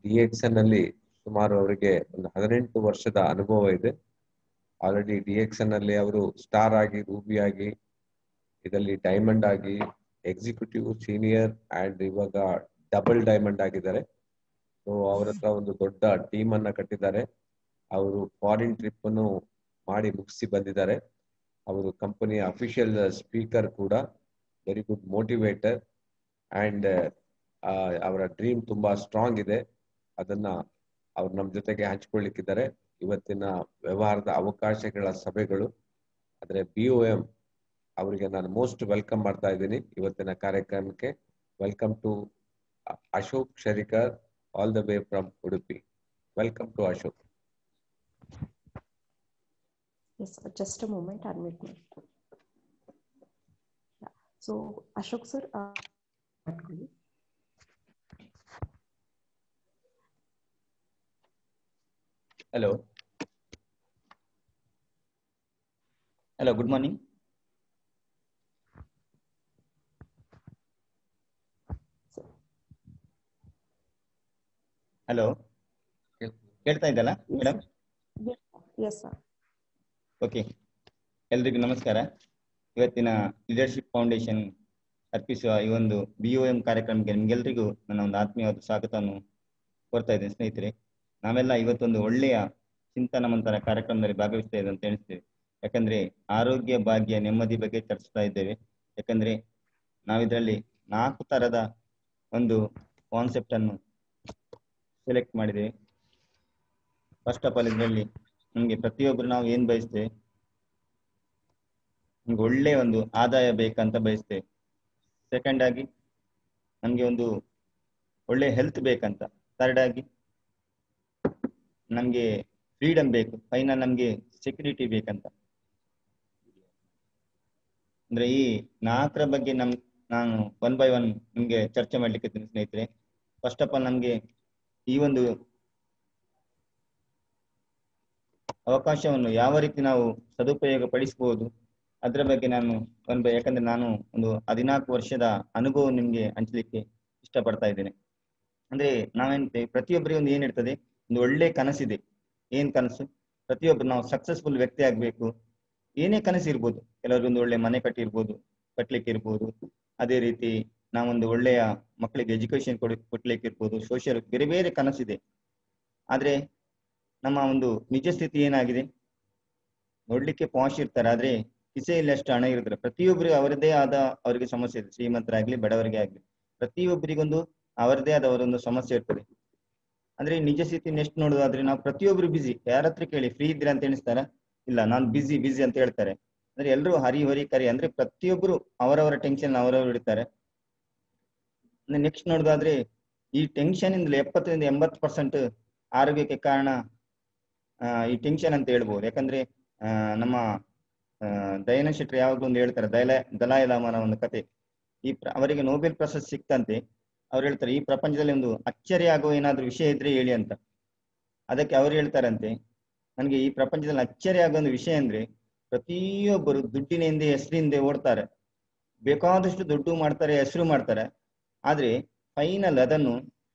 D X N ಅಲ್ಲಿ ಸುಮಾರು ಅವರಿಗೆ ಒಂದು ಹದಿನೆಂಟು ವರ್ಷದ ಅನುಭವ ಇದೆ ಆಲ್ರೆಡಿ ಡಿ ಎಕ್ಸ್ ಎನ್ ಅಲ್ಲಿ ಅವರು ಸ್ಟಾರ್ ಆಗಿ ರೂಬಿ ಆಗಿ ಇದರಲ್ಲಿ ಡೈಮಂಡ್ ಆಗಿ ಎಕ್ಸಿಕ್ಯೂಟಿವ್ ಸೀನಿಯರ್ ಅಂಡ್ ಇವಾಗ ಡಬಲ್ ಡೈಮಂಡ್ ಆಗಿದ್ದಾರೆ ಸೊ ಅವ್ರ ಹತ್ರ ಒಂದು ದೊಡ್ಡ ಟೀಮ್ ಅನ್ನ ಕಟ್ಟಿದ್ದಾರೆ ಅವರು ಫಾರಿನ್ ಟ್ರಿಪ್ ಅನ್ನು ಮಾಡಿ ಮುಗಿಸಿ ಬಂದಿದ್ದಾರೆ ಅವರು ಕಂಪನಿಯ ಅಫಿಷಿಯಲ್ ಸ್ಪೀಕರ್ ಕೂಡ ವೆರಿ ಗುಡ್ ಮೋಟಿವೇಟರ್ ಅಂಡ್ ಅವರ ಡ್ರೀಮ್ ತುಂಬಾ ಸ್ಟ್ರಾಂಗ್ ಇದೆ ಅದನ್ನ ಅವ್ರು ನಮ್ಮ ಜೊತೆಗೆ ಹಂಚಿಕೊಳ್ಳಿಕ್ಕಿದ್ದಾರೆ ಇವತ್ತಿನ ವ್ಯವಹಾರದ ಅವಕಾಶಗಳ ಸಭೆಗಳು ಆದ್ರೆ ಬಿ ಒ ಎಂ ಅವರಿಗೆ ನಾನು ಮೋಸ್ಟ್ ವೆಲ್ಕಮ್ ಮಾಡ್ತಾ ಇದ್ದೀನಿ ಇವತ್ತಿನ ಕಾರ್ಯಕ್ರಮಕ್ಕೆ welcome to Ashok Sharikar all the way from Udupi welcome to Ashok Yes, sir. Just a moment, admit me. Yeah. So, Ashok sir, uh, ಮಾಡ್ಕೊಳ್ಳಿ. Hello. Hello, good morning. So, hello ಕೇಳ್ತಾ ಇದ್ದಲ್ಲ yes, madam sir. Yes, sir. Yes, sir. Okay ಎಲ್ರಿಗೂ ನಮಸ್ಕಾರ ಇವತ್ತಿನ leadership foundation ಅರ್ಪಿಸುವ ಈ ಒಂದು B O M ಕಾರ್ಯಕ್ರಮಕ್ಕೆ ನಿಮ್ಗೆಲ್ರಿಗೂ ನನ್ನ ಒಂದು ಆತ್ಮೀಯವಾದ ಸ್ವಾಗತವನ್ನು ಕೋರ್ತಾ ಇದ್ದೇನೆ ಸ್ನೇಹಿತರೆ ನಾವೆಲ್ಲ ಇವತ್ತೊಂದು ಒಳ್ಳೆಯ ಚಿಂತನ ಮಂಥನ ಕಾರ್ಯಕ್ರಮದಲ್ಲಿ ಭಾಗವಹಿಸ್ತಾ ಇದೆ ಅಂತ ಎಣಿಸ್ತೇವೆ ಯಾಕಂದ್ರೆ ಆರೋಗ್ಯ ಭಾಗ್ಯ ನೆಮ್ಮದಿ ಬಗ್ಗೆ ಚರ್ಚಿಸ್ತಾ ಇದ್ದೇವೆ ಯಾಕಂದ್ರೆ ನಾವಿದ್ರಲ್ಲಿ ನಾಲ್ಕು ತರದ ಒಂದು ಕಾನ್ಸೆಪ್ಟ್ ಅನ್ನು ಸೆಲೆಕ್ಟ್ ಮಾಡಿದ್ದೇವೆ ಫಸ್ಟ್ ಆಫ್ ಆಲ್ ಇದರಲ್ಲಿ ನಮ್ಗೆ ಪ್ರತಿಯೊಬ್ಬರು ನಾವು ಏನ್ ಬಯಸ್ತೇವೆ ನಮ್ಗೆ ಒಳ್ಳೆ ಒಂದು ಆದಾಯ ಬೇಕಂತ ಬಯಸ್ತೇವೆ ಸೆಕೆಂಡ್ ಆಗಿ ನಮ್ಗೆ ಒಂದು ಒಳ್ಳೆ ಹೆಲ್ತ್ ಬೇಕಂತ ಥರ್ಡ್ ಆಗಿ ನಮ್ಗೆ ಫ್ರೀಡಮ್ ಬೇಕು ಫೈನಲ್ ನಮ್ಗೆ ಸೆಕ್ಯೂರಿಟಿ ಬೇಕಂತ ಅಂದ್ರೆ ಈ ನಾಲ್ಕರ ಬಗ್ಗೆ ನಮ್ ನಾನು ಒನ್ ಬೈ ಒನ್ ನಿಮ್ಗೆ ಚರ್ಚೆ ಮಾಡ್ಲಿಕ್ಕೆ ಇದ್ದೀನಿ ಸ್ನೇಹಿತರೆ ಫಸ್ಟ್ ಆಫ್ ಆಲ್ ನಮ್ಗೆ ಈ ಒಂದು ಅವಕಾಶವನ್ನು ಯಾವ ರೀತಿ ನಾವು ಸದುಪಯೋಗ ಪಡಿಸಬಹುದು ಅದರ ಬಗ್ಗೆ ನಾನು ಒಂದು ಯಾಕಂದ್ರೆ ನಾನು ಒಂದು ಹದಿನಾಲ್ಕು ವರ್ಷದ ಅನುಭವ ನಿಮ್ಗೆ ಹಂಚಲಿಕ್ಕೆ ಇಷ್ಟಪಡ್ತಾ ಇದ್ದೇನೆ ಅಂದ್ರೆ ನಾವೇನ್ ಪ್ರತಿಯೊಬ್ಬರಿಗೆ ಒಂದು ಏನಿರ್ತದೆ ಒಂದು ಒಳ್ಳೆ ಕನಸಿದೆ ಏನ್ ಕನಸು ಪ್ರತಿಯೊಬ್ಬರು ನಾವು ಸಕ್ಸಸ್ಫುಲ್ ವ್ಯಕ್ತಿ ಆಗ್ಬೇಕು ಏನೇ ಕನಸು ಇರ್ಬೋದು ಕೆಲವರಿಗೆ ಒಂದು ಒಳ್ಳೆ ಮನೆ ಕಟ್ಟಿರ್ಬೋದು ಕಟ್ಲಿಕ್ಕೆ ಇರ್ಬೋದು ಅದೇ ರೀತಿ ನಾವೊಂದು ಒಳ್ಳೆಯ ಮಕ್ಕಳಿಗೆ ಎಜುಕೇಶನ್ ಕೊಡ್ ಕೊಡ್ಲಿಕ್ಕೆ ಇರ್ಬೋದು ಸೋಷಿಯಲ್ ಬೇರೆ ಬೇರೆ ಕನಸಿದೆ ಆದ್ರೆ ನಮ್ಮ ಒಂದು ನಿಜ ಸ್ಥಿತಿ ಏನಾಗಿದೆ ನೋಡ್ಲಿಕ್ಕೆ ಪಾಶ್ ಇರ್ತಾರೆ ಆದ್ರೆ ಕಿಸೆಯಲ್ಲಿ ಅಷ್ಟು ಹಣ ಇರ್ತಾರೆ ಪ್ರತಿಯೊಬ್ಬರಿಗೂ ಅವರದೇ ಆದ ಅವರಿಗೆ ಸಮಸ್ಯೆ ಇದೆ ಶ್ರೀಮಂತರಾಗ್ಲಿ ಬಡವರಿಗೆ ಆಗ್ಲಿ ಪ್ರತಿಯೊಬ್ಬರಿಗೊಂದು ಅವರದೇ ಆದ ಅವರೊಂದು ಸಮಸ್ಯೆ ಇರ್ತದೆ ಅಂದ್ರೆ ನಿಜ ಸ್ಥಿತಿ ನೆಕ್ಸ್ಟ್ ನೋಡೋದಾದ್ರೆ ನಾವು ಪ್ರತಿಯೊಬ್ರು ಬಿಸಿ ಯಾರ ಹತ್ರ ಕೇಳಿ ಫ್ರೀ ಇದ್ದೀರಾ ಅಂತ ಎಣಿಸ್ತಾರ ಇಲ್ಲ ನಾನು ಬಿಸಿ ಬಿಸಿ ಅಂತ ಹೇಳ್ತಾರೆ ಅಂದ್ರೆ ಎಲ್ಲರೂ ಹರಿ ಹೊರಿ ಕರಿ ಅಂದ್ರೆ ಪ್ರತಿಯೊಬ್ರು ಅವರವರ ಟೆನ್ಷನ್ ಅವರವರು ಇಡ್ತಾರೆ ನೆಕ್ಸ್ಟ್ ನೋಡೋದಾದ್ರೆ ಈ ಟೆನ್ಷನ್ ಇಂದಲೇ ಎಪ್ಪತ್ತರಿಂದ ಎಂಬತ್ತು ಪರ್ಸೆಂಟ್ ಆರೋಗ್ಯಕ್ಕೆ ಕಾರಣ ಆ, ಈ ಟೆನ್ಷನ್ ಅಂತ ಹೇಳ್ಬೋದು ಯಾಕಂದ್ರೆ ಆ, ನಮ್ಮ ಆ, ದಯಾನಂದ್ ಶೆಟ್ಟಿ ಯಾವಾಗ್ಲೂ ಒಂದು ಹೇಳ್ತಾರೆ ದಲ ದಲಾಯ ಲಾಮನ ಒಂದು ಕತೆ ಈ ಪ್ರ- ಅವರಿಗೆ ನೋಬೆಲ್ ಪ್ರಶಸ್ತಿ ಸಿಕ್ತಂತೆ ಅವ್ರು ಹೇಳ್ತಾರೆ ಈ ಪ್ರಪಂಚದಲ್ಲಿ ಒಂದು ಅಚ್ಚರಿ ಆಗುವ ಏನಾದ್ರೂ ವಿಷಯ ಇದ್ರೆ ಹೇಳಿ ಅಂತ ಅದಕ್ಕೆ ಅವ್ರು ಹೇಳ್ತಾರಂತೆ ನನಗೆ ಈ ಪ್ರಪಂಚದಲ್ಲಿ ಅಚ್ಚರಿ ಆಗೋ ಒಂದು ವಿಷಯ ಅಂದ್ರೆ ಪ್ರತಿಯೊಬ್ಬರು ದುಡ್ಡಿನ ಹಿಂದೆ ಹೆಸರಿಂದ ಓಡ್ತಾರೆ ಬೇಕಾದಷ್ಟು ದುಡ್ಡು ಮಾಡ್ತಾರೆ ಹೆಸರು ಮಾಡ್ತಾರೆ ಆದ್ರೆ ಫೈನಲ್ ಅದನ್ನು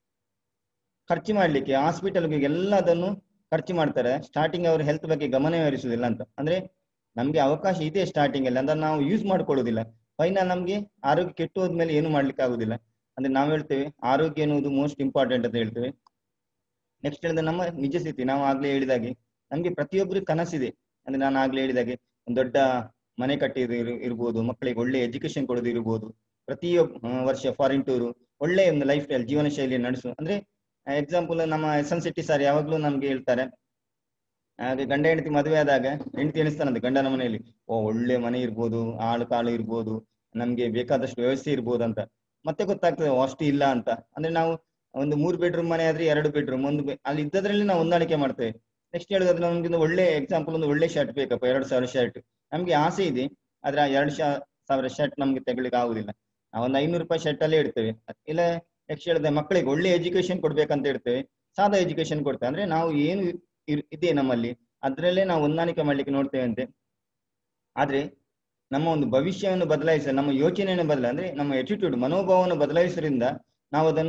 ಖರ್ಚು ಮಾಡ್ಲಿಕ್ಕೆ ಹಾಸ್ಪಿಟಲ್ಗೆ ಎಲ್ಲ ಅದನ್ನು ಖರ್ಚು ಮಾಡ್ತಾರೆ ಸ್ಟಾರ್ಟಿಂಗ್ ಅವ್ರ ಹೆಲ್ತ್ ಬಗ್ಗೆ ಗಮನ ಹರಿಸುವುದಿಲ್ಲ ಅಂತ ಅಂದ್ರೆ ನಮ್ಗೆ ಅವಕಾಶ ಇದೆ ಸ್ಟಾರ್ಟಿಂಗ್ ಅಲ್ಲಿ ಅಂದ್ರೆ ನಾವು ಯೂಸ್ ಮಾಡ್ಕೊಳ್ಳೋದಿಲ್ಲ ಫೈನಲ್ ನಮ್ಗೆ ಆರೋಗ್ಯ ಕೆಟ್ಟು ಹೋದ್ಮೇಲೆ ಏನು ಮಾಡ್ಲಿಕ್ಕೆ ಆಗುದಿಲ್ಲ ಅಂದ್ರೆ ನಾವ್ ಹೇಳ್ತೇವೆ ಆರೋಗ್ಯ ಎನ್ನುವುದು ಮೋಸ್ಟ್ ಇಂಪಾರ್ಟೆಂಟ್ ಅಂತ ಹೇಳ್ತೇವೆ ನೆಕ್ಸ್ಟ್ ಹೇಳಿದ್ರೆ ನಮ್ಮ ನಿಜ ಸ್ಥಿತಿ ನಾವು ಆಗ್ಲೇ ಹೇಳಿದಾಗೆ ನಮ್ಗೆ ಪ್ರತಿಯೊಬ್ಬರಿಗೆ ಕನಸಿದೆ ಅಂದ್ರೆ ನಾನು ಆಗ್ಲೇ ಹೇಳಿದಾಗೆ ಒಂದು ದೊಡ್ಡ ಮನೆ ಕಟ್ಟಿದ್ದು ಇರ್- ಇರ್ಬೋದು ಮಕ್ಕಳಿಗೆ ಒಳ್ಳೆ ಎಜುಕೇಶನ್ ಕೊಡೋದು ಇರ್ಬೋದು ಪ್ರತಿಯೊಬ್ಬ ಆ, ವರ್ಷ ಫಾರಿನ್ ಟೂರು ಒಳ್ಳೆ ಒಂದು ಲೈಫ್ ಸ್ಟೈಲ್ ಜೀವನ ಶೈಲಿ ನಡೆಸು ಅಂದ್ರೆ ಎಕ್ಸಾಂಪಲ್ ನಮ್ಮ ಎಸ್ ಎನ್ ಶೆಟ್ಟಿ ಸರ್ ಯಾವಾಗ್ಲೂ ನಮ್ಗೆ ಹೇಳ್ತಾರೆ ಹಾಗೆ ಗಂಡ ಹೆಂಡತಿ ಮದುವೆ ಆದಾಗ ಹೆಂಡತಿ ಎಣಿಸ್ತಾನಂತೆ ಗಂಡನ ಮನೆಯಲ್ಲಿ ಓ ಒಳ್ಳೆ ಮನೆ ಇರ್ಬೋದು ಆಳು ಕಾಳು ಇರ್ಬೋದು ನಮ್ಗೆ ಬೇಕಾದಷ್ಟು ವ್ಯವಸ್ಥೆ ಇರ್ಬೋದು ಅಂತ ಮತ್ತೆ ಗೊತ್ತಾಗ್ತದೆ ಓ, ಅಷ್ಟು ಇಲ್ಲ ಅಂತ ಅಂದ್ರೆ ನಾವು ಒಂದು ಮೂರು ಬೆಡ್ರೂಮ್ ಮನೆ ಆದ್ರೆ ಎರಡು ಬೆಡ್ರೂಮ್ ಒಂದು ಬೆ- ಅಲ್ಲಿ ಇದ್ದದ್ರಲ್ಲಿ ನಾವು ಹೊಂದಾಣಿಕೆ ಮಾಡ್ತೇವೆ ನೆಕ್ಸ್ಟ್ ಹೇಳೋದಾದ್ರೆ ನಮ್ಗೆ ಒಂದು ಒಳ್ಳೆ ಎಕ್ಸಾಂಪಲ್ ಒಂದು ಒಳ್ಳೆ ಶರ್ಟ್ ಬೇಕಪ್ಪ ಎರಡು ಸಾವಿರ ಶರ್ಟ್ ನಮ್ಗೆ ಆಸೆ ಇದೆ ಆದ್ರೆ ಆ ಎರಡು ಶಾ- ಸಾವಿರ ಶರ್ಟ್ ನಮ್ಗೆ ತೆಗೊಳ್ಳಿಕ್ಕೆ ಆಗುದಿಲ್ಲ ನಾವು ಒಂದು ಐನೂರು ರೂಪಾಯಿ ಶರ್ಟ್ ಅಲ್ಲೇ ಇಡ್ತೇವೆ ಇಲ್ಲ ನೆಕ್ಸ್ಟ್ ಹೇಳಿದ್ರೆ ಮಕ್ಕಳಿಗೆ ಒಳ್ಳೆ ಎಜುಕೇಶನ್ ಕೊಡ್ಬೇಕಂತ ಇಡ್ತೇವೆ ಸಾದಾ ಎಜುಕೇಶನ್ ಕೊಡ್ತೇವೆ ಅಂದ್ರೆ ನಾವು ಏನು ಇರ್- ಇದೆ ನಮ್ಮಲ್ಲಿ ಅದ್ರಲ್ಲೇ ನಾವು ಹೊಂದಾಣಿಕೆ ಮಾಡ್ಲಿಕ್ಕೆ ನೋಡ್ತೇವೆ ಅಂತೆ ಆದ್ರೆ ನಮ್ಮ ಒಂದು ಭವಿಷ್ಯವನ್ನು ಬದಲಾಯಿಸ ನಮ್ಮ ಯೋಚನೆಯನ್ನು ಬದಲ ಅಂದ್ರೆ ನಮ್ಮ ಎಟಿಟ್ಯೂಡ್ ಮನೋಭಾವವನ್ನು ಬದಲಾಯಿಸೋದ್ರಿಂದ ನಾವು ಅದನ್ನು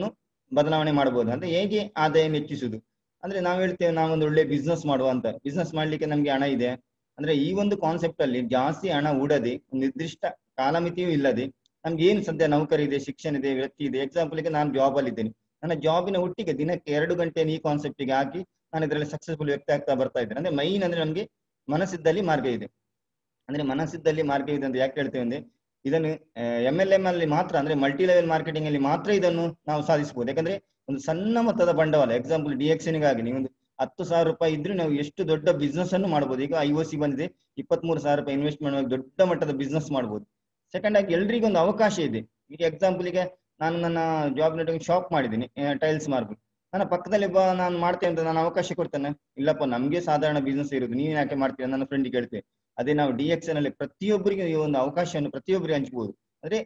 ಬದಲಾವಣೆ ಮಾಡಬಹುದು ಅಂದ್ರೆ ಹೇಗೆ ಆದಾಯ ಹೆಚ್ಚಿಸುದು ಅಂದ್ರೆ ನಾವು ಹೇಳ್ತೇವೆ ನಾವೊಂದು ಒಳ್ಳೆ ಬಿಸ್ನೆಸ್ ಮಾಡುವ ಅಂತ ಬಿಸ್ನೆಸ್ ಮಾಡ್ಲಿಕ್ಕೆ ನಮ್ಗೆ ಹಣ ಇದೆ ಅಂದ್ರೆ ಈ ಒಂದು ಕಾನ್ಸೆಪ್ಟ್ ಅಲ್ಲಿ ಜಾಸ್ತಿ ಹಣ ಹೂಡದೆ ಒಂದು ನಿರ್ದಿಷ್ಟ ಕಾಲಮಿತಿಯೂ ಇಲ್ಲದೆ ನಮ್ಗೆ ಏನು ಸದ್ಯ ನೌಕರಿ ಇದೆ ಶಿಕ್ಷಣ ಇದೆ ವ್ಯಕ್ತಿ ಇದೆ ಎಕ್ಸಾಂಪಲ್ ಗೆ ನಾನು ಜಾಬ್ ಅಲ್ಲಿ ಇದ್ದೇನೆ ನನ್ನ ಜಾಬಿನ ಒಟ್ಟಿಗೆ ದಿನಕ್ಕೆ ಎರಡು ಗಂಟೆ ಈ ಕಾನ್ಸೆಪ್ಟ್ ಗೆ ಹಾಕಿ ನಾನು ಇದರಲ್ಲಿ ಸಕ್ಸಸ್ಫುಲ್ ವ್ಯಕ್ತಿ ಆಗ್ತಾ ಬರ್ತಾ ಇದ್ದೇನೆ ಅಂದ್ರೆ ಮೈನ್ ಅಂದ್ರೆ ನಮ್ಗೆ ಮನಸ್ಸಿದ್ದಲ್ಲಿ ಮಾರ್ಗ ಇದೆ ಅಂದ್ರೆ ಮನಸ್ಸಿದ್ದಲ್ಲಿ ಮಾರ್ಗ ಇದೆ ಅಂತ ಯಾಕೆ ಹೇಳ್ತೇವೆ ಅಂದ್ರೆ ಇದನ್ನು ಎಂ ಎಲ್ ಎಂ ಅಲ್ಲಿ ಮಾತ್ರ ಅಂದ್ರೆ ಮಲ್ಟಿ ಲೆವೆಲ್ ಮಾರ್ಕೆಟಿಂಗ್ ಅಲ್ಲಿ ಮಾತ್ರ ಇದನ್ನು ನಾವು ಸಾಧಿಸಬಹುದು ಯಾಕಂದ್ರೆ ಒಂದು ಸಣ್ಣ ಮೊತ್ತದ ಬಂಡವಾಳ ಎಕ್ಸಾಂಪಲ್ ಡಿಎಕ್ಸನ್ಗಾಗಿ ನೀವು ಒಂದು ಹತ್ತು ಸಾವಿರ ರೂಪಾಯಿ ಇದ್ರೆ ನಾವು ಎಷ್ಟು ದೊಡ್ಡ ಬಿಸ್ನೆಸ್ ಅನ್ನು ಮಾಡಬಹುದು ಈಗ ಐ ಒ ಸಿ ಬಂದಿದೆ ಇಪ್ಪತ್ಮೂರು ಸಾವಿರ ರೂಪಾಯಿ ಇನ್ವೆಸ್ಟ್ ಮಾಡುವಾಗ ದೊಡ್ಡ ಮಟ್ಟದ ಬಿಸ್ನೆಸ್ ಮಾಡಬಹುದು ಸೆಕೆಂಡ್ ಆಗಿ ಎಲ್ರಿಗೂ ಒಂದು ಅವಕಾಶ ಇದೆ ಈಗ ಎಕ್ಸಾಂಪಲ್ ಗೆ ನಾನು ನನ್ನ ಜಾಬ್ ನೆಟ್ವರ್ಕ್ ಶಾಪ್ ಮಾಡಿದ್ದೀನಿ ಟೈಲ್ಸ್ ಮಾರ್ಬಲ್ ನನ್ನ ಪಕ್ಕದಲ್ಲಿ ಬಾ ನಾನು ಮಾಡ್ತೇನೆ ಅಂತ ನಾನು ಅವಕಾಶ ಕೊಡ್ತೇನೆ ಇಲ್ಲಪ್ಪ ನಮ್ಗೆ ಸಾಧಾರಣ ಬಿಸ್ನೆಸ್ ಇರೋದು ನೀವ್ ಯಾಕೆ ಮಾಡ್ತೀರಾ ನನ್ನ ಫ್ರೆಂಡ್ ಕೇಳ್ತೇವೆ ಅದೇ ನಾವು ಡಿ ಎಕ್ಸ್ ನಲ್ಲಿ ಪ್ರತಿಯೊಬ್ಬರಿಗೆ ಈ ಒಂದು ಅವಕಾಶವನ್ನು ಪ್ರತಿಯೊಬ್ಬರಿಗೆ ಹಂಚ್ಬೋದು ಅಂದ್ರೆ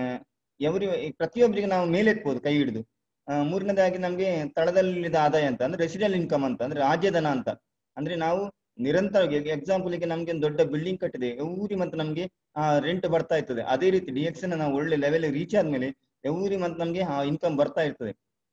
ಎವರಿ ಪ್ರತಿಯೊಬ್ಬರಿಗೆ ನಾವು ಮೇಲೆತ್ಬೋದು ಕೈ ಹಿಡಿದು ಮೂರನೇದಾಗಿ ನಮ್ಗೆ ತಳದಲ್ಲಿದ ಆದಾಯ ಅಂತ ಅಂದ್ರೆ ರೆಸಿಡೆಂಟ್ ಇನ್ಕಮ್ ಅಂತ ಅಂದ್ರೆ ರಾಜ್ಯಧನ ಅಂತ ಅಂದ್ರೆ ನಾವು ನಿರಂತರ ಎಕ್ಸಾಂಪಲ್ ಗೆ ನಮ್ಗೆ ಒಂದು ದೊಡ್ಡ ಬಿಲ್ಡಿಂಗ್ ಕಟ್ಟಿದೆ ಎವ್ರಿ ಮಂತ್ ನಮ್ಗೆ ರೆಂಟ್ ಬರ್ತಾ ಇರ್ತದೆ ಅದೇ ರೀತಿ ಡಿ ಎಕ್ಸ್ ನಾವು ಒಳ್ಳೆ ಲೆವೆಲ್ ರೀಚ್ ಆದ್ಮೇಲೆ ಎವ್ರಿ ಮಂತ್ ನಮ್ಗೆ ಆ ಇನ್ಕಮ್ ಬರ್ತಾ ಇರ್ತದೆ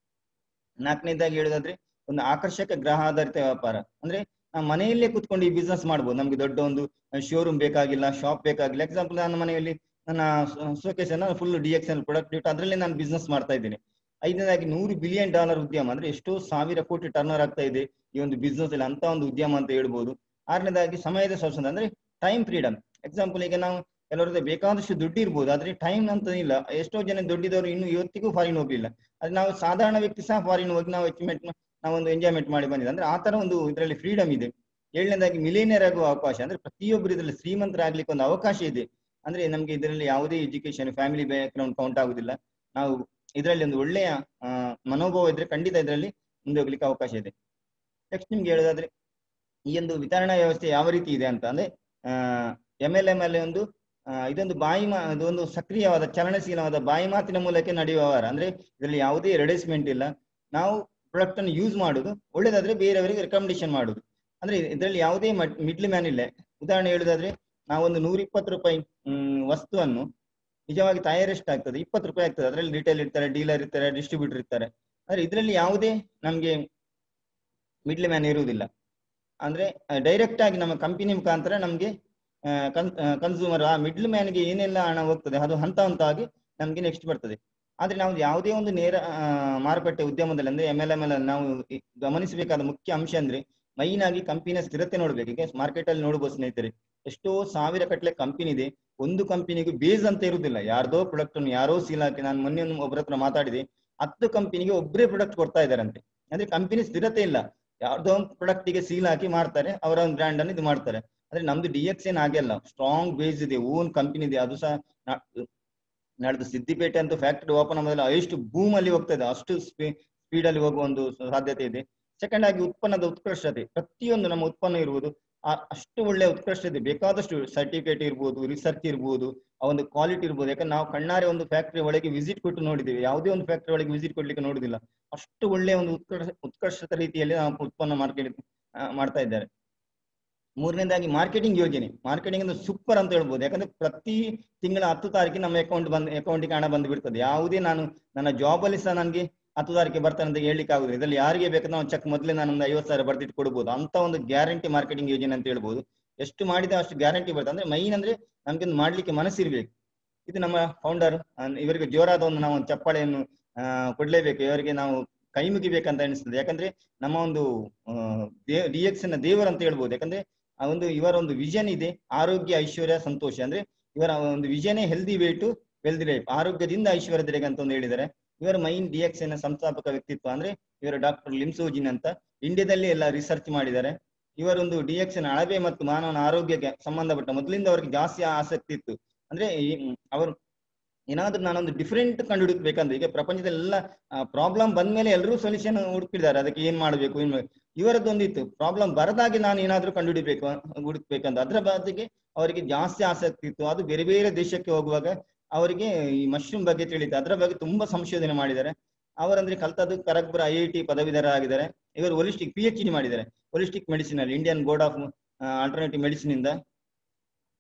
ನಾಲ್ಕನೇದಾಗಿ ಹೇಳೋದಾದ್ರೆ ಒಂದು ಆಕರ್ಷಕ ಗ್ರಹ ಆಧಾರಿತ ವ್ಯಾಪಾರ ಅಂದ್ರೆ ನಾವು ಮನೆಯಲ್ಲೇ ಕುತ್ಕೊಂಡು ಈ ಬಿಸ್ನೆಸ್ ಮಾಡ್ಬೋದು ನಮ್ಗೆ ದೊಡ್ಡ ಒಂದು ಶೋರೂಮ್ ಬೇಕಾಗಿಲ್ಲ ಶಾಪ್ ಬೇಕಾಗಿಲ್ಲ ಎಕ್ಸಾಂಪಲ್ ನನ್ನ ಮನೆಯಲ್ಲಿ ನನ್ನ ಶೋಕೇಸ್ ಅನ್ನ full D X L product ಇಟ್ಟು ಅದರಲ್ಲೇ ನಾನು ಬಿಸ್ನೆಸ್ ಮಾಡ್ತಾ ಇದ್ದೀನಿ ಐದನೇದಾಗಿ ನೂರು ಬಿಲಿಯನ್ ಡಾಲರ್ ಉದ್ಯಮ ಅಂದ್ರೆ ಎಷ್ಟೋ ಸಾವಿರ ಕೋಟಿ ಟರ್ನರ್ ಆಗ್ತಾ ಇದೆ ಈ ಒಂದು ಬಿಸ್ನೆಸ್ ಅಲ್ಲಿ ಅಂತ ಒಂದು ಉದ್ಯಮ ಅಂತ ಹೇಳ್ಬೋದು ಆರನೇದಾಗಿ ಸಮಯದ ಸ್ವಾತಂತ್ರ್ಯ ಅಂದ್ರೆ ಟೈಮ್ ಫ್ರೀಡಮ್ ಎಕ್ಸಾಂಪಲ್ ಈಗ ನಾವು ಕೆಲವರದ್ದು ಬೇಕಾದಷ್ಟು ದುಡ್ಡು ಇರ್ಬೋದು ಆದ್ರೆ ಟೈಮ್ ಅಂತ ಇಲ್ಲ ಎಷ್ಟೋ ಜನ ದುಡ್ಡಿದವರು ಇನ್ನು ಇವತ್ತಿಗೂ ಫಾರಿನ್ ಹೋಗ್ಲಿಲ್ಲ ಅದು ನಾವು ಸಾಧಾರಣ ವ್ಯಕ್ತಿ ಸಹ ಫಾರಿನ್ ಹೋಗಿ ನಾವು ಅಚೀವ್ಮೆಂಟ್ ನಾವೊಂದು ಎಂಜಾಯ್ಮೆಂಟ್ ಮಾಡಿ ಬಂದಿದೆ ಅಂದ್ರೆ ಆ ತರ ಒಂದು ಇದರಲ್ಲಿ ಫ್ರೀಡಮ್ ಇದೆ ಏಳನೇದಾಗಿ ಮಿಲೇನಿಯರ್ ಆಗುವ ಅವಕಾಶ ಅಂದ್ರೆ ಪ್ರತಿಯೊಬ್ಬರು ಇದರಲ್ಲಿ ಶ್ರೀಮಂತರಾಗ್ಲಿಕ್ಕೆ ಒಂದು ಅವಕಾಶ ಇದೆ ಅಂದ್ರೆ ನಮ್ಗೆ ಇದರಲ್ಲಿ ಯಾವುದೇ education family background count ಆಗುದಿಲ್ಲ ನಾವು ಇದರಲ್ಲಿ ಒಂದು ಒಳ್ಳೆಯ ಮನೋಭಾವ ಇದ್ರೆ ಖಂಡಿತ ಇದರಲ್ಲಿ ಮುಂದೆ ಹೋಗ್ಲಿಕ್ಕೆ ಅವಕಾಶ ಇದೆ ನೆಕ್ಸ್ಟ್ ನಿಮ್ಗೆ ಹೇಳೋದಾದ್ರೆ ಈ ಒಂದು ವಿತರಣಾ ವ್ಯವಸ್ಥೆ ಯಾವ ರೀತಿ ಇದೆ ಅಂತ ಅಂದ್ರೆ ಎಮ್ ಎಲ್ ಎಂ ಅಲ್ಲಿ ಒಂದು ಇದೊಂದು ಬಾಯಿ ಮಾ ಇದೊಂದು ಸಕ್ರಿಯವಾದ ಚಲನಶೀಲವಾದ ಬಾಯಿ ಮಾತಿನ ಮೂಲಕ ನಡೆಯುವ ವ್ಯವಹಾರ ಅಂದ್ರೆ ಇದರಲ್ಲಿ ಯಾವುದೇ ರೆಡೇಸ್ಮೆಂಟ್ ಇಲ್ಲ ನಾವು ಪ್ರಾಡಕ್ಟ್ ಅನ್ನು ಯೂಸ್ ಮಾಡುದು ಒಳ್ಳೇದಾದ್ರೆ ಬೇರೆಯವರಿಗೆ ರೆಕಮೆಂಡೇಶನ್ ಮಾಡುದು ಅಂದ್ರೆ ಇದರಲ್ಲಿ ಯಾವುದೇ ಮಿಡ್ಲ್ ಮ್ಯಾನ್ ಇಲ್ಲ ಉದಾಹರಣೆ ಹೇಳುದಾದ್ರೆ ನಾವೊಂದು ನೂರ ಇಪ್ಪತ್ತು ರೂಪಾಯಿ ವಸ್ತುವನ್ನು ನಿಜವಾಗಿ ತಯಾರಿಷ್ಟ ಆಗ್ತದೆ ಇಪ್ಪತ್ತು ರೂಪಾಯಿ ಆಗ್ತದೆ ಅದರಲ್ಲಿ ರಿಟೇಲ್ ಇರ್ತಾರೆ ಡೀಲರ್ ಇರ್ತಾರೆ ಡಿಸ್ಟ್ರಿಬ್ಯೂಟರ್ ಇರ್ತಾರೆ ಅಂದ್ರೆ ಇದರಲ್ಲಿ ಯಾವುದೇ ನಮ್ಗೆ ಮಿಡ್ಲ್ ಮ್ಯಾನ್ ಇರುವುದಿಲ್ಲ ಅಂದ್ರೆ ಡೈರೆಕ್ಟ್ ಆಗಿ ನಮ್ಮ ಕಂಪನಿ ಮುಖಾಂತರ ನಮ್ಗೆ ಕನ್ಸೂಮರ್ ಆ ಮಿಡ್ಲ್ ಮ್ಯಾನ್ಗೆ ಏನೆಲ್ಲ ಹಣ ಹೋಗ್ತದೆ ಅದು ಹಂತ ಹಂತವಾಗಿ ನಮ್ಗೆ ನೆಕ್ಸ್ಟ್ ಬರ್ತದೆ ಆದ್ರೆ ನಾವು ಯಾವುದೇ ಒಂದು ನೇರ ಮಾರುಕಟ್ಟೆ ಉದ್ಯಮದಲ್ಲಿ ಅಂದ್ರೆ ಎಮ್ ಎಲ್ ಎಮ್ ಎಲ್ ನಾವು ಗಮನಿಸಬೇಕಾದ ಮುಖ್ಯ ಅಂಶ ಅಂದ್ರೆ ಮೈನ್ ಆಗಿ ಕಂಪನಿಯ ಸ್ಥಿರತೆ ನೋಡ್ಬೇಕು ಈಗ ಮಾರ್ಕೆಟ್ ಅಲ್ಲಿ ನೋಡ್ಬೋದು ಸ್ನೇಹಿತರೆ ಎಷ್ಟೋ ಸಾವಿರ ಕಟ್ಲೆ ಕಂಪನಿ ಇದೆ ಒಂದು ಕಂಪನಿಗೂ ಬೇಸ್ ಅಂತ ಇರುವುದಿಲ್ಲ ಯಾರ್ದೋ ಪ್ರಾಡಕ್ಟ್ ಅನ್ನು ಯಾರೋ ಸೀಲ್ ಹಾಕಿ ನಾನು ಮೊನ್ನೆ ಒಂದು ಒಬ್ಬರ ಹತ್ರ ಮಾತಾಡಿದೆ ಹತ್ತು ಕಂಪನಿಗೆ ಒಬ್ಬರೇ ಪ್ರಾಡಕ್ಟ್ ಕೊಡ್ತಾ ಇದಾರಂತೆ ಅಂದ್ರೆ ಕಂಪನಿ ಸ್ಥಿರತೆ ಇಲ್ಲ ಯಾರ್ದೋ ಒಂದು ಪ್ರಾಡಕ್ಟ್ ಗೆ ಸೀಲ್ ಹಾಕಿ ಮಾಡ್ತಾರೆ ಅವರ ಒಂದು ಬ್ರ್ಯಾಂಡ್ ಅನ್ನು ಇದು ಮಾಡ್ತಾರೆ ಅಂದ್ರೆ ನಮ್ದು ಡಿ ಎಕ್ಸ್ ಏನ್ ಆಗಿಲ್ಲ ಸ್ಟ್ರಾಂಗ್ ಬೇಸ್ ಇದೆ ಓನ್ ಕಂಪನಿ ಇದೆ ಅದು ಸಹ ನಾಡ್ದು ಸಿದ್ದಿಪೇಟೆ ಅಂತ ಫ್ಯಾಕ್ಟರಿ ಓಪನ್ ಆಗೋದಿಲ್ಲ ಎಷ್ಟು ಭೂಮ್ ಅಲ್ಲಿ ಹೋಗ್ತಾ ಇದೆ ಅಷ್ಟು ಸ್ಪೀಡ್ ಅಲ್ಲಿ ಹೋಗುವ ಒಂದು ಸಾಧ್ಯತೆ ಇದೆ ಸೆಕೆಂಡ್ ಆಗಿ ಉತ್ಪನ್ನದ ಉತ್ಕೃಷ್ಟತೆ ಪ್ರತಿಯೊಂದು ನಮ್ಮ ಉತ್ಪನ್ನ ಇರುವುದು ಅಷ್ಟು ಒಳ್ಳೆ ಉತ್ಕೃಷ್ಟತೆ ಬೇಕಾದಷ್ಟು ಸರ್ಟಿಫಿಕೇಟ್ ಇರ್ಬೋದು ರಿಸರ್ಚ್ ಇರ್ಬೋದು ಆ ಒಂದು ಕ್ವಾಲಿಟಿ ಇರ್ಬೋದು ಯಾಕಂದ್ರೆ ನಾವು ಕಣ್ಣಾರೆ ಒಂದು ಫ್ಯಾಕ್ಟರಿ ಒಳಗೆ ವಿಸಿಟ್ ಕೊಟ್ಟು ನೋಡಿದ್ದೇವೆ ಯಾವುದೇ ಒಂದು ಫ್ಯಾಕ್ಟರಿ ಒಳಗೆ ವಿಸಿಟ್ ಕೊಡ್ಲಿಕ್ಕೆ ನೋಡುದಿಲ್ಲ ಅಷ್ಟು ಒಳ್ಳೆ ಒಂದು ಉತ್ಕೃಷ್ಟ ಉತ್ಕೃಷ್ಟತ ರೀತಿಯಲ್ಲಿ ನಾವು ಉತ್ಪನ್ನ ಮಾರ್ಕೆಟ್ ಮಾಡ್ತಾ ಇದ್ದಾರೆ ಮೂರನೇದಾಗಿ ಮಾರ್ಕೆಟಿಂಗ್ ಯೋಜನೆ ಮಾರ್ಕೆಟಿಂಗ್ ಅಂದ್ರೆ ಸೂಪರ್ ಅಂತ ಹೇಳ್ಬೋದು ಯಾಕಂದ್ರೆ ಪ್ರತಿ ತಿಂಗಳ ಹತ್ತು ತಾರೀಕಿಗೆ ನಮ್ಮ ಅಕೌಂಟ್ ಬಂದ್ ಅಕೌಂಟಿಗೆ ಹಣ ಬಂದು ಬಿಡ್ತದೆ ಯಾವುದೇ ನಾನು ನನ್ನ ಜಾಬ್ ಅಲ್ಲಿ ಸಹ ನನಗೆ ಹತ್ತು ತಾರೀಕಿಗೆ ಬರ್ತಾನೆ ಅಂತ ಹೇಳಲಿಕ್ಕೆ ಆಗುದಿಲ್ಲ ಇದರಲ್ಲಿ ಯಾರಿಗೆ ಬೇಕು ನಾವು ಚೆಕ್ ಮೊದಲೇ ನಾನು ಒಂದು ಐವತ್ತು ಸಾವಿರ ಬರ್ದಿಟ್ಟು ಕೊಡ್ಬೋದು ಅಂತ ಒಂದು ಗ್ಯಾರಂಟಿ ಮಾರ್ಕೆಟಿಂಗ್ ಯೋಜನೆ ಅಂತ ಹೇಳ್ಬೋದು ಎಷ್ಟು ಮಾಡಿದ್ರೆ ಅಷ್ಟು ಗ್ಯಾರಂಟಿ ಬರ್ತದೆ ಅಂದ್ರೆ ಮೈನ್ ಅಂದ್ರೆ ನಮ್ಗೆ ಒಂದು ಮಾಡ್ಲಿಕ್ಕೆ ಮನಸ್ಸಿರ್ಬೇಕು ಇದು ನಮ್ಮ ಫೌಂಡರ್ ಇವರಿಗೆ ಜೋರಾದ ಒಂದು ನಾವು ಒಂದು ಚಪ್ಪಾಳೆಯನ್ನು ಕೊಡ್ಲೇಬೇಕು ಇವರಿಗೆ ನಾವು ಕೈ ಮುಗಿಬೇಕಂತ ಅನಿಸ್ತದೆ ಯಾಕಂದ್ರೆ ನಮ್ಮ ಒಂದು ಡಿ ಎಕ್ಸ್ ನ ದೇವರು ಅಂತ ಹೇಳ್ಬೋದು ಯಾಕಂದ್ರೆ ಆ ಒಂದು ಇವರ ಒಂದು ವಿಷನ್ ಇದೆ ಆರೋಗ್ಯ ಐಶ್ವರ್ಯ ಸಂತೋಷ ಅಂದ್ರೆ ಇವರ ಒಂದು ವಿಷನೇ ಹೆಲ್ದಿ ವೇಟು ವೆಲ್ದಿ ಲೈಫ್ ಆರೋಗ್ಯದಿಂದ ಐಶ್ವರ್ಯದೆಡೆಗೆ ಅಂತ ಒಂದು ಹೇಳಿದ್ದಾರೆ ಇವರ ಮೈನ್ ಡಿ ಎಕ್ಸ್ ನ ಸಂಸ್ಥಾಪಕ ವ್ಯಕ್ತಿತ್ವ ಅಂದ್ರೆ ಇವರ ಡಾಕ್ಟರ್ ಲಿಮ್ಸೋಜಿನ್ ಅಂತ ಇಂಡಿಯಾದಲ್ಲಿ ಎಲ್ಲ ರಿಸರ್ಚ್ ಮಾಡಿದ್ದಾರೆ ಇವರೊಂದು ಡಿ ಎಕ್ಸ್ ನ ಅಳವೆ ಮತ್ತು ಮಾನವನ ಆರೋಗ್ಯಕ್ಕೆ ಸಂಬಂಧಪಟ್ಟ ಮೊದಲಿಂದ ಅವರಿಗೆ ಜಾಸ್ತಿ ಆಸಕ್ತಿ ಇತ್ತು ಅಂದ್ರೆ ಅವರು ಏನಾದ್ರೂ ನಾನೊಂದು ಡಿಫ್ರೆಂಟ್ ಕಂಡು ಹುಡುಕ್ಬೇಕಂದ್ರೆ ಈಗ ಪ್ರಪಂಚದಲ್ಲೆಲ್ಲ ಪ್ರಾಬ್ಲಮ್ ಬಂದ್ಮೇಲೆ ಎಲ್ಲರೂ ಸೊಲ್ಯೂಷನ್ ಹುಡುಕಿದ್ದಾರೆ ಅದಕ್ಕೆ ಏನ್ ಮಾಡ್ಬೇಕು ಏನ್ ಇವರದ್ದು ಒಂದಿತ್ತು ಪ್ರಾಬ್ಲಮ್ ಬರದಾಗಿ ನಾನು ಏನಾದ್ರೂ ಕಂಡುಹಿಡಿಬೇಕು ಹುಡುಕ್ಬೇಕಂತ ಅದರ ಬಗ್ಗೆ ಅವರಿಗೆ ಜಾಸ್ತಿ ಆಸಕ್ತಿ ಇತ್ತು ಅದು ಬೇರೆ ಬೇರೆ ದೇಶಕ್ಕೆ ಹೋಗುವಾಗ ಅವರಿಗೆ ಈ ಮಶ್ರೂಮ್ ಬಗ್ಗೆ ತಿಳಿತು ಅದರ ಬಗ್ಗೆ ತುಂಬಾ ಸಂಶೋಧನೆ ಮಾಡಿದ್ದಾರೆ ಅವರಂದ್ರೆ ಕಲ್ತದ್ದು ಖರಗ್ಪುರ ಐ ಐ ಟಿ ಪದವೀಧರ ಆಗಿದ್ದಾರೆ ಇವರು ಹೊಲಿಸ್ಟಿಕ್ ಪಿ ಎಚ್ ಡಿ ಮಾಡಿದ್ದಾರೆ ಹೊಲಿಸ್ಟಿಕ್ ಮೆಡಿಸಿನ್ ಅಲ್ಲಿ Indian board of alternative medicine ಇಂದ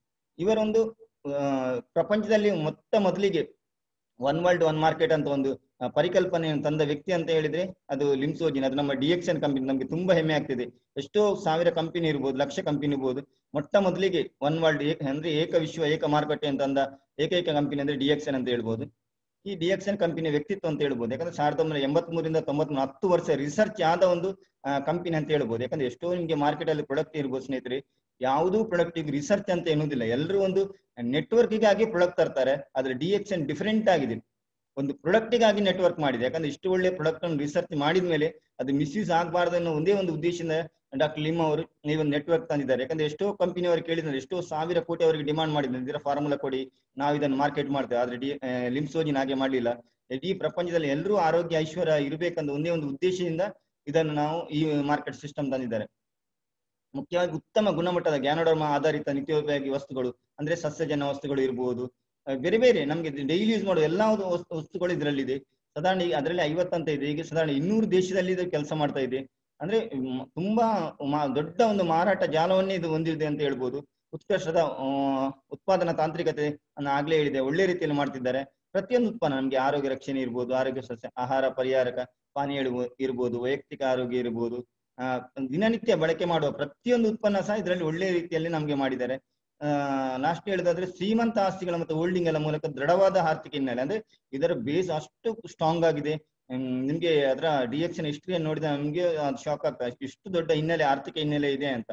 ಇವರೊಂದು ಪ್ರಪಂಚದಲ್ಲಿ ಮೊತ್ತ ಮೊದಲಿಗೆ ಒನ್ ವರ್ಲ್ಡ್ ಒನ್ ಮಾರ್ಕೆಟ್ ಅಂತ ಒಂದು ಆ, ಪರಿಕಲ್ಪನೆಯನ್ನು ತಂದ ವ್ಯಕ್ತಿ ಅಂತ ಹೇಳಿದ್ರೆ ಅದು ಲಿಮ್ಸೋಜಿನ್ ಅದು ನಮ್ಮ ಡಿಎಕ್ಸನ್ ಕಂಪನಿ ನಮ್ಗೆ ತುಂಬಾ ಹೆಮ್ಮೆ ಆಗ್ತಿದೆ ಎಷ್ಟೋ ಸಾವಿರ ಕಂಪನಿ ಇರ್ಬೋದು ಲಕ್ಷ ಕಂಪನಿ ಇರ್ಬೋದು ಮೊಟ್ಟ ಮೊದಲಿಗೆ ಒನ್ ವರ್ಲ್ಡ್ ಅಂದ್ರೆ ಏಕ ವಿಶ್ವ ಏಕ ಮಾರುಕಟ್ಟೆ ಅಂತ ಅಂದ ಏಕೈಕ ಕಂಪನಿ ಅಂದ್ರೆ ಡಿಎಕ್ಸನ್ ಅಂತ ಹೇಳ್ಬೋದು ಈ ಡಿಎಕ್ಸನ್ ಕಂಪನಿಯ ವ್ಯಕ್ತಿತ್ವ ಅಂತ ಹೇಳ್ಬೋದು ಯಾಕಂದ್ರೆ ಸಾವಿರದ ಒಂಬೈನೂರ ಎಂಬತ್ ಮೂರಿಂದ ತೊಂಬತ್ಮೂರು ಹತ್ತು ವರ್ಷ ರಿಸರ್ಚ್ ಆದ ಒಂದು ಕಂಪನಿ ಅಂತ ಹೇಳ್ಬೋದು ಯಾಕಂದ್ರೆ ಎಷ್ಟೋ ನಿಮ್ಗೆ ಮಾರ್ಕೆಟ್ ಅಲ್ಲಿ ಪ್ರಾಡಕ್ಟ್ ಇರ್ಬೋದು ಸ್ನೇಹಿತರೆ ಯಾವುದೂ ಪ್ರಾಡಕ್ಟ್ ಈಗ ರಿಸರ್ಚ್ ಅಂತ ಎನ್ನುವುದಿಲ್ಲ ಎಲ್ಲರೂ ಒಂದು ನೆಟ್ವರ್ಕಿಗಾಗಿ ಪ್ರಾಡಕ್ಟ್ ತರ್ತಾರೆ ಆದ್ರೆ ಡಿಎಕ್ಸನ್ ಡಿಫರೆಂಟ್ ಆಗಿದೆ ಒಂದು ಪ್ರಾಡಕ್ಟಿಗಾಗಿ ನೆಟ್ವರ್ಕ್ ಮಾಡಿದೆ ಯಾಕಂದ್ರೆ ಇಷ್ಟು ಒಳ್ಳೆ ಪ್ರಾಡಕ್ಟ್ ಅನ್ನು ರಿಸರ್ಚ್ ಮಾಡಿದ ಮೇಲೆ ಅದು ಮಿಸ್ಯೂಸ್ ಆಗಬಾರ್ದು ಅನ್ನೋ ಒಂದೇ ಒಂದು ಉದ್ದೇಶದಿಂದ ಡಾಕ್ಟರ್ ಲಿಮ್ ಅವರು ನೀವು ನೆಟ್ವರ್ಕ್ ತಂದಿದ್ದಾರೆ ಯಾಕಂದ್ರೆ ಎಷ್ಟೋ ಕಂಪನಿಯವರು ಕೇಳಿದ್ರೆ ಎಷ್ಟೋ ಸಾವಿರ ಕೋಟಿ ಅವರಿಗೆ ಡಿಮಾಂಡ್ ಮಾಡಿದ್ರು ಇದರ ಫಾರ್ಮುಲಾ ಕೊಡಿ ನಾವು ಇದನ್ನು ಮಾರ್ಕೆಟ್ ಮಾಡ್ತೇವೆ ಆದ್ರೆ ಡಿ ಲಿಮ್ಸೋಜಿನ್ ಹಾಗೆ ಮಾಡಲಿಲ್ಲ ಇಡೀ ಪ್ರಪಂಚದಲ್ಲಿ ಎಲ್ಲರೂ ಆರೋಗ್ಯ ಐಶ್ವರ್ಯ ಇರಬೇಕಂತ ಒಂದೇ ಒಂದು ಉದ್ದೇಶದಿಂದ ಇದನ್ನು ನಾವು ಈ ಮಾರ್ಕೆಟ್ ಸಿಸ್ಟಮ್ ತಂದಿದ್ದಾರೆ ಮುಖ್ಯವಾಗಿ ಉತ್ತಮ ಗುಣಮಟ್ಟದ ಗ್ಯಾನೋಡರ್ಮ ಆಧಾರಿತ ನಿತ್ಯೋಪಯೋಗಿ ವಸ್ತುಗಳು ಅಂದ್ರೆ ಸಸ್ಯಜನ್ಯ ವಸ್ತುಗಳು ಇರಬಹುದು ಅಹ್ ಬೇರೆ ಬೇರೆ ನಮ್ಗೆ ಡೈಲಿ ಯೂಸ್ ಮಾಡುವ ಎಲ್ಲಾ ಒಂದು ವಸ್ತು- ವಸ್ತುಗಳು ಇದರಲ್ಲಿದೆ ಸಾಧಾರಣ ಈಗ ಅದರಲ್ಲಿ ಐವತ್ತಂತ ಇದೆ ಈಗ ಸಾಧಾರಣ ಇನ್ನೂರು ದೇಶದಲ್ಲಿ ಇದು ಕೆಲಸ ಮಾಡ್ತಾ ಇದೆ ಅಂದ್ರೆ ಮ್, ತುಂಬಾ ಮಾ- ದೊಡ್ಡ ಒಂದು ಮಾರಾಟ ಜಾಲವನ್ನೇ ಇದು ಹೊಂದಿದೆ ಅಂತ ಹೇಳ್ಬೋದು ಉತ್ಕರ್ಷದ ಆ, ಉತ್ಪಾದನಾ ತಾಂತ್ರಿಕತೆ ಅನ್ನ ಆಗ್ಲೇ ಹೇಳಿದೆ ಒಳ್ಳೆ ರೀತಿಯಲ್ಲಿ ಮಾಡ್ತಿದ್ದಾರೆ ಪ್ರತಿಯೊಂದು ಉತ್ಪನ್ನ ನಮ್ಗೆ ಆರೋಗ್ಯ ರಕ್ಷಣೆ ಇರ್ಬೋದು ಆರೋಗ್ಯ ಸಸ್ಯ ಆಹಾರ ಪರಿಹಾರಕ ಪಾನೀಯ ಇರ್ಬೋ- ಇರ್ಬೋದು ವೈಯಕ್ತಿಕ ಆರೋಗ್ಯ ಇರ್ಬೋದು ಆ ದಿನನಿತ್ಯ ಬಳಕೆ ಮಾಡುವ ಪ್ರತಿಯೊಂದು ಉತ್ಪನ್ನ ಸಹ ಇದರಲ್ಲಿ ಒಳ್ಳೆ ರೀತಿಯಲ್ಲಿ ನಮ್ಗೆ ಮಾಡಿದ್ದಾರೆ ಆ ಲಾಸ್ಟ್ ಹೇಳಿದಾದ್ರೆ ಶ್ರೀಮಂತ ಆಸ್ತಿಗಳ ಮತ್ತು ಹೋಲ್ಡಿಂಗ್ ಎಲ್ಲ ಮೂಲಕ ದೃಢವಾದ ಆರ್ಥಿಕ ಹಿನ್ನೆಲೆ ಅಂದ್ರೆ ಇದರ ಬೇಸ್ ಅಷ್ಟು ಸ್ಟ್ರಾಂಗ್ ಆಗಿದೆ ಹ್ಮ್, ನಿಮ್ಗೆ ಅದರ ಡಿಎಕ್ಸನ್ ಹಿಸ್ಟ್ರಿಯನ್ನು ನೋಡಿದ ನಮ್ಗೆ ಶಾಕ್ ಆಗ್ತದೆ ಅಷ್ಟು- ಇಷ್ಟು ದೊಡ್ಡ ಹಿನ್ನೆಲೆ ಆರ್ಥಿಕ ಹಿನ್ನೆಲೆ ಇದೆ ಅಂತ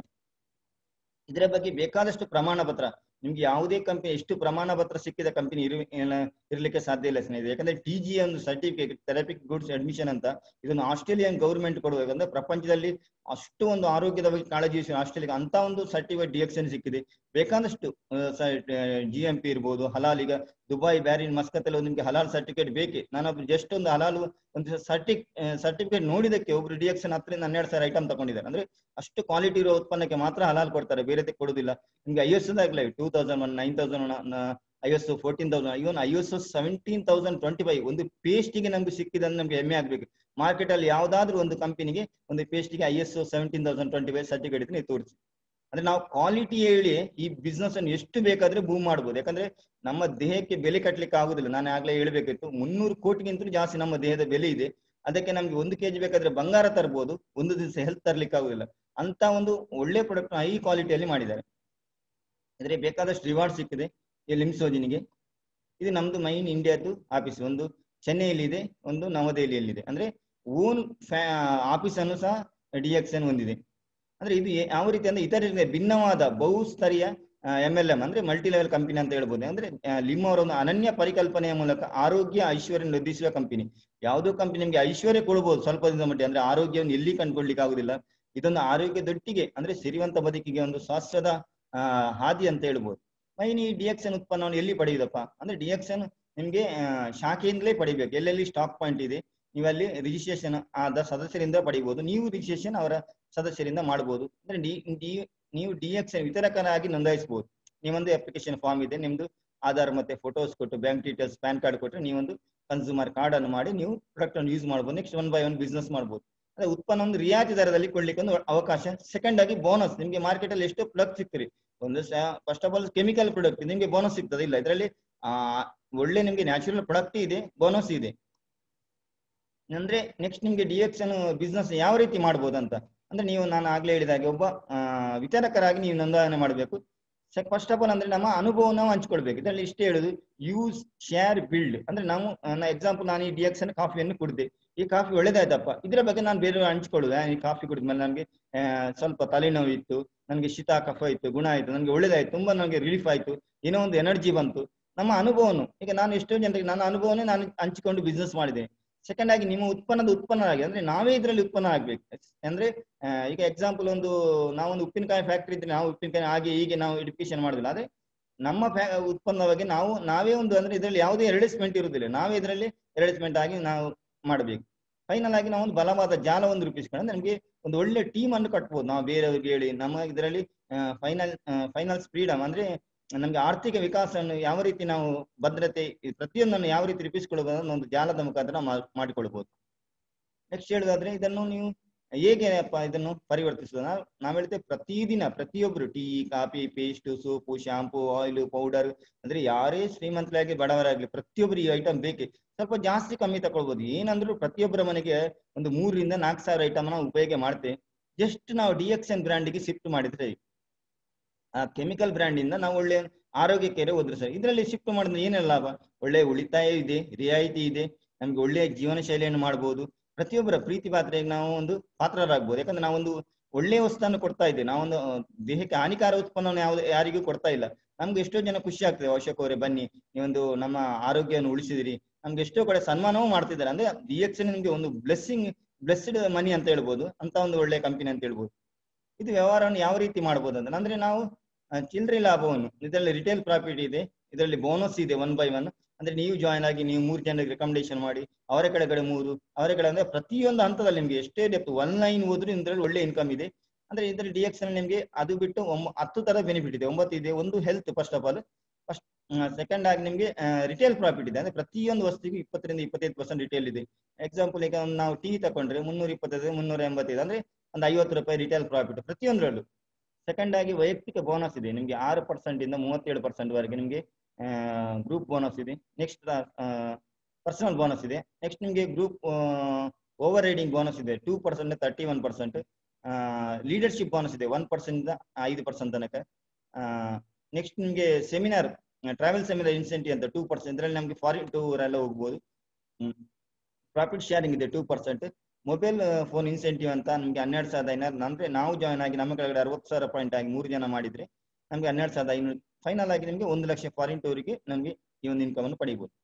ಇದರ ಬಗ್ಗೆ ಬೇಕಾದಷ್ಟು ಪ್ರಮಾಣ ಪತ್ರ ನಿಮ್ಗೆ ಯಾವುದೇ ಕಂಪನಿ ಎಷ್ಟು ಪ್ರಮಾಣ ಪತ್ರ ಸಿಕ್ಕಿದ ಕಂಪನಿ ಇರು ಏನ- ಇರ್ಲಿಕ್ಕೆ ಸಾಧ್ಯ ಇಲ್ಲ ಸ್ನೇಹಿತರೆ ಯಾಕಂದ್ರೆ ಟಿ ಜಿ ಒಂದು ಸರ್ಟಿಫಿಕೇಟ್ ಥೆರಪಿಕ್ ಗುಡ್ಸ್ ಅಡ್ಮಿಷನ್ ಅಂತ ಇದನ್ನು ಆಸ್ಟ್ರೇಲಿಯನ್ ಗೌರ್ಮೆಂಟ್ ಕೊಡಬೇಕಂದ್ರೆ ಪ್ರಪಂಚದಲ್ಲಿ ಅಷ್ಟು ಒಂದು ಆರೋಗ್ಯದ ಬಗ್ಗೆ ಕಾಳಜಿ ವಹಿಸಿ ಆಸ್ಟ್ರೇಲಿಯಾ ಅಂತ ಒಂದು ಸರ್ಟಿಫಿಕೇಟ್ ಡಿಎಕ್ಸನ್ ಸಿಕ್ಕಿದೆ ಬೇಕಾದಷ್ಟು ಜಿ ಎಂ ಪಿ ಇರ್ಬೋದು ಹಲಾಲ್ ಈಗ ದುಬೈ ಬ್ಯಾರಿನ್ ಮಸ್ಕತ್ತಲ್ಲಿ ಒಂದು ನಿಮ್ಗೆ ಹಲಾಲ್ ಸರ್ಟಿಫಿಕೇಟ್ ಬೇಕೆ ನಾನೊಬ್ರು ಜಸ್ಟ್ ಒಂದು ಹಲಾಲ್ ಒಂದು ಸರ್ಟಿ ಸರ್ಟಿಫಿಕೇಟ್ ನೋಡಿದಕ್ಕೆ ಒಬ್ರು ಡಿಎಕ್ಸನ್ ಹತ್ತರಿಂದ ಹನ್ನೆರಡು ಸಾವಿರ ಐಟಮ್ ತಗೊಂಡಿದ್ದಾರೆ ಅಂದ್ರೆ ಅಷ್ಟು ಕ್ವಾಲಿಟಿ ಇರೋ ಉತ್ಪನ್ನಕ್ಕೆ ಮಾತ್ರ ಹಲಾಲ್ ಕೊಡ್ತಾರೆ ಬೇರೆ ಕೊಡುದಿಲ್ಲ ನಿಮ್ಗೆ ಐ ಎಸ್ ಆಗ್ಲೇ two thousand one nine thousand I S fourteen thousand even I S seventeen thousand twenty five ಒಂದು ಪೇಸ್ಟಿಗೆ ನಮ್ಗೆ ಸಿಕ್ಕಿದೆ ಅಂದ್ರೆ ನಮ್ಗೆ ಹೆಮ್ಮೆ ಆಗ್ಬೇಕು ಮಾರ್ಕೆಟ್ ಅಲ್ಲಿ ಯಾವ್ದಾದ್ರು ಒಂದು ಕಂಪನಿಗೆ ಒಂದು ಪೇಸ್ಟಿಗೆ I S seventeen thousand twenty five certificate ನೀವು ತೋರಿಸಿ ಅಂದ್ರೆ ನಾವು ಕ್ವಾಲಿಟಿ ಹೇಳಿ ಈ ಬಿಸ್ನೆಸ್ ಅನ್ನು ಎಷ್ಟು ಬೇಕಾದ್ರೆ ಬೂಮ್ ಮಾಡ್ಬೋದು ಯಾಕಂದ್ರೆ ನಮ್ಮ ದೇಹಕ್ಕೆ ಬೆಲೆ ಕಟ್ಲಿಕ್ಕೆ ಆಗುದಿಲ್ಲ ನಾನು ಆಗ್ಲೇ ಹೇಳ್ಬೇಕಿತ್ತು ಮುನ್ನೂರು ಕೋಟಿಗಿಂತಲೂ ಜಾಸ್ತಿ ನಮ್ಮ ದೇಹದ ಬೆಲೆ ಇದೆ ಅದಕ್ಕೆ ನಮ್ಗೆ ಒಂದು ಕೆಜಿ ಬೇಕಾದ್ರೆ ಬಂಗಾರ ತರ್ಬೋದು ಒಂದು ದಿವಸ ಹೆಲ್ತ್ ತರ್ಲಿಕ್ಕೆ ಆಗುದಿಲ್ಲ ಅಂತ ಒಂದು ಒಳ್ಳೆ ಪ್ರಾಡಕ್ಟ್ ಹೈ ಕ್ವಾಲಿಟಿಯಲ್ಲಿ ಮಾಡಿದ್ದಾರೆ ಇದ್ರೆ ಬೇಕಾದಷ್ಟು ರಿವಾರ್ಡ್ ಸಿಕ್ಕಿದೆ ಈ ಲಿಮ್ಸೋಜಿನಿಗೆ ಇದು ನಮ್ದು ಮೈನ್ ಇಂಡಿಯಾದ್ದು ಆಫೀಸ್ ಒಂದು ಚೆನ್ನೈಯಲ್ಲಿ ಇದೆ ಒಂದು ನವದೆಹಲಿಯಲ್ಲಿದೆ ಅಂದ್ರೆ ಓನ್ ಆಫೀಸ್ ಅನ್ನು ಸಹ ಡಿಎಕ್ಸನ್ ಹೊಂದಿದೆ ಅಂದ್ರೆ ಇದು ಏ- ಯಾವ ರೀತಿ ಅಂದ್ರೆ ಇತರರಿಗೆ ಭಿನ್ನವಾದ ಬಹುಸ್ತರೀಯ ಎಂ ಎಲ್ ಎಂ ಅಂದ್ರೆ ಮಲ್ಟಿ ಲೆವೆಲ್ ಕಂಪನಿ ಅಂತ ಹೇಳ್ಬೋದು ಅಂದ್ರೆ ಆ, ಲಿಮ್ ಅವರ ಒಂದು ಅನನ್ಯ ಪರಿಕಲ್ಪನೆಯ ಮೂಲಕ ಆರೋಗ್ಯ ಐಶ್ವರ್ಯ ವೃದ್ಧಿಸುವ ಕಂಪನಿ ಯಾವುದೋ ಕಂಪನಿ ನಿಮ್ಗೆ ಐಶ್ವರ್ಯ ಕೊಡಬಹುದು ಸ್ವಲ್ಪ ದಿನದ ಮಟ್ಟಿಗೆ ಅಂದ್ರೆ ಆರೋಗ್ಯವನ್ನು ಎಲ್ಲಿ ಕಂಡುಕೊಳ್ಳಿಕ್ಕೆ ಆಗುದಿಲ್ಲ ಇದೊಂದು ಆರೋಗ್ಯದೊಟ್ಟಿಗೆ ಅಂದ್ರೆ ಸಿರಿವಂತ ಬದುಕಿಗೆ ಒಂದು ಸ್ವಾಸ್ಥ್ಯದ ಆ ಹಾದಿ ಅಂತ ಹೇಳ್ಬೋದು ಮೈನ್ ಈ ಡಿಎಕ್ಸನ್ ಉತ್ಪನ್ನವನ್ನು ಎಲ್ಲಿ ಪಡೆಯುದಪ್ಪ ಅಂದ್ರೆ ಡಿಎಕ್ಸನ್ ನಿಮ್ಗೆ ಆ, ಶಾಖೆಯಿಂದಲೇ ಪಡಿಬೇಕು ಎಲ್ಲೆಲ್ಲಿ ಸ್ಟಾಕ್ ಪಾಯಿಂಟ್ ಇದೆ ನೀವು ಅಲ್ಲಿ ರಿಜಿಸ್ಟ್ರೇಷನ್ ಆದ ಸದಸ್ಯರಿಂದ ಪಡಿಬಹುದು ನೀವು ರಿಜಿಸ್ಟ್ರೇಷನ್ ಅವರ ಸದಸ್ಯರಿಂದ ಮಾಡಬಹುದು ಅಂದ್ರೆ ಡಿ ಡಿ- ನೀವು ಡಿಎಕ್ಸನ್ ವಿತರಕರಾಗಿ ನೋಂದಾಯಿಸಬಹುದು ನೀವೊಂದು ಅಪ್ಲಿಕೇಶನ್ ಫಾರ್ಮ್ ಇದೆ ನಿಮ್ದು ಆಧಾರ್ ಮತ್ತೆ ಫೋಟೋಸ್ ಕೊಟ್ಟು ಬ್ಯಾಂಕ್ ಡೀಟೇಲ್ಸ್ ಪ್ಯಾನ್ ಕಾರ್ಡ್ ಕೊಟ್ಟರೆ ನೀವೊಂದು ಕನ್ಸ್ಯೂಮರ್ ಕಾರ್ಡ್ ಅನ್ನು ಮಾಡಿ ನೀವು ಪ್ರಾಡಕ್ಟ್ ಅನ್ನು ಯೂಸ್ ಮಾಡಬಹುದು next one by one business ಮಾಡಬಹುದು ಅದೇ ಉತ್ಪನ್ನ ಒಂದು ರಿಯಾಯಿತಿ ದರದಲ್ಲಿ ಕೊಡ್ಲಿಕ್ಕೆ ಒಂದು ಅವಕಾಶ ಸೆಕೆಂಡ್ ಆಗಿ ಬೋನಸ್ ನಿಮ್ಗೆ ಮಾರ್ಕೆಟ್ ಅಲ್ಲಿ ಎಷ್ಟು ಪ್ರಾಡಕ್ಟ್ ಸಿಗ್ತೀರಿ ಒಂದು first of all chemical product ನಿಮ್ಗೆ ಬೋನಸ್ ಸಿಗ್ತದೆ ಇಲ್ಲ ಇದರಲ್ಲಿ ಆ ಒಳ್ಳೆ ನಿಮ್ಗೆ ನ್ಯಾಚುರಲ್ ಪ್ರಾಡಕ್ಟ್ ಇದೆ ಬೋನಸ್ ಇದೆ ಅಂದ್ರೆ ನೆಕ್ಸ್ಟ್ ನಿಮ್ಗೆ ಡಿಎಕ್ಸನ್ ಬಿಸ್ನೆಸ್ ಯಾವ ರೀತಿ ಮಾಡ್ಬೋದು ಅಂತ ಅಂದ್ರೆ ನೀವು ನಾನು ಆಗ್ಲೇ ಹೇಳಿದ ಹಾಗೆ ಒಬ್ಬ ಆ, ವಿತರಕರಾಗಿ ನೀವು ನೋಂದಣಿ ಮಾಡಬೇಕು ಫಸ್ಟ್ ಆಫ್ ಆಲ್ ಅಂದ್ರೆ ನಮ್ಮ ಅನುಭವ ನಾವು ಹಂಚ್ಕೊಳ್ಬೇಕು ಇದರಲ್ಲಿ ಇಷ್ಟೇ ಹೇಳುದು ಯೂಸ್ ಶೇರ್ ಬಿಲ್ಡ್ ಅಂದ್ರೆ ನಾವು ನನ್ನ ಎಕ್ಸಾಂಪಲ್ ನಾನು ಈ ಡಿಎಕ್ಸನ್ ಕಾಫಿಯನ್ನು ಕುಡಿದೆ ಈ ಕಾಫಿ ಒಳ್ಳೇದಾಯ್ತಪ್ಪ ಇದರ ಬಗ್ಗೆ ನಾನು ಬೇರೆ ಹಂಚ್ಕೊಳ್ಳುದು ಈ ಕಾಫಿ ಕುಡಿದ್ಮೇಲೆ ನನಗೆ ಸ್ವಲ್ಪ ತಲೆನೋವು ಇತ್ತು ನನಗೆ ಶೀತ ಕಫ ಇತ್ತು ಗುಣ ಆಯ್ತು ನನಗೆ ಒಳ್ಳೇದಾಯ್ತು ತುಂಬಾ ನನಗೆ ರಿಲೀಫ್ ಆಯ್ತು ಏನೋ ಒಂದು ಎನರ್ಜಿ ಬಂತು ನಮ್ಮ ಅನುಭವನು ಈಗ ನಾನು ಎಷ್ಟೋ ಜನರಿಗೆ ನನ್ನ ಅನುಭವನೇ ನಾನು ಹಂಚಿಕೊಂಡು ಬಿಸ್ನೆಸ್ ಮಾಡಿದೆ ಸೆಕೆಂಡ್ ಆಗಿ ನಿಮ್ಮ ಉತ್ಪನ್ನದ ಉತ್ಪನ್ನರಾಗಿ ಅಂದ್ರೆ ನಾವೇ ಇದರಲ್ಲಿ ಉತ್ಪನ್ನ ಆಗ್ಬೇಕು ಅಂದ್ರೆ ಆ, ಈಗ ಎಕ್ಸಾಂಪಲ್ ಒಂದು ನಾವೊಂದು ಉಪ್ಪಿನಕಾಯಿ ಫ್ಯಾಕ್ಟ್ರಿ ಇದ್ರೆ ನಾವು ಉಪ್ಪಿನಕಾಯಿ ಹಾಗೆ ಹೀಗೆ ನಾವು ಎಡಿಫಿಕೇಶನ್ ಮಾಡುದಿಲ್ಲ ಅದೇ ನಮ್ಮ ಫ್ಯಾ ಉತ್ಪನ್ನದ ಬಗ್ಗೆ ನಾವು ನಾವೇ ಒಂದು ಅಂದ್ರೆ ಇದರಲ್ಲಿ ಯಾವುದೇ ಎರಡೆಸ್ಮೆಂಟ್ ಇರುವುದಿಲ್ಲ ನಾವೇ ಇದರಲ್ಲಿ ಎರಡೆಸ್ಮೆಂಟ್ ಆಗಿ ನಾವು ಮಾಡಬೇಕು ಫೈನಲ್ ಆಗಿ ನಾವು ಒಂದು ಬಲವಾದ ಜಾಲವನ್ನು ರೂಪಿಸ್ಕೊಂಡು ಅಂದ್ರೆ ನಮಗೆ ಒಂದು ಒಳ್ಳೆ ಟೀಮ್ ಅನ್ನು ಕಟ್ಬೋದು ನಾವು ಬೇರೆಯವ್ರಿಗೆ ಹೇಳಿ ನಮ್ಮ ಇದರಲ್ಲಿ ಫೈನಲ್ ಫೈನಲ್ಸ್ ಫ್ರೀಡಮ್ ಅಂದ್ರೆ ನಮ್ಗೆ ಆರ್ಥಿಕ ವಿಕಾಸವನ್ನು ಯಾವ ರೀತಿ ನಾವು ಭದ್ರತೆ ಈ ಪ್ರತಿಯೊಂದನ್ನು ಯಾವ ರೀತಿ ರೂಪಿಸಿಕೊಳ್ಳಬಹುದು ಅನ್ನೋ ಒಂದು ಜಾಲದ ಮುಖಾಂತರ ನಾವು ಮಾ- ಮಾಡಿಕೊಳ್ಬಹುದು ನೆಕ್ಸ್ಟ್ ಹೇಳುದಾದ್ರೆ ಇದನ್ನು ನೀವು ಹೇಗೆ ಅಪ್ಪ ಇದನ್ನು ಪರಿವರ್ತಿಸುವುದು ನಾವು ನಾವ್ ಹೇಳ್ತೇವೆ ಪ್ರತಿದಿನ ಪ್ರತಿಯೊಬ್ರು tea coffee paste soap shampoo oil powder ಅಂದ್ರೆ ಯಾರೇ ಶ್ರೀಮಂತರಾಗಿ ಬಡವರಾಗ್ಲಿ ಪ್ರತಿಯೊಬ್ರು ಈ ಐಟಮ್ ಬೇಕೇ ಸ್ವಲ್ಪ ಜಾಸ್ತಿ ಕಮ್ಮಿ ತಗೊಳ್ಬೋದು ಏನಂದ್ರೂ ಪ್ರತಿಯೊಬ್ಬರ ಮನೆಗೆ ಒಂದು ಮೂರರಿಂದ ನಾಲ್ಕು ಸಾವಿರ ಐಟಮ್ ನಾವು ಉಪಯೋಗ ಮಾಡ್ತೇವೆ ಜಸ್ಟ್ ನಾವು ಡಿ ಎಕ್ಸ್ ಎನ್ ಬ್ರ್ಯಾಂಡ್ಗೆ ಶಿಫ್ಟ್ ಮಾಡಿದ್ರೆ ಆ ಕೆಮಿಕಲ್ ಬ್ರ್ಯಾಂಡ್ ಇಂದ ನಾವು ಒಳ್ಳೆ ಆರೋಗ್ಯ ಕೇರೆ ಹೋದ್ರೆ ಸರ್ ಇದರಲ್ಲಿ ಶಿಫ್ಟ್ ಮಾಡಿದ್ರೆ ಏನೆಲ್ಲ ಲಾಭ ಒಳ್ಳೆ ಉಳಿತಾಯ ಇದೆ ರಿಯಾಯಿತಿ ಇದೆ ನಮ್ಗೆ ಒಳ್ಳೆಯ ಜೀವನ ಶೈಲಿಯನ್ನು ಮಾಡ್ಬೋದು ಪ್ರತಿಯೊಬ್ಬರ ಪ್ರೀತಿ ಪಾತ್ರೆಗೆ ನಾವು ಒಂದು ಪಾತ್ರರಾಗ್ಬೋದು ಯಾಕಂದ್ರೆ ನಾವೊಂದು ಒಳ್ಳೆಯ ವಸ್ತುವನ್ನು ಕೊಡ್ತಾ ಇದ್ದೇವೆ ನಾವೊಂದು ಆ, ದೇಹಕ್ಕೆ ಹಾನಿಕಾರ ಉತ್ಪನ್ನವನ್ನು ಯಾವ್ದು ಯಾರಿಗೂ ಕೊಡ್ತಾ ಇಲ್ಲ ನಮ್ಗೆ ಎಷ್ಟೋ ಜನ ಖುಷಿ ಆಗ್ತದೆ ಅಶೋಕ್ ಅವರೇ ಬನ್ನಿ ನೀವೊಂದು ನಮ್ಮ ಆರೋಗ್ಯವನ್ನು ಉಳಿಸಿದಿರಿ ನಮ್ಗೆ ಎಷ್ಟೋ ಕಡೆ ಸನ್ಮಾನವೂ ಮಾಡ್ತಿದ್ದಾರೆ ಅಂದ್ರೆ ಡಿ ಎಕ್ಸ್ ನಿಮ್ಗೆ ಒಂದು ಬ್ಲೆಸ್ಸಿಂಗ್ ಬ್ಲೆಸ್ಡ್ ಮನಿ ಅಂತ ಹೇಳ್ಬೋದು ಅಂತ ಒಂದು ಒಳ್ಳೆ ಕಂಪನಿ ಅಂತ ಹೇಳ್ಬೋದು ಇದು ವ್ಯವಹಾರವನ್ನು ಯಾವ ರೀತಿ ಮಾಡ್ಬೋದು ಅಂತ ಅಂದ್ರೆ ನಾವು ಆ, ಚಿಲ್ಲರೆ ಲಾಭವನ್ನು ಇದರಲ್ಲಿ ರಿಟೇಲ್ ಪ್ರಾಫಿಟ್ ಇದೆ ಇದರಲ್ಲಿ ಬೋನಸ್ ಇದೆ ಒನ್ ಬೈ ಒನ್ ಅಂದ್ರೆ ನೀವು ಜಾಯ್ನ್ ಆಗಿ ನೀವು ಮೂರು ಜನರಿಗೆ ರೆಕಮೆಂಡೇಶನ್ ಮಾಡಿ ಅವರ ಕಡೆ ಕಡೆ ಮೂರು ಅವರ ಕಡೆ ಅಂದ್ರೆ ಪ್ರತಿಯೊಂದು ಹಂತದಲ್ಲಿ ನಿಮ್ಗೆ ಎಷ್ಟೇ ಡೆಪ್ತ್ ಒನ್ ಲೈನ್ ಹೋದ್ರೂ ಇದರಲ್ಲಿ ಒಳ್ಳೆ ಇನ್ಕಮ್ ಇದೆ ಅಂದ್ರೆ ಇದರಲ್ಲಿ ಡಿ ಎಕ್ಸ್ ನಿಮ್ಗೆ ಅದು ಬಿಟ್ಟು ಒಂಬ- ಹತ್ತು ತರ ಬೆನಿಫಿಟ್ ಇದೆ ಒಂಬತ್ತು ಇದೆ ಒಂದು health first of all first second ಆಗಿ ನಿಮ್ಗೆ ರಿಟೇಲ್ ಪ್ರಾಫಿಟ್ ಇದೆ ಅಂದ್ರೆ ಪ್ರತಿಯೊಂದು ವಸ್ತುವಿಗೂ ಇಪ್ಪತ್ತರಿಂದ ಇಪ್ಪತ್ತೈದು ಪರ್ಸೆಂಟ್ ರಿಟೇಲ್ ಇದೆ ಎಕ್ಸಾಂಪಲ್ ಈಗ ಒಂದು ನಾವು ಟಿ ತಕೊಂಡ್ರೆ ಮುನ್ನೂರ ಇಪ್ಪತ್ತೈದು ಮುನ್ನೂರ ಎಂಬತ್ತೈದು ಅಂದ್ರೆ ಒಂದು ಐವತ್ತು ರೂಪಾಯಿ ರಿಟೇಲ್ ಪ್ರಾಫಿಟ್ ಪ್ರತಿಯೊಂದರಲ್ಲೂ ಸೆಕೆಂಡ್ ಆಗಿ ವೈಯಕ್ತಿಕ ಬೋನಸ್ ಇದೆ ನಿಮ್ಗೆ ಆರು ಪರ್ಸೆಂಟ್ ಇಂದ ಮೂವತ್ತೇಳು ಪರ್ಸೆಂಟ್ ವರೆಗೆ ನಿಮ್ಗೆ ಗ್ರೂಪ್ ಬೋನಸ್ ಇದೆ ನೆಕ್ಸ್ಟ್ ಪರ್ಸನಲ್ ಬೋನಸ್ ಇದೆ ನೆಕ್ಸ್ಟ್ ನಿಮ್ಗೆ ಗ್ರೂಪ್ ಓವರ್ ರೈಡಿಂಗ್ ಬೋನಸ್ ಇದೆ two percent thirty one percent leadership bonus ಇದೆ ಒನ್ ಪರ್ಸೆಂಟ್ ಇಂದ ಐದು ಪರ್ಸೆಂಟ್ ತನಕ ನೆಕ್ಸ್ಟ್ ನಿಮ್ಗೆ ಸೆಮಿನಾರ್ ಟ್ರಾವೆಲ್ ಸೆಮಿನಾರ್ ಇನ್ಸೆಂಟಿವ್ ಅಂತ ಟೂ ಪರ್ಸೆಂಟ್ ಇದರಲ್ಲಿ ನಮ್ಗೆ ಫಾರಿನ್ ಟೂರ್ ಎಲ್ಲ ಹೋಗ್ಬೋದು ಪ್ರಾಫಿಟ್ ಶೇರಿಂಗ್ ಇದೆ two percent mobile phone incentive ಅಂತ ನಮ್ಗೆ ಹನ್ನೆರಡು ಸಾವಿರದ ಐನೂರು ಅಂದ್ರೆ ನಾವು ಜಾಯ್ನ್ ಆಗಿ ನಮ್ಮ ಕೆಳಗಡೆ ಅರವತ್ತು ಸಾವಿರ ಪಾಯಿಂಟ್ ಆಗಿ ಮೂರು ಜನ ಮಾಡಿದ್ರೆ ನಮ್ಗೆ ಹನ್ನೆರಡು ಸಾವಿರದ ಐನೂರು ಫೈನಲ್ ಆಗಿ ನಿಮ್ಗೆ ಒಂದು ಲಕ್ಷ ಫಾರಿನ್ ಟೂರಿಗೆ ನಮ್ಗೆ ಈ ಒಂದು ಇನ್ಕಮ್ ಅನ್ನು ಪಡಿಬಹುದು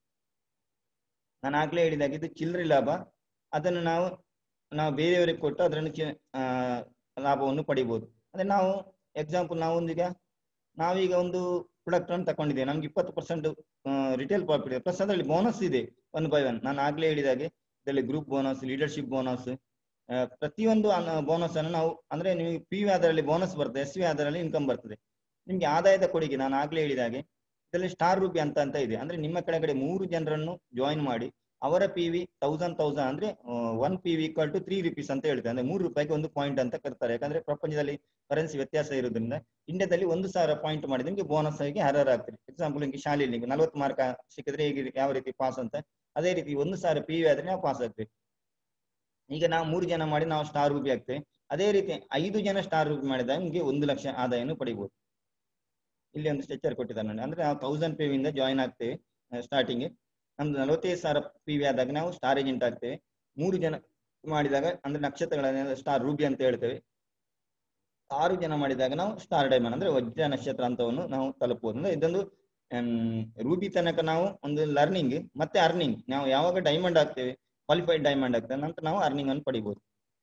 ನಾನು ಆಗ್ಲೇ ಹೇಳಿದಾಗ ಇದು ಚಿಲ್ಲರೆ ಲಾಭ ಅದನ್ನು ನಾವು ನಾವು ಬೇರೆಯವರಿಗೆ ಕೊಟ್ಟು ಅದನ್ನು ಚಿ- ಆ, ಲಾಭವನ್ನು ಪಡಿಬಹುದು ಅಂದ್ರೆ ನಾವು ಎಕ್ಸಾಂಪಲ್ ನಾವು ಒಂದೀಗ ನಾವೀಗ ಒಂದು ಪ್ರಾಡಕ್ಟ್ ಅನ್ನು ತಗೊಂಡಿದ್ದೇವೆ ನಮ್ಗೆ ಇಪ್ಪತ್ತು ಪರ್ಸೆಂಟ್ ರಿಟೇಲ್ ಪ್ರಾಫಿಟ್ ಇದೆ ಪ್ಲಸ್ ಅದರಲ್ಲಿ ಬೋನಸ್ ಇದೆ ಒನ್ ಬೈ ಒನ್ ನಾನು ಆಗ್ಲೇ ಹೇಳಿದಾಗೆ ಇದರಲ್ಲಿ ಗ್ರೂಪ್ ಬೋನಸ್ ಲೀಡರ್ಶಿಪ್ ಬೋನಸ್ ಪ್ರತಿಯೊಂದು ಬೋನಸ್ ಅನ್ನು ನಾವು ಅಂದ್ರೆ ನೀವು ಪಿ ವಿ ಅದರಲ್ಲಿ ಬೋನಸ್ ಬರ್ತದೆ ಎಸ್ ವಿ ಅದರಲ್ಲಿ ಇನ್ಕಮ್ ಬರ್ತದೆ ನಿಮ್ಗೆ ಆದಾಯದ ಕೊಡುಗೆ ನಾನು ಆಗ್ಲೇ ಹೇಳಿದಾಗೆ ಇದರಲ್ಲಿ ಸ್ಟಾರ್ ರೂಪಿ ಅಂತ ಅಂತ ಇದೆ ಅಂದ್ರೆ ನಿಮ್ಮ ಕೆಳಗಡೆ ಮೂರು ಜನರನ್ನು ಜಾಯಿನ್ ಮಾಡಿ ಅವರ ಪಿ ವಿ ತೌಸಂಡ್ ತೌಸಂಡ್ ಅಂದ್ರೆ one P V equal to three rupees ಅಂತ ಹೇಳ್ತಾರೆ ಅಂದ್ರೆ ಮೂರು ರೂಪಾಯಿಗೆ ಒಂದು ಪಾಯಿಂಟ್ ಅಂತ ಕರ್ತಾರೆ ಯಾಕಂದ್ರೆ ಪ್ರಪಂಚದಲ್ಲಿ ಕರೆನ್ಸಿ ವ್ಯತ್ಯಾಸ ಇರೋದ್ರಿಂದ ಇಂಡಿಯಾದಲ್ಲಿ ಒಂದು ಸಾವಿರ ಪಾಯಿಂಟ್ ಮಾಡಿ ನಿಮ್ಗೆ ಬೋನಸ್ ಆಗಿ ಅರ್ಹರ ಆಗ್ತದೆ ಎಕ್ಸಾಂಪಲ್ ನಿಮ್ಗೆ ಶಾಲೆಯಲ್ಲಿ ನಿಮ್ಗೆ ನಲ್ವತ್ತು ಮಾರ್ಕ್ ಸಿಕ್ಕಿದ್ರೆ ಹೇಗೆ ಯಾವ ರೀತಿ ಪಾಸ್ ಅಂತ ಅದೇ ರೀತಿ ಒಂದು ಸಾವಿರ ಪಿ ವಿ ಆದ್ರೆ ನಾವು ಪಾಸ್ ಆಗ್ತೇವೆ ಈಗ ನಾವು ಮೂರು ಜನ ಮಾಡಿ ನಾವು ಸ್ಟಾರ್ ರೂಪಿ ಆಗ್ತೇವೆ ಅದೇ ರೀತಿ ಐದು ಜನ ಸ್ಟಾರ್ ರೂಪಿ ಮಾಡಿದಾಗ ನಿಮ್ಗೆ ಒಂದು ಲಕ್ಷ ಆದಾಯನು ಪಡಿಬಹುದು ಇಲ್ಲಿ ಒಂದು ಸ್ಟ್ರೆಚರ್ ಕೊಟ್ಟಿದ್ದಾರೆ ನೋಡಿ ಅಂದ್ರೆ ನಾವು ತೌಸಂಡ್ ಪಿ ಇಂದ ಜಾಯಿನ್ ಆಗ್ತೇವೆ ಸ್ಟಾರ್ಟಿಂಗ್ ನಮ್ದು ನಲವತ್ತೈದು ಸಾವಿರ ಪಿ ವಿ ಆದಾಗ ನಾವು ಸ್ಟಾರ್ ಏಜೆಂಟ್ ಆಗ್ತೇವೆ ಮೂರು ಜನ ಮಾಡಿದಾಗ ಅಂದ್ರೆ ನಕ್ಷತ್ರಗಳನ್ನ ಸ್ಟಾರ್ ರೂಬಿ ಅಂತ ಹೇಳ್ತೇವೆ ಆರು ಜನ ಮಾಡಿದಾಗ ನಾವು ಸ್ಟಾರ್ ಡೈಮಂಡ್ ಅಂದ್ರೆ ವಜ್ರ ನಕ್ಷತ್ರ ಹಂತವನ್ನು ನಾವು ತಲುಪಬಹುದು ಅಂದ್ರೆ ಇದೊಂದು ರೂಬಿ ತನಕ ನಾವು ಒಂದು ಲರ್ನಿಂಗ್ ಮತ್ತೆ ಅರ್ನಿಂಗ್ ನಾವು ಯಾವಾಗ ಡೈಮಂಡ್ ಆಗ್ತೇವೆ ಕ್ವಾಲಿಫೈಡ್ ಡೈಮಂಡ್ ಆಗ್ತದೆ ನಂತರ ನಾವು ಅರ್ನಿಂಗ್ ಅನ್ನು ಪಡಿಬಹುದು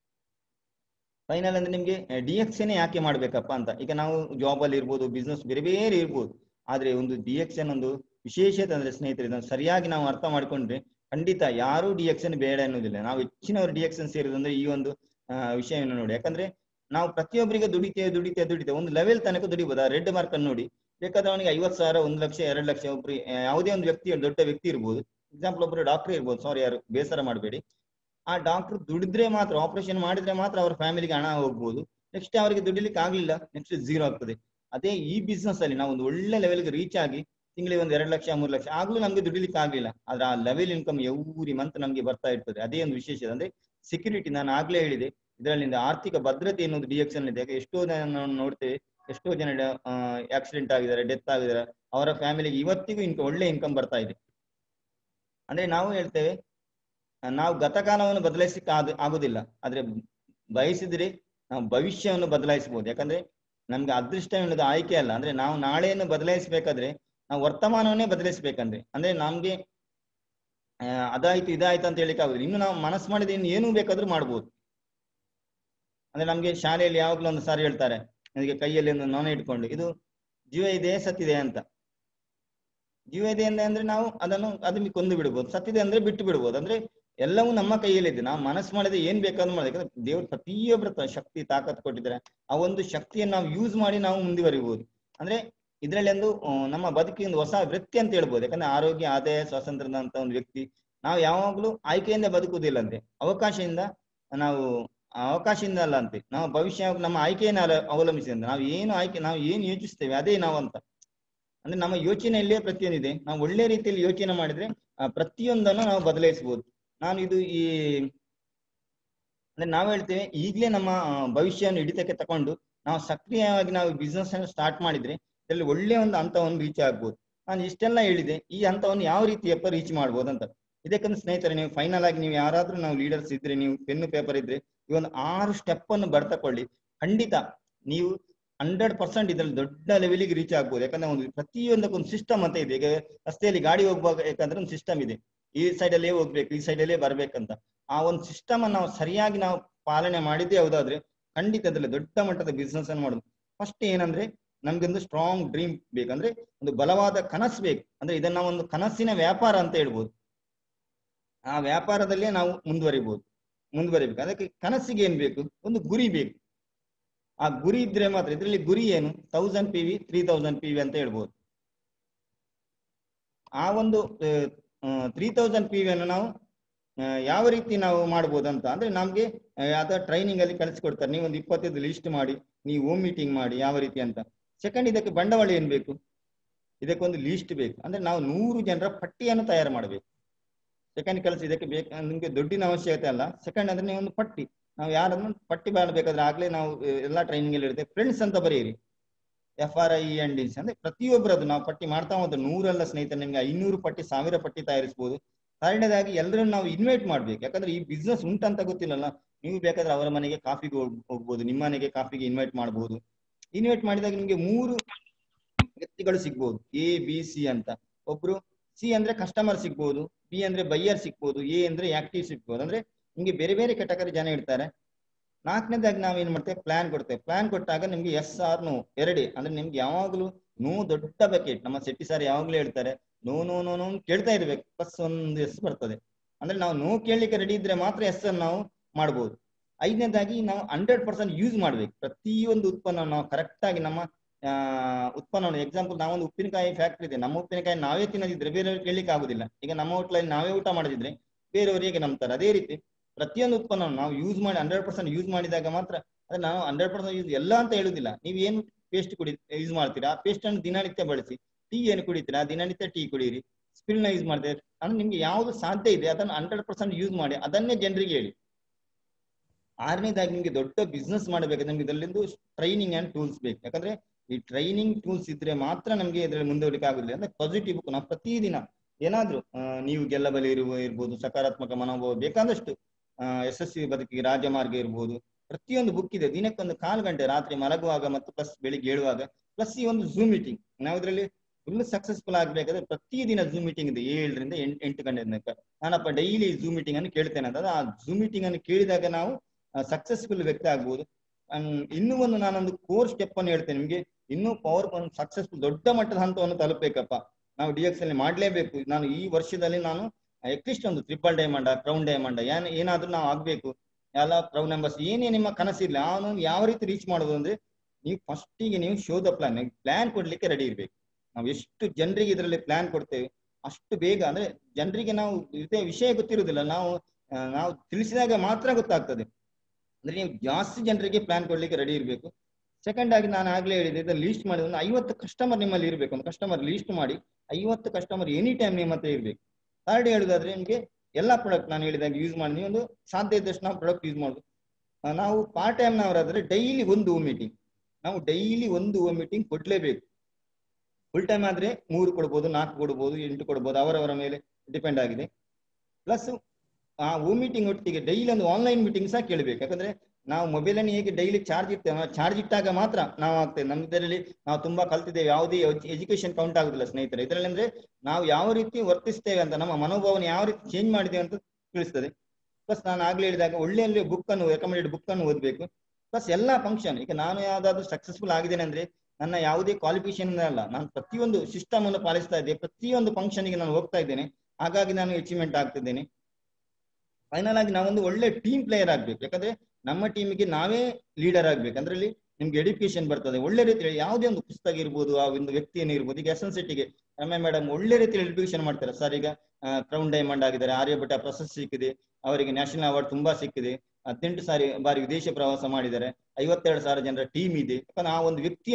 ಫೈನಲ್ ಅಂದ್ರೆ ನಿಮ್ಗೆ ಡಿ ಎಕ್ಸ್ ಯಾಕೆ ಮಾಡ್ಬೇಕಪ್ಪ ಅಂತ ಈಗ ನಾವು ಜಾಬ್ ಅಲ್ಲಿ ಇರ್ಬೋದು ಬಿಸ್ನೆಸ್ ಬೇರೆ ಬೇರೆ ಇರ್ಬೋದು ಆದ್ರೆ ಒಂದು ಡಿ ಎಕ್ಸ್ ಒಂದು ವಿಶೇಷತೆ ಅಂದ್ರೆ ಸ್ನೇಹಿತರೆ ಇದನ್ನು ಸರಿಯಾಗಿ ನಾವು ಅರ್ಥ ಮಾಡ್ಕೊಂಡ್ರೆ ಖಂಡಿತ ಯಾರು ಡಿ ಎಕ್ಸ್ ಬೇಡ ಅನ್ನೋದಿಲ್ಲ ನಾವು ಹೆಚ್ಚಿನವರು ಡಿ ಎಕ್ಸ್ ಸೇರಿದಂದ್ರೆ ಈ ಒಂದು ಆ, ವಿಷಯವನ್ನು ನೋಡಿ ಯಾಕಂದ್ರೆ ನಾವು ಪ್ರತಿಯೊಬ್ಬರಿಗೆ ದುಡಿತೇವೆ ದುಡಿತೇವೆ ದುಡಿತೇವೆ ಒಂದು ಲೆವೆಲ್ ತನಕ ದುಡಿಬಹುದು ಆ ರೆಡ್ ಮಾರ್ಕ್ ಅನ್ನು ನೋಡಿ ಬೇಕಾದ್ರೆ ಅವನಿಗೆ ಐವತ್ತು ಸಾವಿರ ಒಂದು ಲಕ್ಷ ಎರಡು ಲಕ್ಷ ಒಬ್ರು ಆ, ಯಾವುದೇ ಒಂದು ವ್ಯಕ್ತಿ ದೊಡ್ಡ ವ್ಯಕ್ತಿ ಇರ್ಬೋದು ಎಕ್ಸಾಂಪಲ್ ಒಬ್ರು ಡಾಕ್ಟರ್ ಇರ್ಬೋದು ಸಾರಿ ಯಾರು ಬೇಸರ ಮಾಡಬೇಡಿ ಆ ಡಾಕ್ಟರ್ ದುಡಿದ್ರೆ ಮಾತ್ರ ಆಪರೇಷನ್ ಮಾಡಿದ್ರೆ ಮಾತ್ರ ಅವ್ರ ಫ್ಯಾಮಿಲಿಗೆ ಹಣ ಹೋಗ್ಬೋದು ನೆಕ್ಸ್ಟ್ ಅವರಿಗೆ ದುಡಿಲಿಕ್ಕೆ ಆಗ್ಲಿಲ್ಲ ನೆಕ್ಸ್ಟ್ ಝೀರೋ ಆಗ್ತದೆ ಅದೇ ಈ ಬಿಸ್ನೆಸ್ ಅಲ್ಲಿ ನಾವು ಒಂದು ಒಳ್ಳೆ ಲೆವೆಲ್ಗೆ ರೀಚ್ ಆಗಿ ತಿಂಗಳಿಗೆ ಒಂದು ಎರಡು ಲಕ್ಷ ಮೂರು ಲಕ್ಷ ಆಗ್ಲೂ ನಮ್ಗೆ ದುಡಿಲಿಕ್ಕೆ ಆಗ್ಲಿಲ್ಲ ಆದ್ರೆ ಆ ಲೆವೆಲ್ ಇನ್ಕಮ್ ಎವ್ರಿ ಮಂತ್ ನಮ್ಗೆ ಬರ್ತಾ ಇರ್ತದೆ ಅದೇ ಒಂದು ವಿಶೇಷ ಅಂದ್ರೆ ಸೆಕ್ಯೂರಿಟಿ ನಾನು ಆಗ್ಲೇ ಹೇಳಿದೆ ಇದರಲ್ಲಿ ಆರ್ಥಿಕ ಭದ್ರತೆ ಎನ್ನುವುದು ಡಿ ಎಕ್ಸ್ ಇದೆ ಯಾಕೆ ಎಷ್ಟೋ ಜನ ನಾವು ನೋಡ್ತೇವೆ ಎಷ್ಟೋ ಜನ ಆಕ್ಸಿಡೆಂಟ್ ಆಗಿದ್ದಾರೆ ಡೆತ್ ಆಗಿದ್ದಾರೆ ಅವರ ಫ್ಯಾಮಿಲಿಗೆ ಇವತ್ತಿಗೂ ಇನ್ಕಮ್ ಒಳ್ಳೆ ಇನ್ಕಮ್ ಬರ್ತಾ ಇದೆ ಅಂದ್ರೆ ನಾವು ಹೇಳ್ತೇವೆ ಆ, ನಾವು ಗತಕಾಲವನ್ನು ಬದಲಾಯಿಸಲಿಕ್ಕೆ ಆದ ಆಗುದಿಲ್ಲ ಆದ್ರೆ ಬಯಸಿದ್ರೆ ನಾವು ಭವಿಷ್ಯವನ್ನು ಬದಲಾಯಿಸಬಹುದು ಯಾಕಂದ್ರೆ ನಮ್ಗೆ ಅದೃಷ್ಟ ಎನ್ನುವುದು ಆಯ್ಕೆ ಅಲ್ಲ ಅಂದ್ರೆ ನಾವು ನಾಳೆಯನ್ನು ಬದಲಾಯಿಸಬೇಕಾದ್ರೆ ನಾವು ವರ್ತಮಾನವನ್ನೇ ಬದಲಾಯಿಸಬೇಕಂದ್ರೆ ಅಂದ್ರೆ ನಮ್ಗೆ ಆ, ಅದಾಯ್ತು ಇದಾಯ್ತು ಅಂತ ಹೇಳಿಕ್ಕೆ ಆಗುದಿಲ್ಲ ಇನ್ನು ನಾವು ಮನಸ್ಸು ಮಾಡಿದ್ರೆ ಇನ್ನು ಏನೂ ಬೇಕಾದ್ರೂ ಮಾಡ್ಬೋದು ಅಂದ್ರೆ ನಮ್ಗೆ ಶಾಲೆಯಲ್ಲಿ ಯಾವಾಗ್ಲೂ ಒಂದು ಸಾರಿ ಹೇಳ್ತಾರೆ ನನಗೆ ಕೈಯಲ್ಲಿ ಒಂದು ನೊಣ ಇಟ್ಕೊಂಡು ಇದು ಜೀವ ಇದೆ ಸತ್ತಿದೆ ಅಂತ ಜೀವ ಇದೆ ಅಂದ್ರೆ ಅಂದ್ರೆ ನಾವು ಅದನ್ನು ಅದನ್ನ ಕೊಂದು ಬಿಡ್ಬೋದು ಸತ್ತಿದೆ ಅಂದ್ರೆ ಬಿಟ್ಟು ಬಿಡ್ಬೋದು ಅಂದ್ರೆ ಎಲ್ಲವೂ ನಮ್ಮ ಕೈಯಲ್ಲಿದೆ ನಾವು ಮನಸ್ಸು ಮಾಡಿದ್ರೆ ಏನ್ ಬೇಕಾದ್ರೂ ಮಾಡಿದ್ರೆ ಯಾಕಂದ್ರೆ ದೇವ್ರು ಪ್ರತಿಯೊಬ್ಬರ ತ- ಶಕ್ತಿ ತಾಕತ್ ಕೊಟ್ಟಿದ್ದಾರೆ ಆ ಒಂದು ಶಕ್ತಿಯನ್ನು ನಾವು ಯೂಸ್ ಮಾಡಿ ನಾವು ಮುಂದುವರಿಬಹುದು ಅಂದ್ರೆ ಇದರಲ್ಲಿ ಒಂದು ಆ, ನಮ್ಮ ಬದುಕಿಗೆ ಒಂದು ಹೊಸ ವೃತ್ತಿ ಅಂತ ಹೇಳ್ಬೋದು ಯಾಕಂದ್ರೆ ಆರೋಗ್ಯ ಆದಾಯ ಸ್ವಾತಂತ್ರ್ಯದ ಅಂತ ಒಂದು ವ್ಯಕ್ತಿ ನಾವು ಯಾವಾಗ್ಲೂ ಆಯ್ಕೆಯಿಂದ ಬದುಕುವುದಿಲ್ಲ ಅಂತೆ ಅವಕಾಶದಿಂದ ನಾವು ಅವಕಾಶದಿಂದ ಅಲ್ಲ ಅಂತೆ ನಾವು ಭವಿಷ್ಯ ನಮ್ಮ ಆಯ್ಕೆಯನ್ನು ಅಲ- ಅವಲಂಬಿಸಿದಂತೆ ನಾವು ಏನು ಆಯ್ಕೆ ನಾವು ಏನು ಯೋಚಿಸ್ತೇವೆ ಅದೇ ನಾವು ಅಂತ ಅಂದ್ರೆ ನಮ್ಮ ಯೋಚನೆಯಲ್ಲೇ ಪ್ರತಿಯೊಂದಿದೆ ನಾವು ಒಳ್ಳೆ ರೀತಿಯಲ್ಲಿ ಯೋಚನೆ ಮಾಡಿದ್ರೆ ಆ, ಪ್ರತಿಯೊಂದನ್ನು ನಾವು ಬದಲಾಯಿಸಬಹುದು ನಾನು ಇದು ಈ ಅಂದ್ರೆ ನಾವು ಹೇಳ್ತೇವೆ ಈಗಲೇ ನಮ್ಮ ಆ, ಭವಿಷ್ಯವನ್ನು ಹಿಡಿತಕ್ಕೆ ತಕೊಂಡು ನಾವು ಸಕ್ರಿಯವಾಗಿ ನಾವು ಬಿಸ್ನೆಸ್ ಅನ್ನು ಸ್ಟಾರ್ಟ್ ಮಾಡಿದ್ರೆ ಇದರಲ್ಲಿ ಒಳ್ಳೆ ಒಂದು ಹಂತವನ್ನು ರೀಚ್ ಆಗ್ಬೋದು ನಾನು ಇಷ್ಟೆಲ್ಲ ಹೇಳಿದೆ ಈ ಹಂತವನ್ನು ಯಾವ ರೀತಿಯಪ್ಪ ರೀಚ್ ಮಾಡ್ಬೋದು ಅಂತ ಇದಕ್ಕಂದ್ರೆ ಸ್ನೇಹಿತರೆ ನೀವು ಫೈನಲ್ ಆಗಿ ನೀವು ಯಾರಾದ್ರೂ ನಾವು ಲೀಡರ್ಸ್ ಇದ್ರೆ ನೀವು ಪೆನ್ನು ಪೇಪರ್ ಇದ್ರೆ ಈ ಒಂದು ಆರು ಸ್ಟೆಪ್ ಅನ್ನು ಬರ್ತಕೊಳ್ಳಿ ಖಂಡಿತ ನೀವು ಹಂಡ್ರೆಡ್ ಪರ್ಸೆಂಟ್ ಇದ್ರಲ್ಲಿ ದೊಡ್ಡ ಲೆವೆಲಿಗೆ ರೀಚ್ ಆಗ್ಬೋದು ಯಾಕಂದ್ರೆ ಒಂದು ಪ್ರತಿಯೊಂದಕ್ಕೂ ಒಂದು ಸಿಸ್ಟಮ್ ಅಂತ ಇದೆ ಈಗ ರಸ್ತೆಯಲ್ಲಿ ಗಾಡಿ ಹೋಗುವಾಗ ಯಾಕಂದ್ರೆ ಒಂದು ಸಿಸ್ಟಮ್ ಇದೆ ಈ ಸೈಡ್ ಅಲ್ಲೇ ಹೋಗ್ಬೇಕು ಈ ಸೈಡ್ ಅಲ್ಲೇ ಬರ್ಬೇಕಂತ ಆ ಒಂದು ಸಿಸ್ಟಮ್ ಅನ್ನು ನಾವು ಸರಿಯಾಗಿ ನಾವು ಪಾಲನೆ ಮಾಡಿದ್ದೇ ಹೌದಾದ್ರೆ ಖಂಡಿತ ಅದ್ರಲ್ಲಿ ದೊಡ್ಡ ಮಟ್ಟದ ಬಿಸ್ನೆಸ್ ಅನ್ನು ಮಾಡೋದು ಫಸ್ಟ್ ಏನಂದ್ರೆ ನಮ್ಗೊಂದು ಸ್ಟ್ರಾಂಗ್ ಡ್ರೀಮ್ ಬೇಕಂದ್ರೆ ಒಂದು ಬಲವಾದ ಕನಸು ಬೇಕು ಅಂದ್ರೆ ಇದನ್ನ ನಾವು ಒಂದು ಕನಸಿನ ವ್ಯಾಪಾರ ಅಂತ ಹೇಳ್ಬೋದು ಆ ವ್ಯಾಪಾರದಲ್ಲೇ ನಾವು ಮುಂದುವರಿಬಹುದು ಮುಂದುವರಿಬೇಕು ಅದಕ್ಕೆ ಕನಸಿಗೆ ಏನ್ ಬೇಕು ಒಂದು ಗುರಿ ಬೇಕು ಆ ಗುರಿ ಇದ್ರೆ ಮಾತ್ರ ಇದರಲ್ಲಿ ಗುರಿ ಏನು thousand P V three thousand P V ಅಂತ ಹೇಳ್ಬೋದು ಆ ಒಂದು ತ್ರೀ ತೌಸಂಡ್ ಪಿ ವಿಯನ್ನು ನಾವು ಆ, ಯಾವ ರೀತಿ ನಾವು ಮಾಡ್ಬೋದು ಅಂತ ಅಂದ್ರೆ ನಮ್ಗೆ ಅದ ಟ್ರೈನಿಂಗ್ ಅಲ್ಲಿ ಕಲಿಸ್ಕೊಡ್ತಾರೆ ನೀವು ಒಂದು ಇಪ್ಪತ್ತೈದು ಲಿಸ್ಟ್ ಮಾಡಿ ನೀವು ಹೋಮ್ ಮೀಟಿಂಗ್ ಮಾಡಿ ಯಾವ ರೀತಿ ಅಂತ ಸೆಕೆಂಡ್ ಇದಕ್ಕೆ ಬಂಡವಾಳ ಏನ್ ಬೇಕು ಇದಕ್ಕೊಂದು ಲೀಸ್ಟ್ ಬೇಕು ಅಂದ್ರೆ ನಾವು ನೂರು ಜನರ ಪಟ್ಟಿಯನ್ನು ತಯಾರು ಮಾಡಬೇಕು ಸೆಕೆಂಡ್ ಕೆಲಸ ಇದಕ್ಕೆ ಬೇಕು ನಿಮ್ಗೆ ದುಡ್ಡಿನ ಅವಶ್ಯಕತೆ ಅಲ್ಲ ಸೆಕೆಂಡ್ ಅಂದ್ರೆ ನೀವು ಒಂದು ಪಟ್ಟಿ ನಾವು ಯಾರನ್ನು ಪಟ್ಟಿ ಮಾಡಬೇಕಾದ್ರೆ ಆಗ್ಲೇ ನಾವು ಆ, ಎಲ್ಲಾ ಟ್ರೈನಿಂಗ್ ಅಲ್ಲಿ ಇರುತ್ತೆ ಫ್ರೆಂಡ್ಸ್ ಅಂತ ಬರೆಯಿರಿ ಎಫ್ ಆರ್ ಐ ಅಂಡ್ ಡಿಸ್ ಅಂದ್ರೆ ಪ್ರತಿಯೊಬ್ಬರದ್ದು ನಾವು ಪಟ್ಟಿ ಮಾಡ್ತಾ ಹೋದ್ರೆ ನೂರೆಲ್ಲ ಸ್ನೇಹಿತರೆ ನಿಮ್ಗೆ ಐನೂರು ಪಟ್ಟಿ ಸಾವಿರ ಪಟ್ಟಿ ತಯಾರಿಸಬಹುದು ಎರಡನೇದಾಗಿ ಎಲ್ಲರನ್ನು ನಾವು ಇನ್ವೈಟ್ ಮಾಡ್ಬೇಕು ಯಾಕಂದ್ರೆ ಈ ಬಿಸ್ನೆಸ್ ಉಂಟಂತ ಗೊತ್ತಿಲ್ಲಲ್ಲ ನೀವು ಬೇಕಾದ್ರೆ ಅವರ ಮನೆಗೆ ಕಾಫಿಗೆ ಹೋಗ್ಬೋದು ನಿಮ್ಮ ಮನೆಗೆ ಕಾಫಿಗೆ ಇನ್ವೈಟ್ ಮಾಡಬಹುದು ಇನ್ವೈಟ್ ಮಾಡಿದಾಗ ನಿಮ್ಗೆ ಮೂರು ವ್ಯಕ್ತಿಗಳು ಸಿಗ್ಬೋದು ಎ ಬಿ ಸಿ ಅಂತ ಒಬ್ರು ಸಿ ಅಂದ್ರೆ ಕಸ್ಟಮರ್ ಸಿಗ್ಬೋದು ಬಿ ಅಂದ್ರೆ ಬೈಯರ್ ಸಿಗ್ಬೋದು ಎ ಅಂದ್ರೆ ಆಕ್ಟಿವ್ ಸಿಗ್ಬೋದು ಅಂದ್ರೆ ನಿಮ್ಗೆ ಬೇರೆ ಬೇರೆ ಕೆಟಗರಿ ಜನ ಇರ್ತಾರೆ ನಾಲ್ಕನೇದಾಗಿ ನಾವ್ ಏನ್ ಮಾಡ್ತೇವೆ ಪ್ಲಾನ್ ಕೊಡ್ತೇವೆ ಪ್ಲಾನ್ ಕೊಟ್ಟಾಗ ನಿಮ್ಗೆ ಎಸ್ ಆರ್ ನೋ ಎರಡೇ ಅಂದ್ರೆ ನಿಮ್ಗೆ ಯಾವಾಗ್ಲೂ ನೋ ದೊಡ್ಡ ಬಕೆಟ್ ನಮ್ಮ ಶೆಟ್ಟಿ ಸರ್ ಯಾವಾಗ್ಲೂ ಹೇಳ್ತಾರೆ ನೋ ನೋ ನೋ ನೋ ಅಂತ ಕೇಳ್ತಾ ಇರ್ಬೇಕು ಪ್ಲಸ್ ಒಂದು ಎಸ್ ಬರ್ತದೆ ಅಂದ್ರೆ ನಾವು ನೋ ಕೇಳಲಿಕ್ಕೆ ರೆಡಿ ಇದ್ರೆ ಮಾತ್ರ ಎಸ್ ಅನ್ನು ನಾವು ಮಾಡ್ಬೋದು ಐದನೇದಾಗಿ ನಾವು ಹಂಡ್ರೆಡ್ ಪರ್ಸೆಂಟ್ ಯೂಸ್ ಮಾಡ್ಬೇಕು ಪ್ರತಿಯೊಂದು ಉತ್ಪನ್ನ ನಾವು ಕರೆಕ್ಟ್ ಆಗಿ ನಮ್ಮ ಆ, ಉತ್ಪನ್ನವನ್ನು ಎಕ್ಸಾಂಪಲ್ ನಾವೊಂದು ಉಪ್ಪಿನಕಾಯಿ ಫ್ಯಾಕ್ಟ್ರಿ ಇದೆ ನಮ್ಮ ಉಪ್ಪಿನಕಾಯಿ ನಾವೇ ತಿನ್ನದಿದ್ರೆ ಬೇರೆಯವ್ರಿಗೆ ಕೇಳಲಿಕ್ಕೆ ಆಗುದಿಲ್ಲ ಈಗ ನಮ್ಮ ಹೋಟ್ಲಲ್ಲಿ ನಾವೇ ಊಟ ಮಾಡದಿದ್ರೆ ಬೇರೆಯವರು ಹೇಗೆ ನಂಬ್ತಾರೆ ಅದೇ ರೀತಿ ಪ್ರತಿಯೊಂದು ಉತ್ಪನ್ನವನ್ನು ನಾವು ಯೂಸ್ ಮಾಡಿ ಹಂಡ್ರೆಡ್ ಪರ್ಸೆಂಟ್ ಯೂಸ್ ಮಾಡಿದಾಗ ಮಾತ್ರ ಅದೇ ನಾವು ಹಂಡ್ರೆಡ್ ಪರ್ಸೆಂಟ್ ಯೂಸ್ ಎಲ್ಲ ಅಂತ ಹೇಳುದಿಲ್ಲ ನೀವು ಏನು ಪೇಸ್ಟ್ ಕುಡಿ ಯೂಸ್ ಮಾಡ್ತೀರಾ ಆ ಪೇಸ್ಟ್ ಅನ್ನು ದಿನನಿತ್ಯ ಬಳಸಿ ಟೀ ಏನು ಕುಡಿತೀರಾ ದಿನನಿತ್ಯ ಟೀ ಕುಡಿಯಿರಿ ಸ್ಪಿಲ್ ನ ಯೂಸ್ ಮಾಡ್ತೀರಾ ಅಂದ್ರೆ ನಿಮ್ಗೆ ಯಾವ್ದು ಸಾಧ್ಯ ಇದೆ ಅದನ್ನು ಹಂಡ್ರೆಡ್ ಪರ್ಸೆಂಟ್ ಯೂಸ್ ಮಾಡಿ ಅದನ್ನೇ ಜನರಿಗೆ ಹೇಳಿ ಆರನೇದಾಗಿ ನಿಮ್ಗೆ ದೊಡ್ಡ ಬಿಸ್ನೆಸ್ ಮಾಡಬೇಕಾದ್ರೆ ನಿಮ್ಗೆ ಇದರಲ್ಲಿಂದು ಟ್ರೈನಿಂಗ್ ಅಂಡ್ ಟೂಲ್ಸ್ ಬೇಕು ಯಾಕಂದ್ರೆ ಈ ಟ್ರೈನಿಂಗ್ ಟೂಲ್ಸ್ ಇದ್ರೆ ಮಾತ್ರ ನಮ್ಗೆ ಇದರಲ್ಲಿ ಮುಂದುವರಿಕೆ ಆಗುದಿಲ್ಲ ಅಂದ್ರೆ ಪಾಸಿಟಿವ್ ನಾವು ಪ್ರತಿದಿನ ಏನಾದ್ರೂ ಆ, ನೀವು ಗೆಲ್ಲಬಲಿ ಇರುವ ಇರ್ಬೋದು ಸಕಾರಾತ್ಮಕ ಮನೋಭಾವ ಬೇಕಾದಷ್ಟು ಆ, ಯಶಸ್ವಿ ಬದುಕಿಗೆ ರಾಜಮಾರ್ಗ ಇರ್ಬೋದು ಪ್ರತಿಯೊಂದು ಬುಕ್ ಇದೆ ದಿನಕ್ಕೊಂದು ಕಾಲು ಗಂಟೆ ರಾತ್ರಿ ಮಲಗುವಾಗ ಮತ್ತು ಪ್ಲಸ್ ಬೆಳಿಗ್ಗೆ ಏಳುವಾಗ ಪ್ಲಸ್ ಈ ಒಂದು ಝೂಮ್ ಮೀಟಿಂಗ್ ನಾವು ಇದರಲ್ಲಿ ಫುಲ್ ಸಕ್ಸಸ್ಫುಲ್ ಆಗ್ಬೇಕಾದ್ರೆ ಪ್ರತಿದಿನ ಝೂಮ್ ಮೀಟಿಂಗ್ ಇದೆ ಏಳರಿಂದ ಎಂಟು ಎಂಟು ಗಂಟೆ ತನಕ ನಾನಪ್ಪ ಡೈಲಿ ಝೂಮ್ ಮೀಟಿಂಗ್ ಅನ್ನು ಕೇಳ್ತೇನೆ ಅಂತ ಆ ಝೂಮ್ ಮೀಟಿಂಗ್ ಅನ್ನು ಕೇಳಿದಾಗ ನಾವು ಸಕ್ಸಸ್ಫುಲ್ ವ್ಯಕ್ತಿ ಆಗ್ಬೋದು ಅನ್- ಇನ್ನೂ ಒಂದು ನಾನೊಂದು ಕೋರ್ ಸ್ಟೆಪ್ ಅನ್ನು ಹೇಳ್ತೇನೆ ನಿಮ್ಗೆ ಇನ್ನೂ ಪವರ್ ಸಕ್ಸಸ್ಫುಲ್ ದೊಡ್ಡ ಮಟ್ಟದ ಹಂತವನ್ನು ತಲುಪಬೇಕಪ್ಪ ನಾವು ಡಿ ಎಕ್ಸ್ ಅಲ್ಲಿ ಮಾಡ್ಲೇಬೇಕು ನಾನು ಈ ವರ್ಷದಲ್ಲಿ ನಾನು ಅಟ್ಲೀಸ್ಟ್ ಒಂದು ಟ್ರಿಪಲ್ ಡೈಮಂಡ್ ಕ್ರೌನ್ ಡೈಮಂಡ್ ಏನ್ ಏನಾದ್ರೂ ನಾವು ಆಗ್ಬೇಕು ಎಲ್ಲ ಕ್ರೌನ್ ನಂಬರ್ಸ್ ಏನೇ ನಿಮ್ಮ ಕನಸಿರ್ಲಿ ಅವನು ಯಾವ ರೀತಿ ರೀಚ್ ಮಾಡೋದು ಅಂದ್ರೆ ನೀವು ಫಸ್ಟಿಗೆ ನೀವು ಶೋಧ ಪ್ಲಾನ್ ಪ್ಲಾನ್ ಕೊಡ್ಲಿಕ್ಕೆ ರೆಡಿ ಇರ್ಬೇಕು ನಾವು ಎಷ್ಟು ಜನರಿಗೆ ಇದರಲ್ಲಿ ಪ್ಲಾನ್ ಕೊಡ್ತೇವೆ ಅಷ್ಟು ಬೇಗ ಅಂದ್ರೆ ಜನರಿಗೆ ನಾವು ಇದೇ ವಿಷಯ ಗೊತ್ತಿರುವುದಿಲ್ಲ ನಾವು ಆ, ನಾವು ತಿಳಿಸಿದಾಗ ಮಾತ್ರ ಗೊತ್ತಾಗ್ತದೆ ಅಂದ್ರೆ ನೀವು ಜಾಸ್ತಿ ಜನರಿಗೆ ಪ್ಲಾನ್ ಕೊಡ್ಲಿಕ್ಕೆ ರೆಡಿ ಇರಬೇಕು ಸೆಕೆಂಡ್ ಆಗಿ ನಾನು ಆಗ್ಲೇ ಹೇಳಿದೆ ಇದನ್ನ ಲೀಸ್ಟ್ ಮಾಡಿ ಒಂದು ಐವತ್ತು ಕಸ್ಟಮರ್ ನಿಮ್ಮಲ್ಲಿ ಇರಬೇಕು ಒಂದು ಕಸ್ಟಮರ್ ಲೀಸ್ಟ್ ಮಾಡಿ ಐವತ್ತು ಕಸ್ಟಮರ್ ಎನಿ ಟೈಮ್ ನಿಮ್ಮ ಹತ್ರ ಇರಬೇಕು ಥರ್ಡ್ ಹೇಳುದಾದ್ರೆ ನಿಮಗೆ ಎಲ್ಲ ಪ್ರಾಡಕ್ಟ್ ನಾನು ಹೇಳಿದಾಗ ಯೂಸ್ ಮಾಡಿ ನೀವು ಒಂದು ಸಾಧ್ಯ ಇದ್ದಷ್ಟು ನಾವು ಪ್ರಾಡಕ್ಟ್ ಯೂಸ್ ಮಾಡುದು ಆ, ನಾವು ಪಾರ್ಟ್ ಟೈಮ್ ನವರಾದ್ರೆ ಡೈಲಿ ಒಂದು ಮೀಟಿಂಗ್ ನಾವು ಡೈಲಿ ಒಂದು ಮೀಟಿಂಗ್ ಕೊಡ್ಲೇಬೇಕು ಫುಲ್ ಟೈಮ್ ಆದ್ರೆ ಮೂರು ಕೊಡ್ಬೋದು ನಾಲ್ಕು ಕೊಡ್ಬೋದು ಎಂಟು ಕೊಡ್ಬೋದು ಅವರವರ ಮೇಲೆ ಡಿಪೆಂಡ್ ಆಗಿದೆ ಪ್ಲಸ್ ಆ ಓ ಮೀಟಿಂಗ್ ಒಟ್ಟಿಗೆ ಡೈಲಿ ಒಂದು ಆನ್ಲೈನ್ ಮೀಟಿಂಗ್ ಸಹ ಕೇಳಬೇಕು ಯಾಕಂದ್ರೆ ನಾವು ಮೊಬೈಲ್ ಅನ್ನು ಹೇಗೆ ಡೈಲಿ ಚಾರ್ಜ್ ಇರ್ತೇವೆ ಚಾರ್ಜ್ ಇಟ್ಟಾಗ ಮಾತ್ರ ನಾವು ಆಗ್ತೇವೆ ನಮ್ಮದರಲ್ಲಿ ನಾವು ತುಂಬಾ ಕಲ್ತಿದ್ದೇವೆ ಯಾವುದೇ ಎಜುಕೇಶನ್ ಕೌಂಟ್ ಆಗುದಿಲ್ಲ ಸ್ನೇಹಿತರೆ ಇದರಲ್ಲಿ ಅಂದ್ರೆ ನಾವು ಯಾವ ರೀತಿ ವರ್ತಿಸ್ತೇವೆ ಅಂತ ನಮ್ಮ ಮನೋಭಾವನೆ ಯಾವ ರೀತಿ ಚೇಂಜ್ ಮಾಡಿದ್ದೇವೆ ಅಂತ ತಿಳಿಸ್ತದೆ ಪ್ಲಸ್ ನಾನು ಆಗ್ಲೇ ಹೇಳಿದಾಗ ಒಳ್ಳೆ ಒಳ್ಳೆ ಬುಕ್ ಅನ್ನು ರೆಕಮೆಂಡೆಡ್ ಬುಕ್ ಅನ್ನು ಓದಬೇಕು ಪ್ಲಸ್ ಎಲ್ಲಾ ಫಂಕ್ಷನ್ ಈಗ ನಾನು ಯಾವ್ದಾದ್ರು ಸಕ್ಸಸ್ಫುಲ್ ಆಗಿದ್ದೇನೆ ಅಂದ್ರೆ ನನ್ನ ಯಾವುದೇ ಕ್ವಾಲಿಫಿಕೇಶನ್ ಅಲ್ಲ ನಾನು ಪ್ರತಿಯೊಂದು ಸಿಸ್ಟಮ್ ಅನ್ನು ಪಾಲಿಸ್ತಾ ಇದ್ದೆ ಪ್ರತಿಯೊಂದು ಫಂಕ್ಷನ್ ಗೆ ನಾನು ಹೋಗ್ತಾ ಇದ್ದೇನೆ ಹಾಗಾಗಿ ನಾನು ಅಚೀವ್ಮೆಂಟ್ ಆಗ್ತಿದ್ದೇನೆ ಫೈನಲ್ ಆಗಿ ನಾವೊಂದು ಒಳ್ಳೆ ಟೀಮ್ ಪ್ಲೇಯರ್ ಆಗ್ಬೇಕು ಯಾಕಂದ್ರೆ ನಮ್ಮ ಟೀಮಿಗೆ ನಾವೇ ಲೀಡರ್ ಆಗ್ಬೇಕು ಅದ್ರಲ್ಲಿ ನಿಮ್ಗೆ ಎಡ್ಯುಕೇಶನ್ ಬರ್ತದೆ ಒಳ್ಳೆ ರೀತಿಯಲ್ಲಿ ಯಾವುದೇ ಒಂದು ಪುಸ್ತಕ ಇರ್ಬೋದು ಆ ಒಂದು ವ್ಯಕ್ತಿಯನ್ನು ಇರ್ಬೋದು ಈಗ ಎಸ್ ಎನ್ ಸಿಟಿಗೆ ರಮ್ಯ ಮೇಡಮ್ ಒಳ್ಳೆ ರೀತಿಯಲ್ಲಿ ಎಡ್ಯುಕೇಶನ್ ಮಾಡ್ತಾರೆ ಸರ್ ಈಗ ಕ್ರೌನ್ ಡೈಮಂಡ್ ಆಗಿದ್ದಾರೆ ಆರ್ಯಭಟ ಪ್ರಶಸ್ತಿ ಸಿಕ್ಕಿದೆ ಅವರಿಗೆ ನ್ಯಾಷನಲ್ ಅವಾರ್ಡ್ ತುಂಬಾ ಸಿಕ್ಕಿದೆ ಹದಿನೆಂಟು ಸಾರಿ ಬಾರಿ ವಿದೇಶ ಪ್ರವಾಸ ಮಾಡಿದ್ದಾರೆ ಐವತ್ತೆರಡು ಸಾವಿರ ಜನರ ಟೀಮ್ ಇದೆ ಯಾಕಂದ್ರೆ ಆ ಒಂದು ವ್ಯಕ್ತಿಯನ್ನು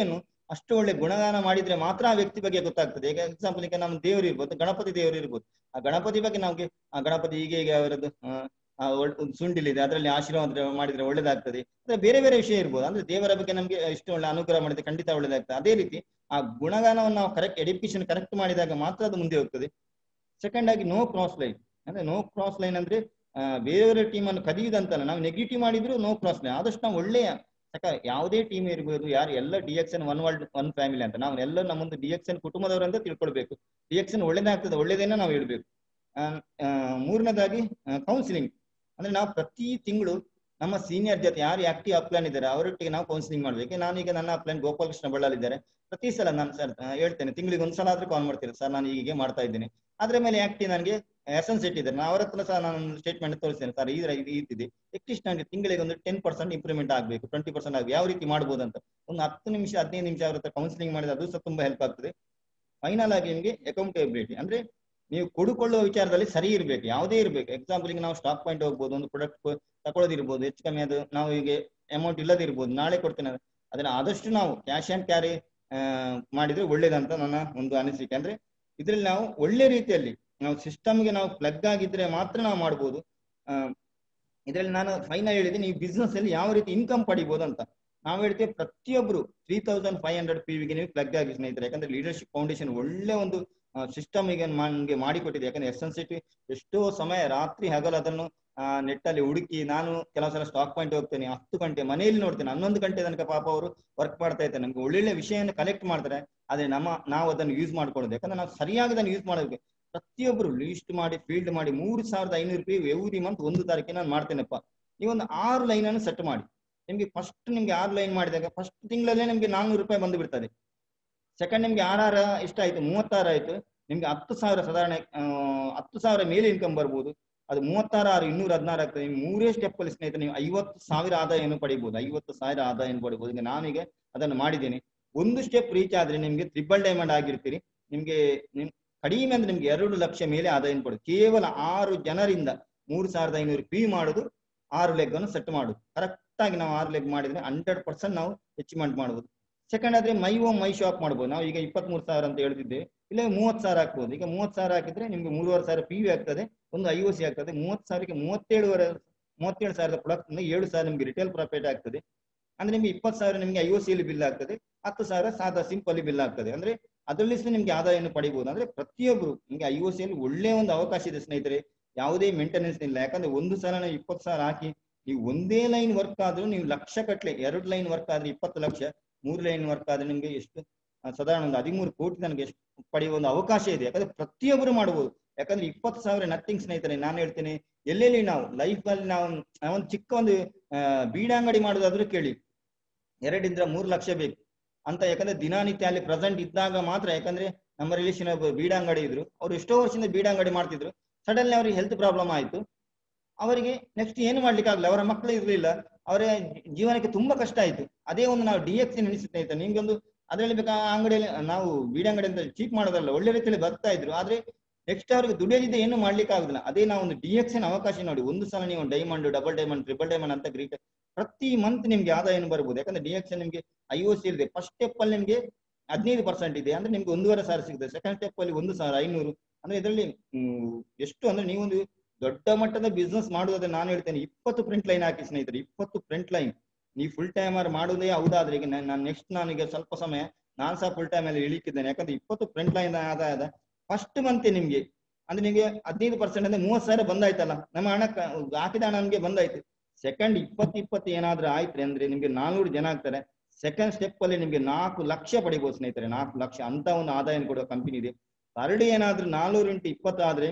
ಅಷ್ಟು ಒಳ್ಳೆ ಗುಣಗಾನ ಮಾಡಿದ್ರೆ ಮಾತ್ರ ಆ ವ್ಯಕ್ತಿ ಬಗ್ಗೆ ಗೊತ್ತಾಗ್ತದೆ ಈಗ ಎಕ್ಸಾಂಪಲ್ ಈಗ ನಮ್ಮ ದೇವರು ಇರ್ಬೋದು ಗಣಪತಿ ದೇವರು ಇರ್ಬೋದು ಆ ಗಣಪತಿ ಬಗ್ಗೆ ನಮ್ಗೆ ಆ ಗಣಪತಿ ಹೀಗೆ ಹೀಗೆ ಅವರದ್ದು ಆ, ಆ ಒಳ್- ಒಂದು ಸುಂಡಿಲಿದೆ ಅದರಲ್ಲಿ ಆಶೀರ್ವಾದ ಮಾಡಿದ್ರೆ ಒಳ್ಳೇದಾಗ್ತದೆ ಅಂದ್ರೆ ಬೇರೆ ಬೇರೆ ವಿಷಯ ಇರ್ಬೋದು ಅಂದ್ರೆ ದೇವರ ಬಗ್ಗೆ ನಮ್ಗೆ ಇಷ್ಟು ಒಳ್ಳೆ ಅನುಗ್ರಹ ಮಾಡಿದ್ರೆ ಖಂಡಿತ ಒಳ್ಳೇದಾಗ್ತದೆ ಅದೇ ರೀತಿ ಆ ಗುಣಗಾನವನ್ನು ನಾವು ಕರೆಕ್ಟ್ ಎಡಿಫಿಕೇಶನ್ ಕರೆಕ್ಟ್ ಮಾಡಿದಾಗ ಮಾತ್ರ ಅದು ಮುಂದೆ ಹೋಗ್ತದೆ ಸೆಕೆಂಡ್ ಆಗಿ ನೋ ಕ್ರಾಸ್ ಲೈನ್ ಅಂದ್ರೆ ನೋ ಕ್ರಾಸ್ ಲೈನ್ ಅಂದ್ರೆ ಆ, ಬೇರೆಯವರ ಟೀಮ್ ಅನ್ನು ಕದಿಯುವುದಂತಲ್ಲ ನಾವು ನೆಗೆಟಿವ್ ಮಾಡಿದ್ರು ನೋ ಕ್ರಾಸ್ ಲೈನ್ ಆದಷ್ಟು ನಾವು ಒಳ್ಳೆಯ ಸಕ ಯಾವುದೇ ಟೀಮ್ ಇರ್ಬೋದು ಯಾರು ಎಲ್ಲ D X N one world one family ಅಂತ ನಾವು ಎಲ್ಲ ನಮ್ಮೊಂದು ಡಿ ಎಕ್ಸ್ ಎನ್ ಕುಟುಂಬದವರು ಅಂತ ತಿಳ್ಕೊಳ್ಬೇಕು ಡಿ ಎಕ್ಸ್ ಎನ್ ಒಳ್ಳೇದಾಗ್ತದೆ ಒಳ್ಳೇದೇನ ನಾವು ಹೇಳ್ಬೇಕು ಆ, ಆ, ಮೂರನೇದಾಗಿ ಕೌನ್ಸಿಲಿಂಗ್ ಅಂದ್ರೆ ನಾವು ಪ್ರತಿ ತಿಂಗಳು ನಮ್ಮ ಸೀನಿಯರ್ ಜೊತೆ ಯಾರು ಆಕ್ಟಿವ್ ಅಪ್ಲಾನ್ ಇದ್ದಾರೆ ಅವರೊಟ್ಟಿಗೆ ನಾವು ಕೌನ್ಸಿಲಿಂಗ್ ಮಾಡ್ಬೇಕು ನಾನೀಗ ನನ್ನ ಅಪ್ಲಾನ್ ಗೋಪಾಲಕೃಷ್ಣ ಬಳ್ಳಾಲ್ ಇದ್ದಾರೆ ಪ್ರತಿ ಸಲ ನಾನು ಸರ್ ಹೇಳ್ತೇನೆ ತಿಂಗಳಿಗೆ ಒಂದ್ಸಲ ಆದ್ರೂ ಕಾಲ್ ಮಾಡ್ತೀನಿ ಸರ್ ನಾನು ಹೀಗೆ ಮಾಡ್ತಾ ಇದ್ದೇನೆ ಅದ್ರ ಮೇಲೆ ಆಕ್ಟಿವ್ ನನಗೆ ಎಸೆನ್ಸ್ ಇಟ್ಟಿದ್ದಾರೆ ನಾನು ಅವರ ಹತ್ರ ಸಹ ನಾನು ಸ್ಟೇಟ್ಮೆಂಟ್ ತೋರಿಸ್ತೇನೆ ಸರ್ ಈ ರೀತಿ ಇದ್ದಿದೆ ಅಟ್ಲೀಸ್ಟ್ ನನಗೆ ತಿಂಗಳಿಗೆ ಒಂದು ಟೆನ್ ಪರ್ಸೆಂಟ್ ಇಂಪ್ರೂವ್ಮೆಂಟ್ ಆಗಬೇಕು ಟ್ವೆಂಟಿ ಪರ್ಸೆಂಟ್ ಆಗಬೇಕು ಯಾವ ರೀತಿ ಮಾಡ್ಬೋದು ಅಂತ ಒಂದು ಹತ್ತು ನಿಮಿಷ ಹದಿನೈದು ನಿಮಿಷ ಅವ್ರ ಹತ್ರ ಕೌನ್ಸಿಲಿಂಗ್ ಮಾಡಿದ್ರೆ ಅದು ಸಹ ತುಂಬಾ ಹೆಲ್ಪ್ ಆಗ್ತದೆ ಫೈನಲ್ ಆಗಿ ನಿಮಗೆ ಅಕೌಂಟಬಿಲಿಟಿ ಅಂದ್ರೆ ನೀವು ಕೊಡುಕೊಳ್ಳುವ ವಿಚಾರದಲ್ಲಿ ಸರಿ ಇರಬೇಕು ಯಾವುದೇ ಇರಬೇಕು ಎಕ್ಸಾಂಪಲ್ ಈಗ ನಾವು ಸ್ಟಾಕ್ ಪಾಯಿಂಟ್ ಹೋಗ್ಬೋದು ಒಂದು ಪ್ರಾಡಕ್ಟ್ ತಗೊಳ್ಳೋದಿರ್ಬೋದು ಹೆಚ್ಚು ಕಮ್ಮಿ ಅದು ನಾವು ಈಗ ಅಮೌಂಟ್ ಇಲ್ಲದಿರ್ಬೋದು ನಾಳೆ ಕೊಡ್ತೇನೆ ಅದನ್ನ ಆದಷ್ಟು ನಾವು ಕ್ಯಾಶ್ ಅಂಡ್ ಕ್ಯಾರಿ ಮಾಡಿದ್ರೆ ಒಳ್ಳೇದಂತ ನನ್ನ ಒಂದು ಅನಿಸಿಕೆ ಅಂದ್ರೆ ಇದ್ರಲ್ಲಿ ನಾವು ಒಳ್ಳೆ ರೀತಿಯಲ್ಲಿ ನಾವು ಸಿಸ್ಟಮ್ಗೆ ನಾವು ಪ್ಲಗ್ ಆಗಿದ್ರೆ ಮಾತ್ರ ನಾವು ಮಾಡ್ಬೋದು ಆ, ಇದ್ರಲ್ಲಿ ನಾನು ಫೈನಲ್ ಹೇಳಿದೆ ನೀವು ಬಿಸ್ನೆಸ್ ಅಲ್ಲಿ ಯಾವ ರೀತಿ ಇನ್ಕಮ್ ಪಡಿಬಹುದು ಅಂತ ನಾವು ಹೇಳ್ತೇವೆ ಪ್ರತಿಯೊಬ್ರು three thousand five hundred P ವಿಗೆ ನೀವು ಪ್ಲಗ್ ಆಗಿ ಸ್ನೇಹಿತರೆ ಯಾಕಂದ್ರೆ ಲೀಡರ್ಶಿಪ್ ಫೌಂಡೇಶನ್ ಒಳ್ಳೆ ಒಂದು ಸಿಸ್ಟಮ್ ಈಗ ನಮಗೆ ಮಾಡಿಕೊಟ್ಟಿದೆ ಯಾಕಂದ್ರೆ ಎಸ್ ಎನ್ ಸಿಟಿ ಎಷ್ಟೋ ಸಮಯ ರಾತ್ರಿ ಹಗಲು ಅದನ್ನು ನೆಟ್ ಅಲ್ಲಿ ಹುಡುಕಿ ನಾನು ಕೆಲವು ಸಲ ಸ್ಟಾಕ್ ಪಾಯಿಂಟ್ ಹೋಗ್ತೇನೆ ಹತ್ತು ಗಂಟೆ ಮನೆಯಲ್ಲಿ ನೋಡ್ತೇನೆ ಹನ್ನೊಂದು ಗಂಟೆ ತನಕ ಪಾಪ ಅವರು ವರ್ಕ್ ಮಾಡ್ತಾ ಇರ್ತಾರೆ ನಮ್ಗೆ ಒಳ್ಳೊಳ್ಳೆ ವಿಷಯವನ್ನು ಕಲೆಕ್ಟ್ ಮಾಡ್ತಾರೆ ಆದ್ರೆ ನಮ್ಮ ನಾವು ಅದನ್ನು ಯೂಸ್ ಮಾಡ್ಕೊಳ್ಳೋದು ಯಾಕಂದ್ರೆ ನಾವು ಸರಿಯಾಗಿ ಅದನ್ನು ಯೂಸ್ ಮಾಡಬೇಕು ಪ್ರತಿಯೊಬ್ರು ಲೀಸ್ಟ್ ಮಾಡಿ ಫೀಲ್ಡ್ ಮಾಡಿ ಮೂರು ಸಾವಿರದ ಐನೂರು ರೂಪಾಯಿ ಎವ್ರಿ ಮಂತ್ ಒಂದು ತಾರೀಕಿಗೆ ನಾನು ಮಾಡ್ತೇನೆಪ್ಪ ನೀವೊಂದು ಆರು ಲೈನ್ ಅನ್ನು ಸೆಟ್ ಮಾಡಿ ನಿಮ್ಗೆ ಫಸ್ಟ್ ನಿಮ್ಗೆ ಆರು ಲೈನ್ ಮಾಡಿದಾಗ ಫಸ್ಟ್ ತಿಂಗಳಲ್ಲೇ ನಿಮ್ಗೆ ನಾನ್ನೂರು ರೂಪಾಯಿ ಬಂದು ಬಿಡ್ತದೆ ಸೆಕೆಂಡ್ ನಿಮ್ಗೆ ಆರಾರ ಎಷ್ಟಾಯ್ತು ಮೂವತ್ತಾರು ಆಯ್ತು ನಿಮ್ಗೆ ಹತ್ತು ಸಾವಿರ ಸಾಧಾರಣ ಆ, ಹತ್ತು ಸಾವಿರ ಮೇಲೆ ಇನ್ಕಮ್ ಬರ್ಬೋದು ಅದು ಮೂವತ್ತಾರು ಆರು ಇನ್ನೂರ ಹದಿನಾರು ಆಗ್ತದೆ ನಿಮ್ಗೆ ಮೂರೇ ಸ್ಟೆಪ್ ಅಲ್ಲಿ ಸ್ನೇಹಿತರೆ ನೀವು ಐವತ್ತು ಸಾವಿರ ಆದಾಯವನ್ನು ಪಡಿಬಹುದು ಐವತ್ತು ಸಾವಿರ ಆದಾಯವನ್ನು ಪಡಿಬಹುದು ಈಗ ನಾನೀಗ ಅದನ್ನು ಮಾಡಿದ್ದೇನೆ ಒಂದು ಸ್ಟೆಪ್ ರೀಚ್ ಆದ್ರೆ ನಿಮ್ಗೆ ತ್ರಿಬಲ್ ಡೈಮಂಡ್ ಆಗಿರ್ತೀರಿ ನಿಮ್ಗೆ ನಿಮ್ ಕಡಿಮೆ ಅಂದ್ರೆ ನಿಮ್ಗೆ ಎರಡು ಲಕ್ಷ ಮೇಲೆ ಆದಾಯ ಪಡುದು ಕೇವಲ ಆರು ಜನರಿಂದ ಮೂರು ಸಾವಿರದ ಐನೂರು ಪಿ ಮಾಡುದು ಆರು ಲೆಗ್ ಅನ್ನು ಸೆಟ್ ಮಾಡುದು ಕರೆಕ್ಟ್ ಆಗಿ ನಾವು ಆರು ಲೆಗ್ ಮಾಡಿದ್ರೆ ಹಂಡ್ರೆಡ್ ಪರ್ಸೆಂಟ್ ನಾವು ಅಚೀವ್ಮೆಂಟ್ ಮಾಡಬಹುದು ಸೆಕೆಂಡ್ ಆದ್ರೆ ಮೈ ಓಮ್ ಮೈ ಶಾಪ್ ಮಾಡ್ಬೋದು ನಾವು ಈಗ ಇಪ್ಪತ್ಮೂರು ಸಾವಿರ ಅಂತ ಹೇಳ್ತಿದ್ದೇವೆ ಇಲ್ಲ ಮೂವತ್ತು ಸಾವಿರ ಹಾಕ್ಬೋದು ಈಗ ಮೂವತ್ತು ಸಾವಿರ ಹಾಕಿದ್ರೆ ನಿಮ್ಗೆ ಮೂರುವರೆ ಸಾವಿರ ಪಿ ವಿ ಆಗ್ತದೆ ಒಂದು ಐ ಒ ಸಿ ಆಗ್ತದೆ ಮೂವತ್ತು ಸಾವಿರಕ್ಕೆ ಮೂವತ್ತೇಳುವರೆ ಮೂವತ್ತೇಳು ಸಾವಿರದ ಪ್ರಾಡಕ್ಟ್ ಏಳು ಸಾವಿರ ನಿಮ್ಗೆ ರಿಟೇಲ್ ಪ್ರಾಫಿಟ್ ಆಗ್ತದೆ ಅಂದ್ರೆ ನಿಮ್ಗೆ ಇಪ್ಪತ್ತು ಸಾವಿರ ನಿಮ್ಗೆ ಐ ಒ ಸಿ ಬಿಲ್ ಆಗ್ತದೆ ಹತ್ತು ಸಾವಿರ ಸಾದಾ ಸಿಂಪಲ್ ಬಿಲ್ ಆಗ್ತದೆ ಅಂದ್ರೆ ಅದರಲ್ಲಿ ಸಹ ನಿಮ್ಗೆ ಆದಾಯವನ್ನು ಪಡಿಬಹುದು ಅಂದ್ರೆ ಪ್ರತಿಯೊಬ್ರು ನಿಮ್ಗೆ ಐ ಒ ಸಿಯಲ್ಲಿ ಒಳ್ಳೆ ಒಂದು ಅವಕಾಶ ಇದೆ ಸ್ನೇಹಿತರೆ ಯಾವುದೇ ಮೇಂಟೆನೆನ್ಸ್ ಇಲ್ಲ ಯಾಕಂದ್ರೆ ಒಂದು ಸಲ ನಾವು ಇಪ್ಪತ್ತು ಸಾವಿರ ಹಾಕಿ ನೀವು ಒಂದೇ ಲೈನ್ ವರ್ಕ್ ಆದ್ರೂ ನೀವು ಲಕ್ಷ ಕಟ್ಲೆ ಎರಡು ಲೈನ್ ವರ್ಕ್ ಆದ್ರೆ ಇಪ್ಪತ್ತು ಲಕ್ಷ ಮೂರು ಲೈನ್ ವರ್ಕ್ ಆದ್ರೆ ನಿಮ್ಗೆ ಎಷ್ಟು ಆ, ಸಾಧಾರಣ ಒಂದು ಹದಿಮೂರು ಕೋಟಿ ನನಗೆ ಎಷ್ಟು ಪಡೆಯುವ ಒಂದು ಅವಕಾಶ ಇದೆ ಯಾಕಂದ್ರೆ ಪ್ರತಿಯೊಬ್ಬರು ಮಾಡಬಹುದು ಯಾಕಂದ್ರೆ ಇಪ್ಪತ್ತು ಸಾವಿರ ನಥಿಂಗ್ ಸ್ನೇಹಿತರೆ ನಾನು ಹೇಳ್ತೇನೆ ಎಲ್ಲೆಲ್ಲಿ ನಾವು ಲೈಫ್ ಅಲ್ಲಿ ನಾವು ಒಂದು ಚಿಕ್ಕ ಒಂದು ಆ, ಬೀಡಂಗಡಿ ಮಾಡೋದಾದ್ರೂ ಕೇಳಿ ಎರಡರಿಂದ ಮೂರು ಲಕ್ಷ ಬೇಕು ಅಂತ ಯಾಕಂದ್ರೆ ದಿನನಿತ್ಯ ಅಲ್ಲಿ ಪ್ರೆಸೆಂಟ್ ಇದ್ದಾಗ ಮಾತ್ರ ಯಾಕಂದ್ರೆ ನಮ್ಮ ರಿಲೇಷನ್ ಒಬ್ಬ ಬೀಡಂಗಡಿ ಇದ್ರು ಅವ್ರು ಎಷ್ಟೋ ವರ್ಷದಿಂದ ಬೀಡಂಗಡಿ ಮಾಡ್ತಿದ್ರು ಸಡನ್ಲಿ ಅವ್ರಿಗೆ ಹೆಲ್ತ್ ಪ್ರಾಬ್ಲಮ್ ಆಯ್ತು ಅವರಿಗೆ ನೆಕ್ಸ್ಟ್ ಏನು ಮಾಡ್ಲಿಕ್ಕೆ ಆಗಲ್ಲ ಅವರ ಮಕ್ಕಳು ಇರ್ಲಿಲ್ಲ ಅವರ ಜೀವನಕ್ಕೆ ತುಂಬಾ ಕಷ್ಟ ಆಯ್ತು ಅದೇ ಒಂದು ನಾವು ಡಿ ಎಕ್ಸ್ ನೆನೆಸುತ್ತೆ ನಿಮ್ಗೊಂದು ಅದರಲ್ಲಿ ಬೇಕಾ ಆ ಅಂಗಡಿಯಲ್ಲಿ ನಾವು ಬೀಡಂಗಡಿ ಅಂತ ಚೀಪ್ ಮಾಡೋದಲ್ಲ ಒಳ್ಳೆ ರೀತಿಯಲ್ಲಿ ಬರ್ತಾ ಇದ್ರು ಆದ್ರೆ ನೆಕ್ಸ್ಟ್ ಅವ್ರಿಗೆ ದುಡಿಯದಿದ್ದ ಏನು ಮಾಡ್ಲಿಕ್ಕೆ ಆಗುದಿಲ್ಲ ಅದೇ ನಾವು ಒಂದು ಡಿ ಎಕ್ಸ್ ಅವಕಾಶ ನೋಡಿ ಒಂದು ಸಲ ನೀವು diamond double diamond triple diamond ಅಂತ ಗ್ರೀಟ್ ಪ್ರತಿ ಮಂತ್ ನಿಮ್ಗೆ ಆದಾಯ ಬರ್ಬೋದು ಯಾಕಂದ್ರೆ ಡಿ ಎಕ್ಸ್ ನಿಮ್ಗೆ ಐ ಒ ಸಿ ಇದೆ ಫಸ್ಟ್ ಸ್ಟೆಪ್ ಅಲ್ಲಿ ನಿಮ್ಗೆ ಹದಿನೈದು ಪರ್ಸೆಂಟ್ ಇದೆ ಅಂದ್ರೆ ನಿಮ್ಗೆ ಒಂದೂವರೆ ಸಾವಿರ ಸಿಗುತ್ತೆ ಸೆಕೆಂಡ್ ಸ್ಟೆಪ್ ಅಲ್ಲಿ ಒಂದು ಸಾವಿರ ಐನೂರು ಅಂದ್ರೆ ಇದರಲ್ಲಿ ಹ್ಮ್, ಎಷ್ಟು ಅಂದ್ರೆ ನೀವೊಂದು ದೊಡ್ಡ ಮಟ್ಟದ ಬಿಸ್ನೆಸ್ ಮಾಡುವುದಾದ್ರೆ ನಾನು ಹೇಳ್ತೇನೆ ಇಪ್ಪತ್ತು ಪ್ರಿಂಟ್ ಲೈನ್ ಹಾಕಿ ಸ್ನೇಹಿತರೆ ಇಪ್ಪತ್ತು ಪ್ರಿಂಟ್ ಲೈನ್ ನೀವು ಫುಲ್ ಟೈಮರ್ ಮಾಡುವುದೇ ಹೌದಾದ್ರೆ ಈಗ ನಾನು ನೆಕ್ಸ್ಟ್ ನಾನೀಗ ಸ್ವಲ್ಪ ಸಮಯ ನಾನು ಸಹ ಫುಲ್ ಟೈಮ್ ಅಲ್ಲಿ ಇಳಿಕಿದ್ದೇನೆ ಯಾಕಂದ್ರೆ ಇಪ್ಪತ್ತು ಪ್ರಿಂಟ್ ಲೈನ್ ಆದಾಯದ ಫಸ್ಟ್ ಮಂತ್ ನಿಮ್ಗೆ ಅಂದ್ರೆ ನಿಮ್ಗೆ ಹದಿನೈದು ಪರ್ಸೆಂಟ್ ಅಂದ್ರೆ ಮೂವತ್ತು ಸಾವಿರ ಬಂದಾಯ್ತಲ್ಲ ನಮ್ಮ ಹಣ ಕ- ಹಾಕಿದ ಹಣ ನಮ್ಗೆ ಬಂದಾಯ್ತು ಸೆಕೆಂಡ್ ಇಪ್ಪತ್ತು ಇಪ್ಪತ್ತು ಏನಾದ್ರೂ ಆಯ್ತು ಅಂದ್ರೆ ನಿಮ್ಗೆ ನಾನೂರು ಜನ ಆಗ್ತಾರೆ ಸೆಕೆಂಡ್ ಸ್ಟೆಪ್ ಅಲ್ಲಿ ನಿಮ್ಗೆ ನಾಲ್ಕು ಲಕ್ಷ ಪಡಿಬಹುದು ಸ್ನೇಹಿತರೆ ನಾಲ್ಕು ಲಕ್ಷ ಅಂತ ಒಂದು ಆದಾಯ ಕೊಡುವ ಕಂಪನಿ ಇದೆ ಥರ್ಡ್ ಏನಾದ್ರೂ ನಾನೂರು ಇಂಟು ಇಪ್ಪತ್ತು ಆದ್ರೆ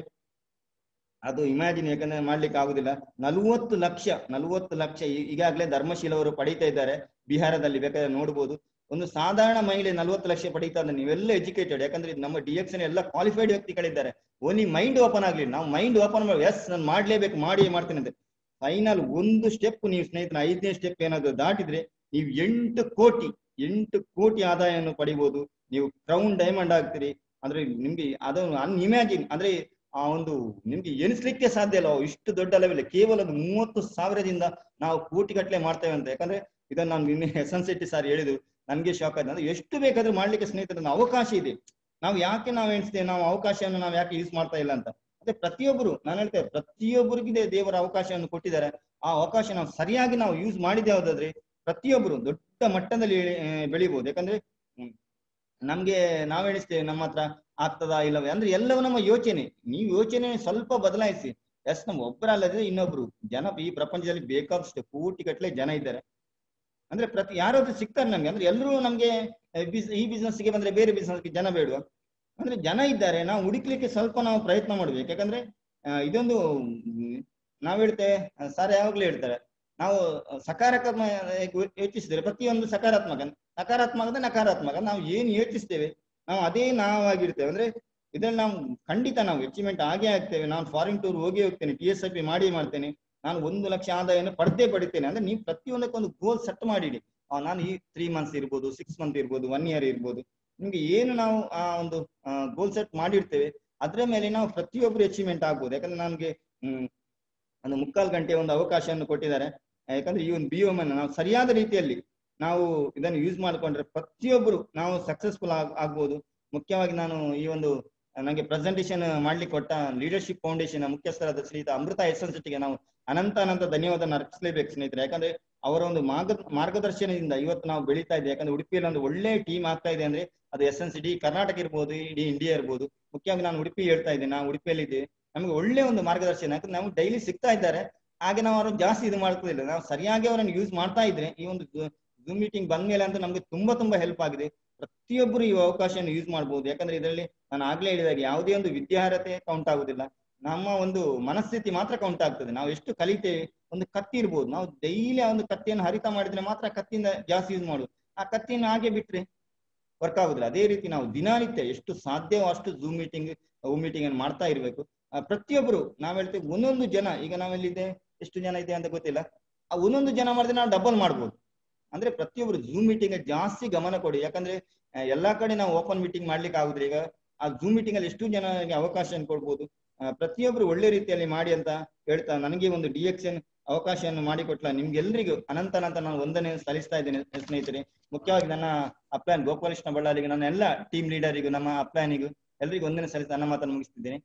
ಅದು ಇಮ್ಯಾಜಿನ್ ಯಾಕಂದ್ರೆ ಮಾಡ್ಲಿಕ್ಕೆ ಆಗುದಿಲ್ಲ ನಲವತ್ತು ಲಕ್ಷ ನಲವತ್ತು ಲಕ್ಷ ಈ- ಈಗಾಗಲೇ ಧರ್ಮಶೀಲ ಅವರು ಪಡೀತಾ ಇದ್ದಾರೆ ಬಿಹಾರದಲ್ಲಿ ಬೇಕಾದ್ರೆ ನೋಡ್ಬೋದು ಒಂದು ಸಾಧಾರಣ ಮಹಿಳೆ ನಲವತ್ತು ಲಕ್ಷ ಪಡೀತಾ ಇದ್ದಾರೆ ನೀವೆಲ್ಲ ಎಜುಕೇಟೆಡ್ ಯಾಕಂದ್ರೆ ಇದು ನಮ್ಮ ಡಿ ಎಕ್ಸ್ ಎಲ್ಲ ಕ್ವಾಲಿಫೈಡ್ ವ್ಯಕ್ತಿಗಳಿದ್ದಾರೆ ಓನ್ಲಿ ಮೈಂಡ್ ಓಪನ್ ಆಗ್ಲಿ ನಾವು ಮೈಂಡ್ ಓಪನ್ ಮಾಡಿ ಎಸ್ ನಾನು ಮಾಡ್ಲೇಬೇಕು ಮಾಡಿ ಮಾಡ್ತೇನೆ ಅಂತ ಫೈನಲ್ ಒಂದು ಸ್ಟೆಪ್ ನೀವು ಸ್ನೇಹಿತರೆ ಐದನೇ ಸ್ಟೆಪ್ ಏನಾದ್ರು ದಾಟಿದ್ರೆ ನೀವು ಎಂಟು ಕೋಟಿ ಎಂಟು ಕೋಟಿ ಆದಾಯವನ್ನು ಪಡಿಬಹುದು ನೀವು ಕ್ರೌನ್ ಡೈಮಂಡ್ ಆಗ್ತೀರಿ ಅಂದ್ರೆ ನಿಮ್ಗೆ ಅದನ್ನು ಅನ್ಇಮ್ಯಾಜಿನ್ ಅಂದ್ರೆ ಆ ಒಂದು ನಿಮ್ಗೆ ಎನಿಸ್ಲಿಕ್ಕೆ ಸಾಧ್ಯ ಇಲ್ಲ ಇಷ್ಟು ದೊಡ್ಡ ಲೆವೆಲ್ ಕೇವಲ ಒಂದು ಮೂವತ್ತು ಸಾವಿರದಿಂದ ನಾವು ಕೋಟಿ ಗಟ್ಟಲೆ ಮಾಡ್ತೇವೆ ಅಂತ ಯಾಕಂದ್ರೆ ಇದನ್ನ ನಾನು ನಿನ್ನೆ ಎಸ್ ಎನ್ ಸಿಟಿ ಸರ್ ಹೇಳಿದ್ರು ನನ್ಗೆ ಶಾಕ್ ಆಯ್ತು ಅಂದ್ರೆ ಎಷ್ಟು ಬೇಕಾದ್ರೂ ಮಾಡ್ಲಿಕ್ಕೆ ಸ್ನೇಹಿತರೆ ಒಂದು ಅವಕಾಶ ಇದೆ ನಾವು ಯಾಕೆ ನಾವು ಎಣಿಸ್ತೇವೆ ನಾವು ಅವಕಾಶವನ್ನು ನಾವು ಯಾಕೆ ಯೂಸ್ ಮಾಡ್ತಾ ಇಲ್ಲ ಅಂತ ಮತ್ತೆ ಪ್ರತಿಯೊಬ್ಬರು ನಾನು ಹೇಳ್ತೇವೆ ಪ್ರತಿಯೊಬ್ಬರಿಗೆ ದೇವರ ಅವಕಾಶವನ್ನು ಕೊಟ್ಟಿದ್ದಾರೆ ಆ ಅವಕಾಶ ನಾವು ಸರಿಯಾಗಿ ನಾವು ಯೂಸ್ ಮಾಡಿದೆ ಯಾವುದಾದ್ರೆ ಪ್ರತಿಯೊಬ್ಬರು ದೊಡ್ಡ ಮಟ್ಟದಲ್ಲಿ ಆ, ಬೆಳಿಬಹುದು ಯಾಕಂದ್ರೆ ಹ್ಮ್, ನಮ್ಗೆ ನಾವ್ ಎಣಿಸ್ತೇವೆ ನಮ್ಮ ಹತ್ರ ಆಗ್ತದಾ ಇಲ್ಲವೇ ಅಂದ್ರೆ ಎಲ್ಲವೂ ನಮ್ಮ ಯೋಚನೆ ನೀವು ಯೋಚನೆ ಸ್ವಲ್ಪ ಬದಲಾಯಿಸಿ ಎಸ್ ನಮ್ಮ ಒಬ್ಬರಲ್ಲದೆ ಇನ್ನೊಬ್ರು ಜನ ಈ ಪ್ರಪಂಚದಲ್ಲಿ ಬೇಕಾದಷ್ಟು ಕೋಟಿ ಗಟ್ಟಲೆ ಜನ ಇದ್ದಾರೆ ಅಂದ್ರೆ ಪ್ರತಿ ಯಾರಾದ್ರೂ ಸಿಗ್ತಾರೆ ನಮ್ಗೆ ಅಂದ್ರೆ ಎಲ್ಲರೂ ನಮ್ಗೆ ಆ, ಬಿಸ್- ಈ business ಗೆ ಬಂದ್ರೆ ಬೇರೆ business ಗೆ ಜನ ಬೇಡುವ ಅಂದ್ರೆ ಜನ ಇದ್ದಾರೆ ನಾವು ಹುಡುಕ್ಲಿಕ್ಕೆ ಸ್ವಲ್ಪ ನಾವು ಪ್ರಯತ್ನ ಮಾಡ್ಬೇಕು ಯಾಕಂದ್ರೆ ಆ, ಇದೊಂದು ಮ್, ನಾವ್ ಹೇಳ್ತೇವೆ ಸರ್ ಯಾವಾಗ್ಲೂ ಹೇಳ್ತಾರೆ ನಾವು ಸಕಾರಾತ್ಮಕ ಯೋಚಿಸಿದ್ರೆ ಪ್ರತಿಯೊಂದು ಸಕಾರಾತ್ಮಕ ಸಕಾರಾತ್ಮಕ ನಕಾರಾತ್ಮಕ ನಾವು ಏನ್ ಯೋಚಿಸ್ತೇವೆ ನಾವು ಅದೇ ನಾವಾಗಿರ್ತೇವೆ ಅಂದ್ರೆ ಇದ್ರಲ್ಲಿ ನಾವು ಖಂಡಿತ ನಾವು ಅಚೀವ್ಮೆಂಟ್ ಆಗೇ ಆಗ್ತೇವೆ ನಾನು ಫಾರಿನ್ ಟೂರ್ ಹೋಗಿ ಹೋಗ್ತೇನೆ ಟಿ ಎಸ್ ಐ ಪಿ ಮಾಡಿ ಮಾಡ್ತೇನೆ ನಾನು ಒಂದು ಲಕ್ಷ ಆದಾಯವನ್ನು ಪಡೆದೇ ಪಡಿತೇನೆ ಅಂದ್ರೆ ನೀವು ಪ್ರತಿಯೊಂದಕ್ಕೊಂದು ಗೋಲ್ ಸೆಟ್ ಮಾಡಿಡಿ ಆ, ನಾನು ಈ ತ್ರೀ ಮಂತ್ಸ್ ಇರ್ಬೋದು ಸಿಕ್ಸ್ ಮಂತ್ ಇರ್ಬೋದು ಒನ್ ಇಯರ್ ಇರ್ಬೋದು ನಿಮ್ಗೆ ಏನು ನಾವು ಆ ಒಂದು ಗೋಲ್ ಸೆಟ್ ಮಾಡಿರ್ತೇವೆ ಅದ್ರ ಮೇಲೆ ನಾವು ಪ್ರತಿಯೊಬ್ಬರು ಅಚೀವ್ಮೆಂಟ್ ಆಗ್ಬೋದು ಯಾಕಂದ್ರೆ ನಮ್ಗೆ ಹ್ಮ್ ಒಂದು ಮುಕ್ಕಾಲು ಗಂಟೆ ಒಂದು ಅವಕಾಶವನ್ನು ಕೊಟ್ಟಿದ್ದಾರೆ ಯಾಕಂದ್ರೆ ಈ ಒಂದು ಬಿ ಅನ್ನು ನಾವು ಸರಿಯಾದ ರೀತಿಯಲ್ಲಿ ನಾವು ಇದನ್ನು ಯೂಸ್ ಮಾಡ್ಕೊಂಡ್ರೆ ಪ್ರತಿಯೊಬ್ಬರು ನಾವು ಸಕ್ಸಸ್ಫುಲ್ ಆಗ್ಬೋದು ಮುಖ್ಯವಾಗಿ ನಾನು ಈ ಒಂದು ನನಗೆ ಪ್ರೆಸೆಂಟೇಶನ್ ಮಾಡ್ಲಿಕ್ಕೆ ಕೊಟ್ಟ ಲೀಡರ್ಶಿಪ್ ಫೌಂಡೇಶನ್ ಮುಖ್ಯಸ್ಥರಾದ ಶ್ರೀಯುತ ಅಮೃತ ಎಸ್ ಎನ್ ಸಿಟಿಗೆ ನಾವು ಅನಂತ ಅನಂತ ಧನ್ಯವಾದ ಅರ್ಪಿಸಲೇಬೇಕು ಸ್ನೇಹಿತರೆ ಯಾಕಂದ್ರೆ ಅವರ ಒಂದು ಮಾರ್ಗ ಮಾರ್ಗದರ್ಶನದಿಂದ ಇವತ್ತು ನಾವು ಬೆಳೀತಾ ಇದ್ದೇವೆ ಯಾಕಂದ್ರೆ ಉಡುಪಿಯಲ್ಲಿ ಒಂದು ಒಳ್ಳೆ ಟೀಮ್ ಆಗ್ತಾ ಇದೆ ಅಂದ್ರೆ ಅದು ಎಸ್ ಎನ್ ಸಿಟಿ ಕರ್ನಾಟಕ ಇರ್ಬೋದು ಇಡೀ ಇಂಡಿಯಾ ಇರ್ಬೋದು ಮುಖ್ಯವಾಗಿ ನಾನು ಉಡುಪಿ ಹೇಳ್ತಾ ಇದ್ದೇನೆ ನಾವು ಉಡುಪಿಯಲ್ಲಿ ಇದ್ದೇವೆ ನಮಗೆ ಒಳ್ಳೆ ಒಂದು ಮಾರ್ಗದರ್ಶನ ಯಾಕಂದ್ರೆ ನಮ್ಗೆ ಡೈಲಿ ಸಿಗ್ತಾ ಇದ್ದಾರೆ ಹಾಗೆ ನಾವು ಅವ್ರನ್ನ ಜಾಸ್ತಿ ಇದು ಮಾಡ್ಕೋದಿಲ್ಲ ನಾವು ಸರಿಯಾಗಿ ಅವರನ್ನು ಯೂಸ್ ಮಾಡ್ತಾ ಇದ್ರೆ ಈ ಒಂದು ಜೂಮ್ ಮೀಟಿಂಗ್ ಬಂದ್ಮೇಲೆ ಅಂತ ನಮ್ಗೆ ತುಂಬಾ ತುಂಬಾ ಹೆಲ್ಪ್ ಆಗಿದೆ ಪ್ರತಿಯೊಬ್ಬರು ಈ ಅವಕಾಶವನ್ನು ಯೂಸ್ ಮಾಡಬಹುದು ಯಾಕಂದ್ರೆ ಇದರಲ್ಲಿ ನಾನು ಆಗ್ಲೇ ಹೇಳಿದಾಗ ಯಾವುದೇ ಒಂದು ವಿದ್ಯಾರ್ಹತೆ ಕೌಂಟ್ ಆಗುದಿಲ್ಲ ನಮ್ಮ ಒಂದು ಮನಸ್ಥಿತಿ ಮಾತ್ರ ಕೌಂಟ್ ಆಗ್ತದೆ ನಾವು ಎಷ್ಟು ಕಲಿತೇವೆ ಒಂದು ಕತ್ತಿ ಇರ್ಬೋದು ನಾವು ಡೈಲಿ ಆ ಒಂದು ಕತ್ತಿಯನ್ನು ಹರಿತ ಮಾಡಿದ್ರೆ ಮಾತ್ರ ಕತ್ತಿಯಿಂದ ಜಾಸ್ತಿ ಯೂಸ್ ಮಾಡುದು ಆ ಕತ್ತಿಯನ್ನು ಹಾಗೆ ಬಿಟ್ರೆ ವರ್ಕ್ ಆಗುದಿಲ್ಲ ಅದೇ ರೀತಿ ನಾವು ದಿನನಿತ್ಯ ಎಷ್ಟು ಸಾಧ್ಯವೋ ಅಷ್ಟು ಜೂಮ್ ಮೀಟಿಂಗ್ ಹೂಮ್ ಮೀಟಿಂಗ್ ಅನ್ನು ಮಾಡ್ತಾ ಇರ್ಬೇಕು ಆ, ಪ್ರತಿಯೊಬ್ಬರು ನಾವ್ ಹೇಳ್ತೇವೆ ಒಂದೊಂದು ಜನ ಈಗ ನಾವೆಲ್ಲಿದೆ ಎಷ್ಟು ಜನ ಇದೆ ಅಂತ ಗೊತ್ತಿಲ್ಲ ಆ ಒಂದೊಂದು ಜನ ಮಾಡಿದ್ರೆ ನಾವು ಡಬಲ್ ಮಾಡ್ಬೋದು ಅಂದ್ರೆ ಪ್ರತಿಯೊಬ್ಬರು ಜೂಮ್ ಮೀಟಿಂಗ್ ಜಾಸ್ತಿ ಗಮನ ಕೊಡಿ ಯಾಕಂದ್ರೆ ಆ, ಎಲ್ಲಾ ಕಡೆ ನಾವು ಓಪನ್ ಮೀಟಿಂಗ್ ಮಾಡ್ಲಿಕ್ಕೆ ಆಗುದಿಲ್ಲ ಈಗ ಆ ಜೂಮ್ ಮೀಟಿಂಗ್ ಅಲ್ಲಿ ಎಷ್ಟು ಜನರಿಗೆ ಅವಕಾಶ ಕೊಡ್ಬೋದು ಆ, ಪ್ರತಿಯೊಬ್ರು ಒಳ್ಳೆ ರೀತಿಯಲ್ಲಿ ಮಾಡಿ ಅಂತ ಹೇಳ್ತಾ ನನಗೆ ಒಂದು ಡಿ ಎಕ್ಸ್ ಎನ್ ಅವಕಾಶವನ್ನು ಮಾಡಿಕೊಟ್ಲ ನಿಮ್ಗೆಲ್ರಿಗೂ ಅನಂತ ಅನಂತ ನಾನು ಒಂದನೇ ಸಲ್ಲಿಸ್ತಾ ಇದ್ದೇನೆ ಸ್ನೇಹಿತರೆ ಮುಖ್ಯವಾಗಿ ನನ್ನ ಅಪ್ಲಾನ್ ಗೋಪಾಲಕೃಷ್ಣ ಬಳ್ಳಾರಿಗೆ ನನ್ನ ಎಲ್ಲ ಟೀಮ್ ಲೀಡರಿಗೂ ನಮ್ಮ ಅಪ್ಲಾನಿಗೂ ಎಲ್ರಿಗೂ ಒಂದನೇ ಸಲ್ಲಿಸಿ ನನ್ನ ಮಾತನ್ನು ಮುಗಿಸ್ತಿದ್ದೇನೆ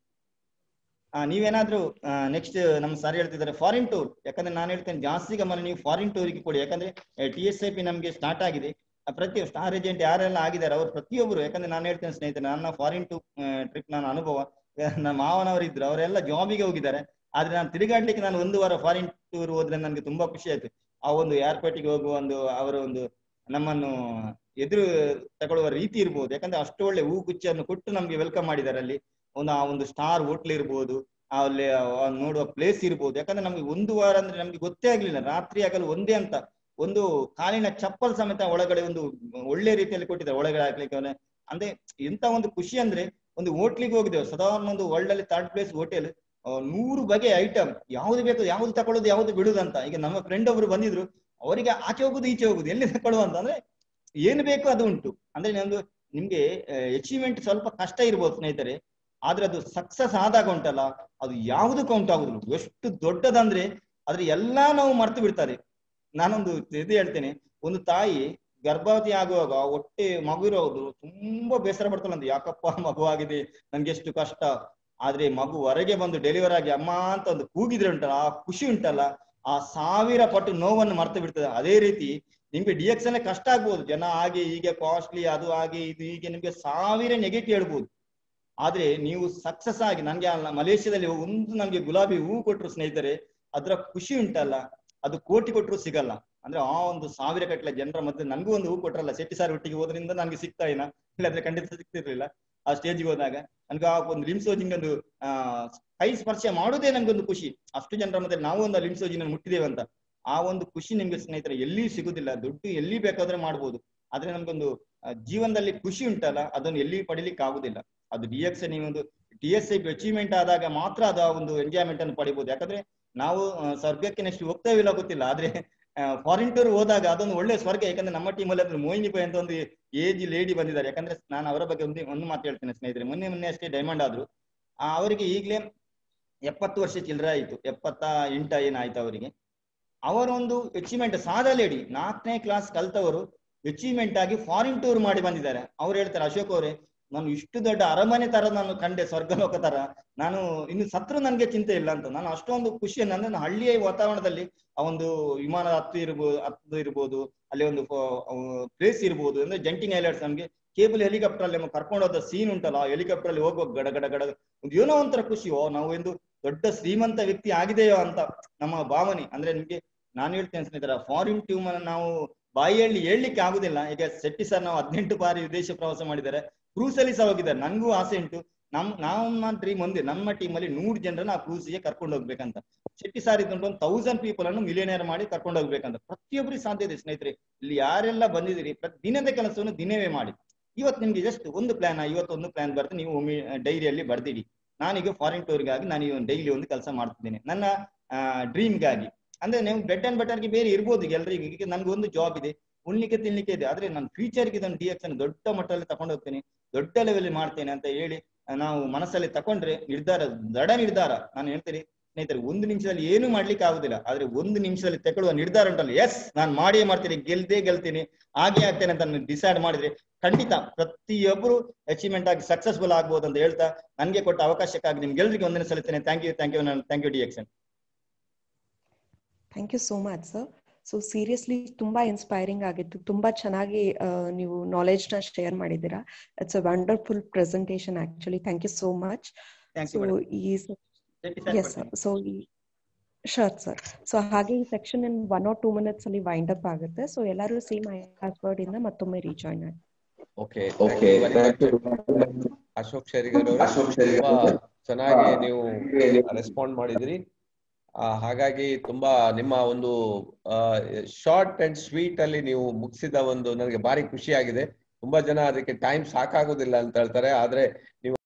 ಆ ನೀವೇನಾದ್ರೂ ನೆಕ್ಸ್ಟ್ ನಮ್ಮ ಸರ್ ಹೇಳ್ತಿದ್ದಾರೆ ಫಾರಿನ್ ಟೂರ್ ಯಾಕಂದ್ರೆ ನಾನು ಹೇಳ್ತೇನೆ ಜಾಸ್ತಿ ಗಮನ ನೀವು ಫಾರಿನ್ ಟೂರಿಗೆ ಕೊಡಿ ಯಾಕಂದ್ರೆ ಟಿ ಎಸ್ ಐ ಪಿ ನಮ್ಗೆ ಸ್ಟಾರ್ಟ್ ಆಗಿದೆ ಆ ಪ್ರತಿ ಸ್ಟಾರ್ ಏಜೆಂಟ್ ಯಾರೆಲ್ಲ ಆಗಿದ್ದಾರೆ ಅವ್ರು ಪ್ರತಿಯೊಬ್ಬರು ಯಾಕಂದ್ರೆ ನಾನು ಹೇಳ್ತೇನೆ ಸ್ನೇಹಿತರೆ ನನ್ನ ಫಾರಿನ್ ಟೂ ಟ್ರಿಪ್ ನನ್ನ ಅನುಭವ ನಮ್ಮ ಮಾವನವರು ಇದ್ರು ಅವರೆಲ್ಲ ಜಾಬಿಗೆ ಹೋಗಿದ್ದಾರೆ ಆದ್ರೆ ನಾನು ತಿರುಗಾಡ್ಲಿಕ್ಕೆ ನಾನು ಒಂದು ವಾರ ಫಾರಿನ್ ಟೂರ್ ಹೋದ್ರೆ ನನಗೆ ತುಂಬಾ ಖುಷಿ ಆಯ್ತು ಆ ಒಂದು ಏರ್ಪೋರ್ಟಿಗೆ ಹೋಗುವ ಒಂದು ಅವರ ಒಂದು ನಮ್ಮನ್ನು ಎದುರು ತಗೊಳ್ಳುವ ರೀತಿ ಇರ್ಬೋದು ಯಾಕಂದ್ರೆ ಅಷ್ಟು ಒಳ್ಳೆ ಹೂ ಗುಚ್ಚನ್ನು ಕೊಟ್ಟು ನಮ್ಗೆ ವೆಲ್ಕಮ್ ಮಾಡಿದ್ದಾರೆ ಅಲ್ಲಿ ಒಂದು ಆ ಒಂದು ಸ್ಟಾರ್ ಹೋಟ್ಲ್ ಇರ್ಬೋದು ಅಲ್ಲಿ ಆ ನೋಡುವ ಪ್ಲೇಸ್ ಇರ್ಬೋದು ಯಾಕಂದ್ರೆ ನಮ್ಗೆ ಒಂದು ವಾರ ಅಂದ್ರೆ ನಮ್ಗೆ ಗೊತ್ತೇ ಆಗ್ಲಿಲ್ಲ ರಾತ್ರಿ ಆಗಲು ಒಂದೇ ಅಂತ ಒಂದು ಕಾಲಿನ ಚಪ್ಪಲ್ ಸಮೇತ ಒಳಗಡೆ ಒಂದು ಒಳ್ಳೆ ರೀತಿಯಲ್ಲಿ ಕೊಟ್ಟಿದ್ದಾರೆ ಒಳಗಡೆ ಹಾಕ್ಲಿಕ್ಕೆ ಅವನೇ ಅಂದ್ರೆ ಎಂತ ಒಂದು ಖುಷಿ ಅಂದ್ರೆ ಒಂದು ಹೋಟ್ಲಿಗೆ ಹೋಗಿದ್ದೇವೆ ಸಾಧಾರಣ ಒಂದು ವರ್ಲ್ಡ್ ಅಲ್ಲಿ ಥರ್ಡ್ ಪ್ಲೇಸ್ ಹೋಟೆಲ್ ನೂರು ಬಗೆಯ ಐಟಮ್ ಯಾವ್ದು ಬೇಕು ಯಾವ್ದು ತಕೊಳ್ಳೋದು ಯಾವ್ದು ಬಿಡುದು ಅಂತ ಈಗ ನಮ್ಮ ಫ್ರೆಂಡ್ ಒಬ್ರು ಬಂದಿದ್ರು ಅವರಿಗೆ ಆಚೆ ಹೋಗುದು ಈಚೆ ಹೋಗುದು ಎಲ್ಲಿ ತಕೊಳ್ಳುವ ಅಂತ ಅಂದ್ರೆ ಏನು ಬೇಕು ಅದು ಉಂಟು ಅಂದ್ರೆ ನಮ್ದು ನಿಮ್ಗೆ ಅಚೀವ್ಮೆಂಟ್ ಸ್ವಲ್ಪ ಕಷ್ಟ ಇರ್ಬೋದು ಸ್ನೇಹಿತರೆ ಆದ್ರೆ ಅದು ಸಕ್ಸಸ್ ಆದಾಗ ಉಂಟಲ್ಲ ಅದು ಯಾವುದು ಕೌಂಟ್ ಆಗುದಿಲ್ಲ ಎಷ್ಟು ದೊಡ್ಡದಂದ್ರೆ ಆದ್ರೆ ಎಲ್ಲಾ ನಾವು ಮರ್ತು ಬಿಡ್ತಾರೆ ನಾನೊಂದು ಇದು ಹೇಳ್ತೇನೆ ಒಂದು ತಾಯಿ ಗರ್ಭವತಿ ಆಗುವಾಗ ಹೊಟ್ಟೆ ಮಗು ಇರೋದು ತುಂಬಾ ಬೇಸರ ಪಡ್ತಾಳೆ ಅಂತ ಯಾಕಪ್ಪ ಮಗು ಆಗಿದೆ ನನ್ಗೆ ಎಷ್ಟು ಕಷ್ಟ ಆದ್ರೆ ಮಗು ಹೊರಗೆ ಬಂದು ಡೆಲಿವರ್ ಆಗಿ ಅಮ್ಮ ಅಂತ ಒಂದು ಕೂಗಿದ್ರೆ ಉಂಟಲ್ಲ ಆ ಖುಷಿ ಉಂಟಲ್ಲ ಆ ಸಾವಿರ ಪಟ್ಟು ನೋವನ್ನು ಮರ್ತು ಬಿಡ್ತದೆ ಅದೇ ರೀತಿ ನಿಮ್ಗೆ ಡಿ ಎಕ್ಸ್ ಕಷ್ಟ ಆಗ್ಬೋದು ಜನ ಹಾಗೆ ಹೀಗೆ ಕಾಸ್ಟ್ಲಿ ಅದು ಹಾಗೆ ಇದು ಹೀಗೆ ನಿಮ್ಗೆ ಸಾವಿರ ನೆಗೆಟಿವ್ ಹೇಳ್ಬೋದು ಆದ್ರೆ ನೀವು ಸಕ್ಸಸ್ ಆಗಿ ನನ್ಗೆ ಆ ಮಲೇಷ್ಯಾದಲ್ಲಿ ಒಂದು ನಮ್ಗೆ ಗುಲಾಬಿ ಹೂ ಕೊಟ್ರು ಸ್ನೇಹಿತರೆ ಅದರ ಖುಷಿ ಉಂಟಲ್ಲ ಅದು ಕೋಟಿ ಕೊಟ್ಟರು ಸಿಗಲ್ಲ ಅಂದ್ರೆ ಆ ಒಂದು ಸಾವಿರ ಕಟ್ಲೆ ಜನರ ಮಧ್ಯೆ ನನ್ಗೂ ಒಂದು ಹೂ ಕೊಟ್ರಲ್ಲ ಶೆಟ್ಟಿ ಸಾರ್ ಒಟ್ಟಿಗೆ ಹೋದ್ರಿಂದ ನನ್ಗೆ ಸಿಗ್ತಾ ಇಲ್ಲ ಇಲ್ಲಾಂದ್ರೆ ಖಂಡಿತ ಸಿಗ್ತಿರ್ಲಿಲ್ಲ ಆ ಸ್ಟೇಜ್ಗೆ ಹೋದಾಗ ನನ್ಗೆ ಆ ಒಂದು ಲಿಮ್ಸೋಜಿಂಗ್ ಒಂದು ಆ ಕೈ ಸ್ಪರ್ಶ ಮಾಡೋದೇ ನನ್ಗೊಂದು ಖುಷಿ ಅಷ್ಟು ಜನರ ಮಧ್ಯೆ ನಾವು ಒಂದು ಲಿಮ್ಸೋಜಿನ ಮುಟ್ಟಿದ್ದೇವೆ ಅಂತ ಆ ಒಂದು ಖುಷಿ ನಿಮ್ಗೆ ಸ್ನೇಹಿತರೆ ಎಲ್ಲಿ ಸಿಗುದಿಲ್ಲ ದುಡ್ಡು ಎಲ್ಲಿ ಬೇಕಾದ್ರೆ ಮಾಡ್ಬೋದು ಆದ್ರೆ ನಮ್ಗೊಂದು ಜೀವನದಲ್ಲಿ ಖುಷಿ ಉಂಟಲ್ಲ ಅದನ್ನು ಎಲ್ಲಿ ಪಡಿಲಿಕ್ಕೆ ಆಗುದಿಲ್ಲ ಅದು ಡಿ ಎಕ್ಸ್ ನೀವೊಂದು ಡಿ ಎಸ್ ಐ ಅಚೀವ್ಮೆಂಟ್ ಆದಾಗ ಮಾತ್ರ ಅದು ಆ ಒಂದು ಎಂಜಾಯ್ಮೆಂಟ್ ಅನ್ನು ಪಡಿಬಹುದು ಯಾಕಂದ್ರೆ ನಾವು ಸ್ವರ್ಗಕ್ಕೆ ನೆಕ್ಸ್ಟ್ ಹೋಗ್ತೇವಿಲ್ಲ ಗೊತ್ತಿಲ್ಲ ಆದ್ರೆ ಫಾರಿನ್ ಟೂರ್ ಹೋದಾಗ ಅದೊಂದು ಒಳ್ಳೆ ಸ್ವರ್ಗ ಯಾಕಂದ್ರೆ ನಮ್ಮ ಟೀಮಲ್ಲಿ ಅಂದ್ರೆ ಮೋಹಿನಿ ಬೈ ಅಂತ ಒಂದು ಏಜ್ ಲೇಡಿ ಬಂದಿದ್ದಾರೆ ಯಾಕಂದ್ರೆ ನಾನು ಅವರ ಬಗ್ಗೆ ಒಂದು ಒಂದು ಮಾತು ಹೇಳ್ತೇನೆ ಸ್ನೇಹಿತರೆ ಮೊನ್ನೆ ಮೊನ್ನೆ ಅಷ್ಟೇ ಡೈಮಂಡ್ ಆದ್ರು ಅವರಿಗೆ ಈಗಲೇ ಎಪ್ಪತ್ತು ವರ್ಷ ಚಿಲ್ಲರೆ ಆಯ್ತು ಎಪ್ಪತ್ತ ಎಂಟ ಏನಾಯ್ತು ಅವರಿಗೆ ಅವರೊಂದು ಅಚೀವ್ಮೆಂಟ್ ಸಾದ ಲೇಡಿ ನಾಲ್ಕನೇ ಕ್ಲಾಸ್ ಕಲ್ತವರು ಅಚೀವ್ಮೆಂಟ್ ಆಗಿ ಫಾರಿನ್ ಟೂರ್ ಮಾಡಿ ಬಂದಿದ್ದಾರೆ ಅವ್ರು ಹೇಳ್ತಾರೆ ಅಶೋಕ್ ಅವರೇ ನಾನು ಇಷ್ಟು ದೊಡ್ಡ ಅರಮನೆ ತರ ನಾನು ಕಂಡೆ ಸ್ವರ್ಗಲೋಕ ತರ ನಾನು ಇನ್ನು ಸತ್ರು ನನ್ಗೆ ಚಿಂತೆ ಇಲ್ಲ ಅಂತ ನಾನು ಅಷ್ಟೊಂದು ಖುಷಿಯನ್ನು ಅಂದ್ರೆ ನಾನು ಹಳ್ಳಿಯ ವಾತಾವರಣದಲ್ಲಿ ಆ ಒಂದು ವಿಮಾನ ಹತ್ತು ಇರ್ಬೋದು ಹತ್ತು ಇರ್ಬೋದು ಅಲ್ಲಿ ಒಂದು ಪ್ಲೇಸ್ ಇರ್ಬೋದು ಅಂದ್ರೆ ಜಂಟಿಂಗ್ ಹೈಲೈಟ್ಸ್ ನಮ್ಗೆ ಕೇಬಲ್ ಹೆಲಿಕಾಪ್ಟರ್ ಅಲ್ಲಿ ಕರ್ಕೊಂಡು ಹೋದ ಸೀನ್ ಉಂಟಲ್ಲ ಆ ಹೆಲಿಕಾಪ್ಟರ್ ಅಲ್ಲಿ ಹೋಗುವಾಗ ಗಡ ಗಡ ಗಡ ಒಂದು ಏನೋ ಒಂಥರ ಖುಷಿ ಓ ನಾವು ಒಂದು ದೊಡ್ಡ ಶ್ರೀಮಂತ ವ್ಯಕ್ತಿ ಆಗಿದೆಯೋ ಅಂತ ನಮ್ಮ ಭಾವನೆ ಅಂದ್ರೆ ನಿಮ್ಗೆ ನಾನು ಹೇಳ್ತೇನೆ ಸ್ನೇಹಿತರ ಫಾರಿನ್ ಟ್ಯೂಮ್ ಅನ್ನು ನಾವು ಬಾಯಿಯಲ್ಲಿ ಹೇಳಲಿಕ್ಕೆ ಆಗುದಿಲ್ಲ ಈಗ ಶೆಟ್ಟಿ ಸರ್ ನಾವು ಹದಿನೆಂಟು ಬಾರಿ ವಿದೇಶ ಪ್ರವಾಸ ಮಾಡಿದ್ದಾರೆ ಕ್ರೂಸ್ ಅಲ್ಲಿ ಸಹ ಹೋಗಿದ್ದಾರೆ ನನ್ಗೂ ಆಸೆ ಉಂಟು ನಮ್ ನಮ್ಮ ಡ್ರೀಮ್ ಒಂದೇ ನಮ್ಮ ಟೀಮ್ ಅಲ್ಲಿ ನೂರು ಜನರನ್ನ ಆ ಕ್ರೂಸ್ಗೆ ಕರ್ಕೊಂಡು ಹೋಗ್ಬೇಕಂತ ಶೆಟ್ಟಿ ಸಾರ್ ಇದ್ಕೊಂಡು ಒಂದು ತೌಸಂಡ್ ಪೀಪಲ್ ಅನ್ನು ಮಿಲಿಯನೇರ್ ಮಾಡಿ ಕರ್ಕೊಂಡು ಹೋಗ್ಬೇಕಂತ ಪ್ರತಿಯೊಬ್ಬರಿಗೆ ಸಾಧ್ಯ ಇದೆ ಸ್ನೇಹಿತರೆ ಇಲ್ಲಿ ಯಾರೆಲ್ಲ ಬಂದಿದ್ದೀರಿ ಪ್ರತಿ ದಿನದ ಕೆಲಸವನ್ನು ದಿನವೇ ಮಾಡಿ ಇವತ್ತು ನಿಮ್ಗೆ ಜಸ್ಟ್ ಒಂದು ಪ್ಲಾನ್ ಇವತ್ತು ಒಂದು ಪ್ಲಾನ್ ಬರ್ತದೆ ನೀವು ಒಮ್ಮೆ ಡೈರಿಯಲ್ಲಿ ಬರ್ದಿಡಿ ನಾನೀಗ ಫಾರಿನ್ ಟೂರ್ಗಾಗಿ ನಾನು ಈಗ ಡೈಲಿ ಒಂದು ಕೆಲಸ ಮಾಡ್ತಿದ್ದೇನೆ ನನ್ನ ಡ್ರೀಮ್ಗಾಗಿ ಅಂದ್ರೆ ನೀವು ಬ್ರೆಡ್ ಅಂಡ್ ಬಟರ್ಗೆ ಬೇರೆ ಇರ್ಬೋದು ಈಗ ಎಲ್ರಿಗೂ ಈಗ ನನ್ಗೆ ಒಂದು ಜಾಬ್ ಇದೆ ಉಣ್ಲಿಕ್ಕೆ ತಿನ್ಲಿಕ್ಕೆ ಇದೆ ಆದ್ರೆ ನಾನು ಫ್ಯೂಚರ್ಗೆ ಇದನ್ನು ಡಿ ಎಕ್ಸ್ ಅನ್ನು ದೊಡ್ಡ ಮಟ್ಟದಲ್ಲಿ ತಗೊಂಡು ಹೋಗ್ತೇನೆ ದೊಡ್ಡ ಲೆವೆಲ್ ಮಾಡ್ತೇನೆ ಅಂತ ಹೇಳಿ ನಾವು ಮನಸ್ಸಲ್ಲಿ ತಕೊಂಡ್ರೆ ನಿರ್ಧಾರ ದಡ ನಿರ್ಧಾರ ನಾನು ಹೇಳ್ತೇನೆ ಸ್ನೇಹಿತರೆ ಒಂದು ನಿಮಿಷದಲ್ಲಿ ಏನು ಮಾಡ್ಲಿಕ್ಕೆ ಆಗುದಿಲ್ಲ ಆದ್ರೆ ಒಂದು ನಿಮಿಷದಲ್ಲಿ ತಗೊಳ್ಳುವ ನಿರ್ಧಾರ ಉಂಟಲ್ಲ ಎಸ್ ನಾನು ಮಾಡಿಯೇ ಮಾಡ್ತೇನೆ ಗೆಲ್ದೇ ಗೆಲ್ತೀನಿ ಹಾಗೆ ಆಗ್ತೇನೆ ಅಂತ ಡಿಸೈಡ್ ಮಾಡಿದ್ರೆ ಖಂಡಿತ ಪ್ರತಿಯೊಬ್ಬರು ಅಚೀವ್ಮೆಂಟ್ ಆಗಿ ಸಕ್ಸಸ್ಫುಲ್ ಆಗ್ಬೋದು ಅಂತ ಹೇಳ್ತಾ ನನಗೆ ಕೊಟ್ಟ ಅವಕಾಶಕ್ಕಾಗಿ ನಿಮ್ಗೆಲ್ಲರಿಗೂ ಒಂದನೇ ಸಲ್ಲಿಸ್ತೇನೆ thank you thank you thank you D X N thank you so much sir so seriously ತುಂಬಾ ಇನ್ಸ್ಪೈರಿಂಗ್ ಆಗಿತ್ತು ತುಂಬಾ ಚೆನ್ನಾಗಿ ನೀವು ನಾಲೆಜ್ ನ ಶೇರ್ ಮಾಡಿದ್ದೀರಾ it's a wonderful presentation actually thank you so much thank so you yes sir so ಈ sure sir so ಹಾಗೆ ಈ section in one or two minutes ಅಲ್ಲಿ ವೈಂಡ್ ಅಪ್ ಆಗುತ್ತೆ ಸೊ ಎಲ್ಲರೂ ಸೇಮ್ ಪಾಸ್ವರ್ಡ್ ಇಂದ ಮತ್ತೊಮ್ಮೆ rejoin ಆಗಿ okay okay Ashok ಶೇರಿಗರ್ ಅವರು ಚೆನ್ನಾಗಿ ನೀವು ರೆಸ್ಪಾಂಡ್ ಮಾಡಿದ್ರಿ ಆ, ಹಾಗಾಗಿ ತುಂಬಾ ನಿಮ್ಮ ಒಂದು ಶಾರ್ಟ್ ಅಂಡ್ ಸ್ವೀಟ್ ಅಲ್ಲಿ ನೀವು ಮುಗಿಸಿದ ಒಂದು ನನಗೆ ಭಾರಿ ಖುಷಿ ಆಗಿದೆ ತುಂಬಾ ಜನ ಅದಕ್ಕೆ ಟೈಮ್ ಸಾಕಾಗೋದಿಲ್ಲ ಅಂತ ಹೇಳ್ತಾರೆ ಆದ್ರೆ ನೀವು